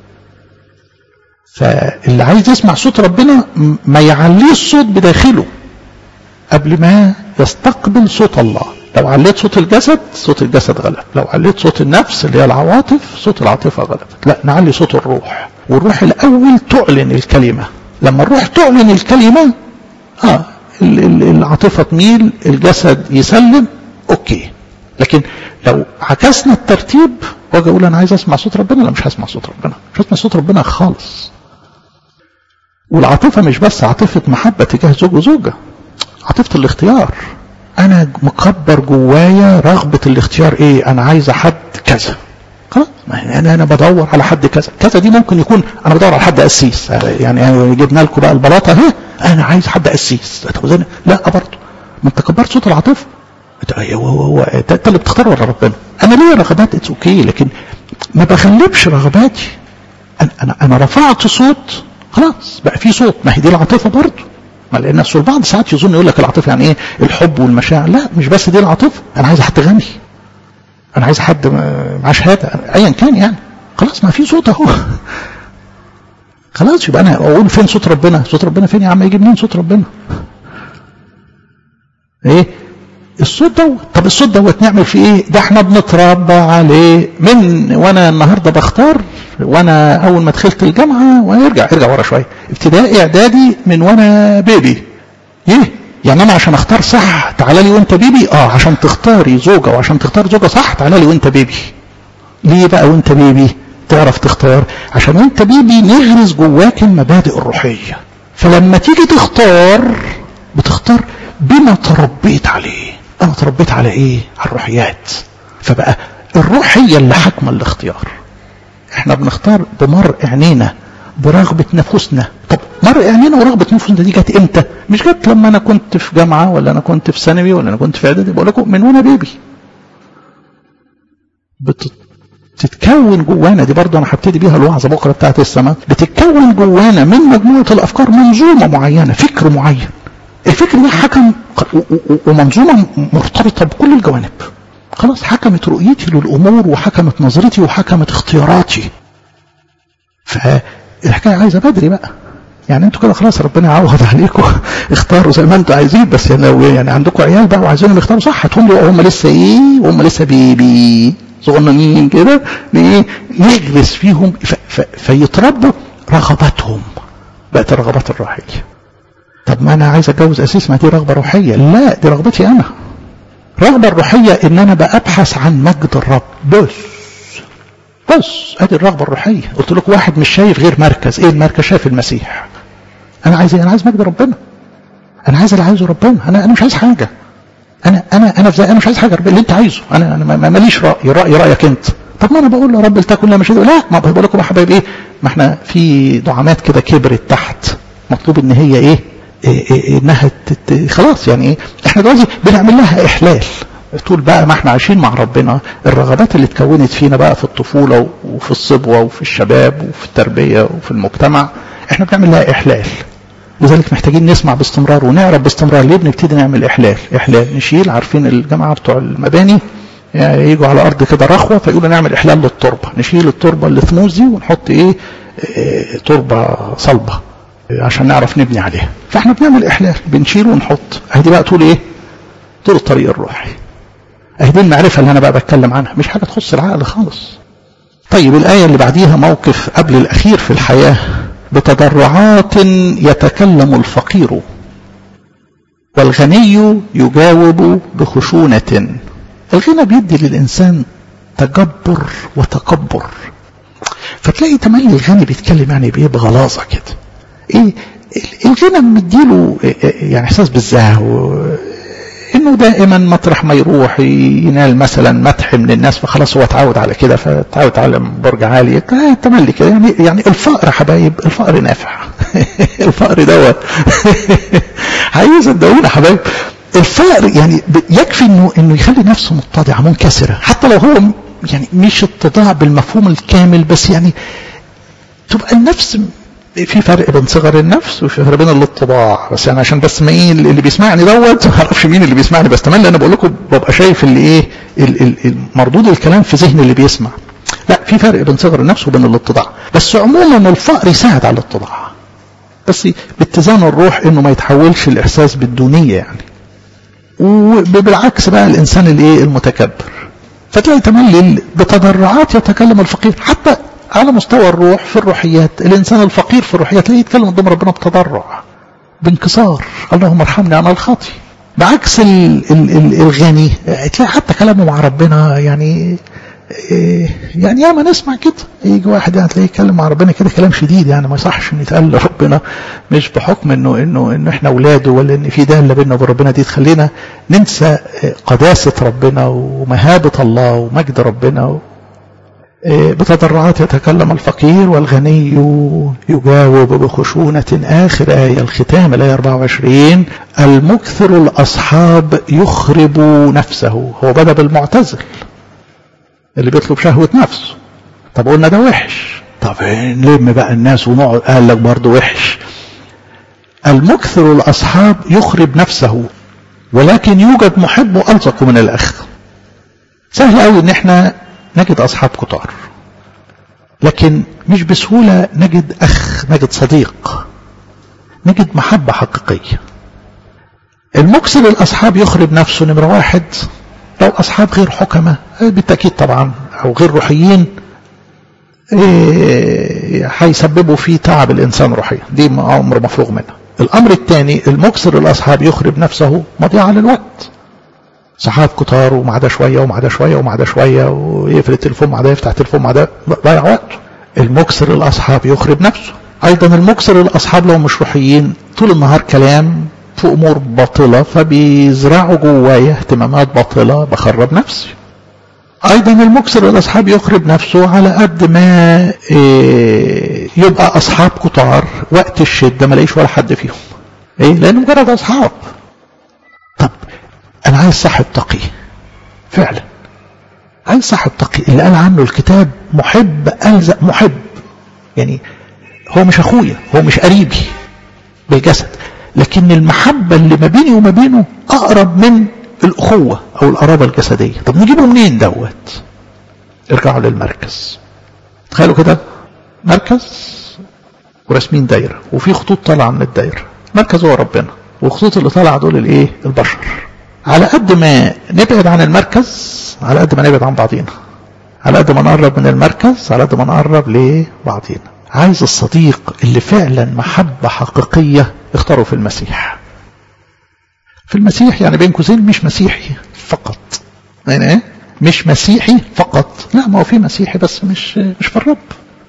فاللي عايز يسمع صوت ربنا ما يعليه الصوت بداخله قبل ما يستقبل صوت الله لو عليت صوت الجسد صوت الجسد غلب لو عليت صوت النفس اللي هي العواطف صوت العاطفة غلبت لا نعلي صوت الروح والروح الأول تعلن الكلمة لما الروح تعلن الكلمة آه العاطفة تميل الجسد يسلم أوكي لكن لو عكسنا الترتيب واجي اقول انا عايز اسمع صوت ربنا لا مش هسمع صوت ربنا مش هسمع صوت ربنا خالص والعاطفة مش بس عاطفة محبة تجاه زوج وزوجة عاطفة الاختيار انا مكبر جوايا رغبة الاختيار ايه انا عايز حد كذا خلاص انا انا بدور على حد كذا كذا دي ممكن يكون انا بدور على حد قسيس يعني جبنا لكم بقى البلاطه اهي انا عايز حد قسيس لا برضه ما انت كبرت صوت العاطفه هو هو انت اللي بتختار ولا ربنا انا ليا رغبات اتس اوكي لكن ما بغلبش رغباتي انا انا, أنا رفعت صوت خلاص بقى في صوت ما هي دي العاطفه برضه ما لان اصل البعض ساعات يظن يقول لك العاطفه يعني ايه الحب والمشاعر لا مش بس دي العاطفه انا عايز حد غني انا عايز حد معاه شهاده ايا كان يعني خلاص ما في صوت اهو خلاص يبقى انا اقول فين صوت ربنا صوت ربنا فين يا عم يجي منين صوت ربنا ايه الصوت دوت طب الصوت دوت نعمل فيه ايه ده احنا بنتربى عليه من وانا النهارده بختار وانا اول ما دخلت الجامعه ويرجع ارجع ورا شويه ابتدائي اعدادي من وانا بيبي ايه يعني انا عشان اختار صح تعالى لي وانت بيبي اه عشان تختاري زوجه وعشان تختار زوجه صح تعالى لي وانت بيبي ليه بقى وانت بيبي تعرف تختار عشان وانت بيبي نغرس جواك المبادئ الروحيه فلما تيجي تختار بتختار بما تربيت عليه انا تربيت على ايه على الروحيات فبقى الروح هي اللي حاكمه الاختيار احنا بنختار بمرء عينينا برغبة نفوسنا طب مرء عينينا ورغبة نفوسنا دي جت امتى مش جت لما انا كنت في جامعة ولا انا كنت في ثانوي ولا انا كنت في اعدادي بقول لكم من وانا بيبي بتتكون جوانا دي برضه انا هبتدي بيها الوعظه بكره بتاعت السماء بتتكون جوانا من مجموعه الافكار منظومه معينه فكر معين الفكر ده حكم ومنظومة مرتبطة بكل الجوانب خلاص حكمت رؤيتي للأمور وحكمت نظرتي وحكمت اختياراتي فالحكاية عايزة بدري بقى يعني انتوا كده خلاص ربنا يعوض عليكم اختاروا زي ما انتوا عايزين بس يعني لو يعني عندكم عيال بقى وعايزينهم يختاروا صح هتقوم هم لسه ايه وهم لسه بيبي صغننين كده ايه نغرس فيهم فيتربوا رغباتهم بقت الرغبات الروحيه طب ما انا عايز اتجوز اسيس ما دي رغبه روحيه لا دي رغبتي انا الرغبه الروحيه ان انا ببحث عن مجد الرب بس بس ادي الرغبه الروحيه قلت لك واحد مش شايف غير مركز ايه المركز شايف المسيح انا عايز ايه انا عايز مجد ربنا انا عايز اللي عايزه ربنا انا انا مش عايز حاجه انا انا انا في انا مش عايز حاجه اللي انت عايزه انا انا ماليش راي راي رايك انت طب ما انا بقول يا رب لتكن لا مش لا ما بقول لكم يا حبايبي ايه ما احنا في دعامات كده كبرت تحت مطلوب ان هي ايه, إيه, إيه انها تت خلاص يعني ايه احنا دلوقتي بنعمل لها احلال طول بقى ما احنا عايشين مع ربنا الرغبات اللي اتكونت فينا بقى في الطفوله وفي الصبوه وفي الشباب وفي التربيه وفي المجتمع احنا بنعمل لها احلال لذلك محتاجين نسمع باستمرار ونعرف باستمرار ليه بنبتدي نعمل احلال احلال نشيل عارفين الجماعه بتوع المباني يعني يجوا على ارض كده رخوه فيقولوا نعمل احلال للتربه نشيل التربه اللي ثموز دي ونحط ايه, إيه تربه صلبه عشان نعرف نبني عليها فاحنا بنعمل احلال بنشيل ونحط اهدي بقى طول ايه طول الطريق الروحي اهدي المعرفه اللي انا بقى بتكلم عنها مش حاجه تخص العقل خالص طيب الايه اللي بعديها موقف قبل الاخير في الحياه بتضرعات يتكلم الفقير والغني يجاوب بخشونة الغنى بيدي للإنسان تجبر وتكبر فتلاقي تملي الغني بيتكلم يعني بإيه بغلاظة كده إيه الغنى مديله يعني إحساس بالزهو انه دائما مطرح ما يروح ينال مثلا مدح من الناس فخلاص هو اتعود على كده فتعود على برج عالي تملي كده يعني يعني الفقر حبايب الفقر نافع الفقر دوت عايز صدقونا حبايب الفقر يعني يكفي انه انه يخلي نفسه متضعه منكسره حتى لو هو يعني مش اتضاع بالمفهوم الكامل بس يعني تبقى النفس في فرق بين صغر النفس وفي فرق بين الاتضاع بس يعني عشان بس ما ايه اللي بيسمعني دوت ما اعرفش مين اللي بيسمعني بس تمام انا بقول لكم ببقى شايف اللي ايه مردود الكلام في ذهن اللي بيسمع لا في فرق بين صغر النفس وبين الاتضاع بس عموما الفقر يساعد على الاتضاع بس باتزان الروح انه ما يتحولش الاحساس بالدونيه يعني وبالعكس بقى الانسان الايه المتكبر فتلاقي تملي بتضرعات يتكلم الفقير حتى على مستوى الروح في الروحيات الإنسان الفقير في الروحيات تلاقيه يتكلم قدام ربنا بتضرع بانكسار اللهم ارحمني أنا الخاطي بعكس ال ال ال الغني تلاقي حتى كلامه مع ربنا يعني يعني ياما نسمع كده يجي واحد يعني تلاقيه يتكلم مع ربنا كده كلام شديد يعني ما يصحش ان يتقال لربنا مش بحكم انه انه انه احنا اولاده ولا ان في داله بيننا وبين ربنا دي تخلينا ننسى قداسه ربنا ومهابه الله ومجد ربنا بتضرعات يتكلم الفقير والغني يجاوب بخشونة آخر آية الختام الآية 24 المكثر الأصحاب يخرب نفسه هو بدأ بالمعتزل اللي بيطلب شهوة نفسه طب قلنا ده وحش طب نلم بقى الناس ونقعد قال لك برضه وحش المكثر الأصحاب يخرب نفسه ولكن يوجد محب ألصق من الأخ سهل قوي ان احنا نجد أصحاب كتار لكن مش بسهولة نجد أخ نجد صديق نجد محبة حقيقية المكسر الأصحاب يخرب نفسه نمرة واحد لو أصحاب غير حكمة بالتأكيد طبعا أو غير روحيين هيسببوا فيه تعب الإنسان روحيا دي أمر مفروغ منها الأمر الثاني المكسر الأصحاب يخرب نفسه مضيعة للوقت صحاب كتار ومع ده شوية ومع ده شوية ومع ده شوية ويقفل التليفون مع ده يفتح التليفون مع ده ضيع وقته المكسر الأصحاب يخرب نفسه أيضا المكسر الأصحاب لو مش روحيين طول النهار كلام في أمور باطلة فبيزرعوا جوايا اهتمامات باطلة بخرب نفسي أيضا المكسر الأصحاب يخرب نفسه على قد ما إيه يبقى أصحاب كتار وقت الشدة ما لاقيش ولا حد فيهم إيه لأنه مجرد أصحاب طب أنا عايز صاحب تقي فعلا عايز صاحب تقي اللي قال عنه الكتاب محب ألزق محب يعني هو مش أخويا هو مش قريبي بالجسد لكن المحبة اللي ما بيني وما بينه أقرب من الأخوة أو القرابة الجسدية طب نجيبه منين دوت ارجعوا للمركز تخيلوا كده مركز ورسمين دايرة وفي خطوط طالعة من الدايرة مركز هو ربنا والخطوط اللي طالعة دول الايه البشر على قد ما نبعد عن المركز على قد ما نبعد عن بعضينا على قد ما نقرب من المركز على قد ما نقرب لبعضينا عايز الصديق اللي فعلا محبة حقيقية اختاروا في المسيح في المسيح يعني بين قوسين مش مسيحي فقط يعني ايه مش مسيحي فقط لا ما هو في مسيحي بس مش مش في الرب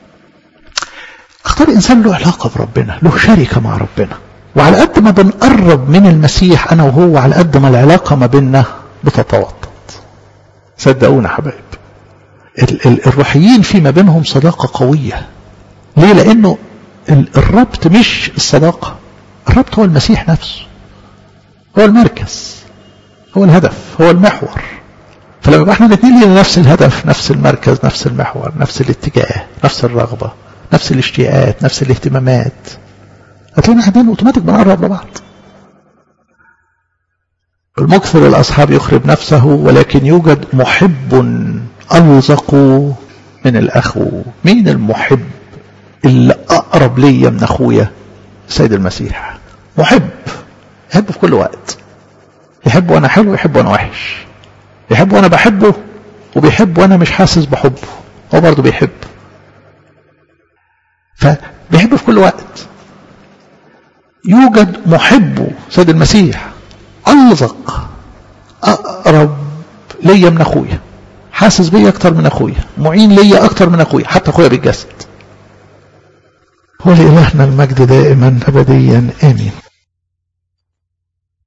اختار انسان له علاقه بربنا له شركه مع ربنا وعلى قد ما بنقرب من المسيح انا وهو على قد ما العلاقه ما بيننا بتتوطد صدقونا حبايب ال ال الروحيين في ما بينهم صداقه قويه ليه لانه الربط مش الصداقه الربط هو المسيح نفسه هو المركز هو الهدف هو المحور فلما يبقى احنا الاثنين لنا نفس الهدف نفس المركز نفس المحور نفس الاتجاه نفس الرغبه نفس الاشتياقات نفس الاهتمامات هتلاقينا احنا اوتوماتيك بنقرب لبعض المكثر الاصحاب يخرب نفسه ولكن يوجد محب الزق من الاخو مين المحب اللي اقرب ليا من اخويا سيد المسيح محب يحب في كل وقت يحب وانا حلو يحب وانا وحش يحب وانا بحبه وبيحب وانا مش حاسس بحبه هو برضه بيحب فبيحب في كل وقت يوجد محبه سيد المسيح ألزق أقرب ليا من أخويا حاسس بيا أكتر من أخويا معين ليا أكتر من أخويا حتى أخويا بالجسد ولإلهنا المجد دائما أبديا آمين